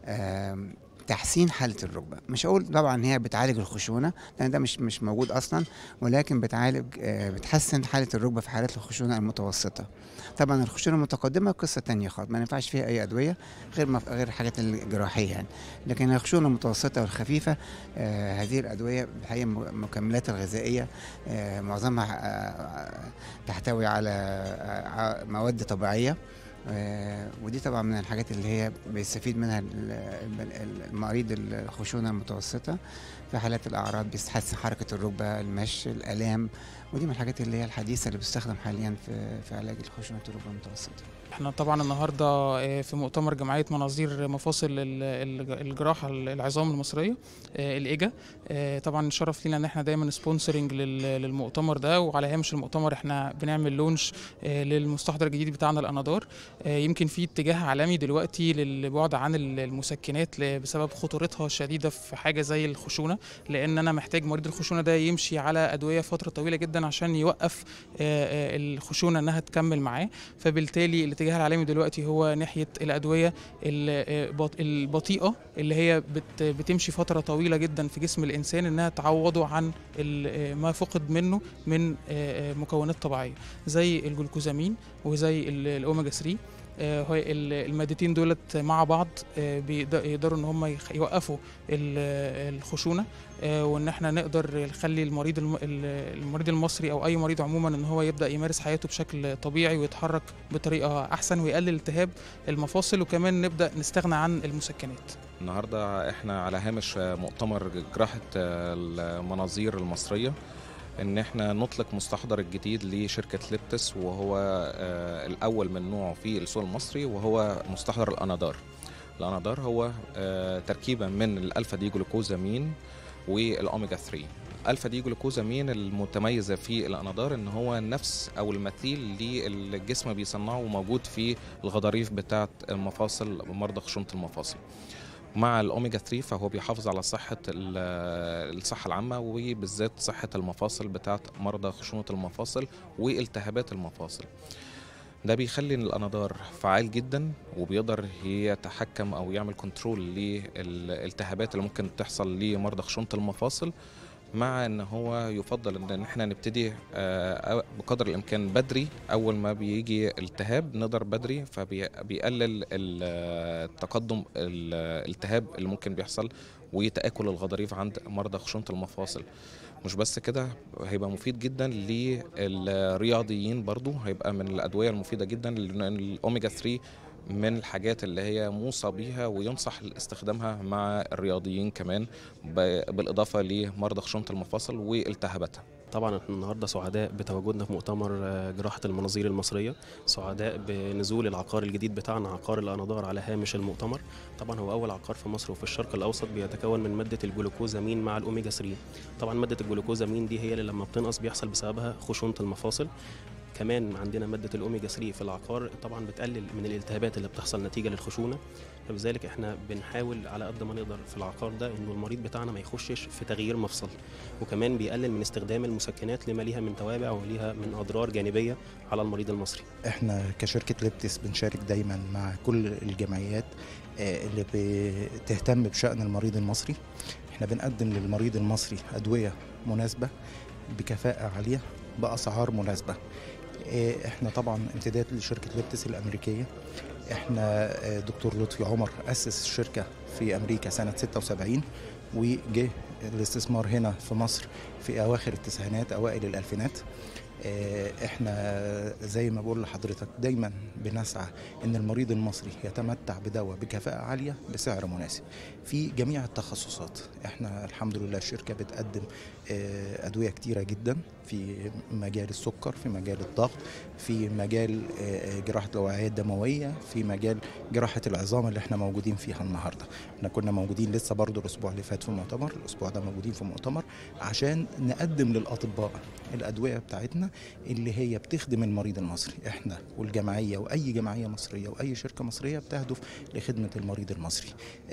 آم، تحسين حاله الركبه مش هقول طبعا ان هي بتعالج الخشونه لان ده مش مش موجود اصلا ولكن بتعالج آه، بتحسن حاله الركبه في حالات الخشونه المتوسطه طبعا الخشونه المتقدمه قصه تانية خالص ما ينفعش فيها اي ادويه غير مف... غير الحاجات الجراحيه يعني لكن الخشونه المتوسطه والخفيفه آه هذه الادويه الحقيقه م- مكملات الغذائيه آه معظمها آه تحتوي على آه ع- مواد طبيعيه آه ودي طبعا من الحاجات اللي هي بيستفيد منها ال- ال- المريض الخشونه المتوسطه في حالات الاعراض بيستحسن حركه الركبه المشي الالام ودي من الحاجات اللي هي الحديثه اللي بتستخدم حاليا في في علاج الخشونه الركبه المتوسطه احنا طبعا النهارده آه، في مؤتمر جمعيه مناظير مفاصل ال- ال- الجراحه العظام المصريه آه، الايجا آه، طبعا شرف لينا ان احنا دايما سبونسرنج للمؤتمر ده وعلى هامش المؤتمر احنا بنعمل لونش آه، للمستحضر الجديد بتاعنا الانادار آه، يمكن في اتجاه عالمي دلوقتي للبعد عن ال- المسكنات ل- بسبب خطورتها الشديده في حاجه زي الخشونه لان انا محتاج مريض الخشونه ده يمشي على ادويه فتره طويله جدا عشان يوقف آه، آه، الخشونه انها تكمل معاه فبالتالي الاتجاه العالمي دلوقتي هو ناحيه الادويه ال- آه، بط- البطيئه اللي هي بت- بتمشي فتره طويله جدا في جسم الانسان انها تعوضه عن ال- آه، ما فقد منه من آه، آه، مكونات طبيعيه زي الجلوكوزامين وزي ال- الاوميجا 3 آه، هو ال- المادتين دولت مع بعض آه، بيقد- يقدروا ان هم يخ- يوقفوا ال- الخشونه آه، وان احنا نقدر نخلي المريض الم- ال- المريض المصري او اي مريض عموما ان هو يبدا يمارس حياته بشكل طبيعي ويتحرك بطريقه احسن ويقلل التهاب المفاصل وكمان نبدا نستغنى عن المسكنات النهارده احنا على هامش مؤتمر جراحه المناظير المصريه ان احنا نطلق مستحضر الجديد لشركه ليبتس وهو آه، الاول من نوعه في السوق المصري وهو مستحضر الانادار الانادار هو آه، تركيبه من الالفا دي جلوكوزامين والاوميجا 3 الالفا دي جلوكوزامين المتميزه في الانادار ان هو نفس او المثيل اللي الجسم بيصنعه وموجود في الغضاريف بتاعه المفاصل مرضى خشونه المفاصل مع الاوميجا 3 فهو بيحافظ على صحه ال- الصحه العامه وبالذات صحه المفاصل بتاعه مرضى خشونه المفاصل والتهابات المفاصل ده بيخلي الانادار فعال جدا وبيقدر يتحكم او يعمل كنترول للالتهابات اللي ممكن تحصل لمرضى خشونه المفاصل مع ان هو يفضل ان احنا نبتدي آه، بقدر الامكان بدري اول ما بيجي التهاب نقدر بدري فبيقلل التقدم الالتهاب اللي ممكن بيحصل وتاكل الغضاريف عند مرضى خشونه المفاصل مش بس كده هيبقى مفيد جدا للرياضيين برضو هيبقى من الادويه المفيده جدا لان الاوميجا 3 من الحاجات اللي هي موصى بيها وينصح استخدامها مع الرياضيين كمان ب- بالاضافه لمرضى خشونه المفاصل والتهاباتها طبعا احنا النهارده سعداء بتواجدنا في مؤتمر آه، جراحه المناظير المصريه سعداء بنزول العقار الجديد بتاعنا عقار الانادار على هامش المؤتمر طبعا هو اول عقار في مصر وفي الشرق الاوسط بيتكون من ماده الجلوكوزامين مع الاوميجا 3 طبعا ماده الجلوكوزامين دي هي اللي لما بتنقص بيحصل بسببها خشونه المفاصل كمان عندنا ماده الاوميجا 3 في العقار طبعا بتقلل من الالتهابات اللي بتحصل نتيجه للخشونه فبذلك احنا بنحاول على قد ما نقدر في العقار ده انه المريض بتاعنا ما يخشش في تغيير مفصل وكمان بيقلل من استخدام المسكنات لما ليها من توابع وليها من اضرار جانبيه على المريض المصري احنا كشركة ليبتس بنشارك دايما مع كل الجمعيات آه، اللي بتهتم بشأن المريض المصري احنا بنقدم للمريض المصري أدوية مناسبة بكفاءة عالية بأسعار مناسبة آه، احنا طبعا امتداد لشركة ليبتس الأمريكية احنا آه، دكتور لطفي عمر أسس الشركة في أمريكا سنة 76 وجه الاستثمار هنا في مصر في أواخر التسعينات أوائل الألفينات آه، احنا زي ما بقول لحضرتك دايما بنسعى ان المريض المصري يتمتع بدواء بكفاءة عالية بسعر مناسب في جميع التخصصات احنا الحمد لله الشركة بتقدم آه، ادوية كتيرة جدا في مجال السكر في مجال الضغط في مجال آه، جراحة الأوعية الدموية في مجال جراحة العظام اللي احنا موجودين فيها النهاردة احنا كنا موجودين لسه برضو الاسبوع اللي فات في مؤتمر الاسبوع ده موجودين في مؤتمر عشان نقدم للأطباء الأدوية بتاعتنا اللي هي بتخدم المريض المصري احنا والجمعية وأي جمعية مصرية وأي شركة مصرية بتهدف لخدمة المريض المصري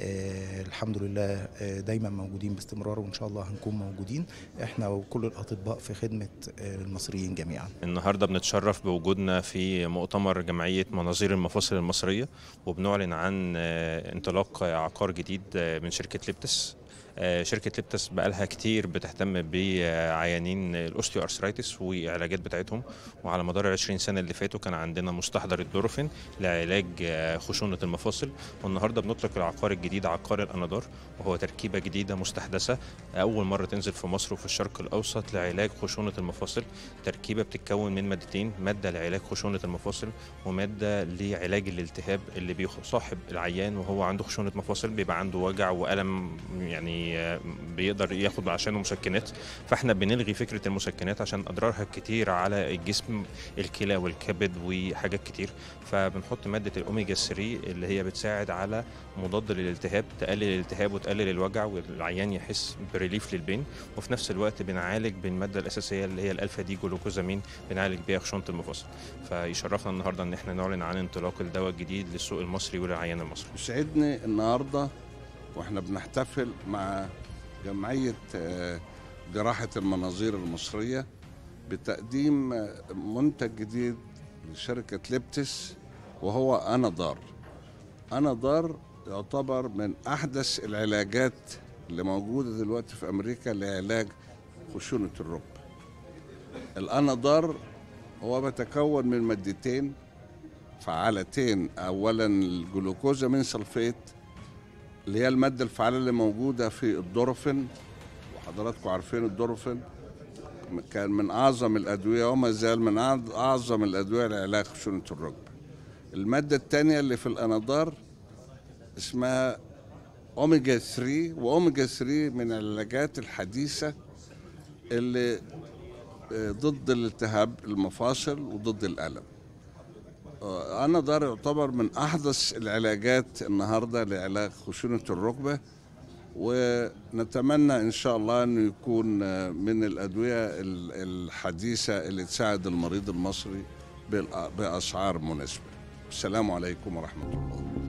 آه الحمد لله آه دايما موجودين باستمرار وإن شاء الله هنكون موجودين احنا وكل الأطباء في خدمة آه المصريين جميعا النهارده بنتشرف بوجودنا في مؤتمر جمعيه مناظير المفاصل المصريه وبنعلن عن آه، انطلاق عقار جديد آه، من شركه ليبتس آه، شركة ليبتس بقالها كتير بتهتم بعيانين الاوستيو ارثرايتس والعلاجات بتاعتهم وعلى مدار ال 20 سنة اللي فاتوا كان عندنا مستحضر الدورفين لعلاج آه، خشونة المفاصل والنهارده بنطلق العقار الجديد عقار الانادار وهو تركيبة جديدة مستحدثة أول مرة تنزل في مصر وفي الشرق الأوسط لعلاج خشونة المفاصل تركيبة بتتكون من مادتين مادة لعلاج خشونة المفاصل ومادة لعلاج الالتهاب اللي بيصاحب العيان وهو عنده خشونة مفاصل بيبقى عنده وجع وألم يعني آه، بيقدر ياخد عشانه مسكنات فاحنا بنلغي فكرة المسكنات عشان أضرارها كتير على الجسم الكلى والكبد وحاجات كتير فبنحط مادة الأوميجا 3 اللي هي بتساعد على مضاد للالتهاب تقلل الالتهاب وتقلل الوجع والعيان يحس بريليف للبين وفي نفس الوقت بنعالج بالمادة الأساسية اللي هي الألفا دي جلوكوزامين بنعالج بيها خشونة المفاصل فيشرفنا النهارده إن احنا نعلن عن انطلاق الدواء الجديد للسوق المصري وللعيان المصري يسعدني النهارده واحنا بنحتفل مع جمعيه آه، جراحه المناظير المصريه بتقديم آه، منتج جديد لشركه ليبتس وهو انادار انادار يعتبر من احدث العلاجات اللي موجوده دلوقتي في امريكا لعلاج خشونه الركبه الانادار هو بيتكون من مادتين فعالتين اولا الجلوكوزامين سلفيت اللي هي الماده الفعاله اللي موجوده في الدورفين وحضراتكم عارفين الدورفين كان من اعظم الادويه وما زال من أعظ- اعظم الادويه لعلاج خشونه الركبه الماده الثانيه اللي في الانادار اسمها اوميجا 3 واوميجا 3 من العلاجات الحديثه اللي آه، ضد الالتهاب المفاصل وضد الالم آه، أنا دار يعتبر من أحدث العلاجات النهاردة لعلاج خشونة الركبة ونتمنى إن شاء الله أنه يكون آه، من الأدوية ال- الحديثة اللي تساعد المريض المصري بالأ- بأسعار مناسبة السلام عليكم ورحمة الله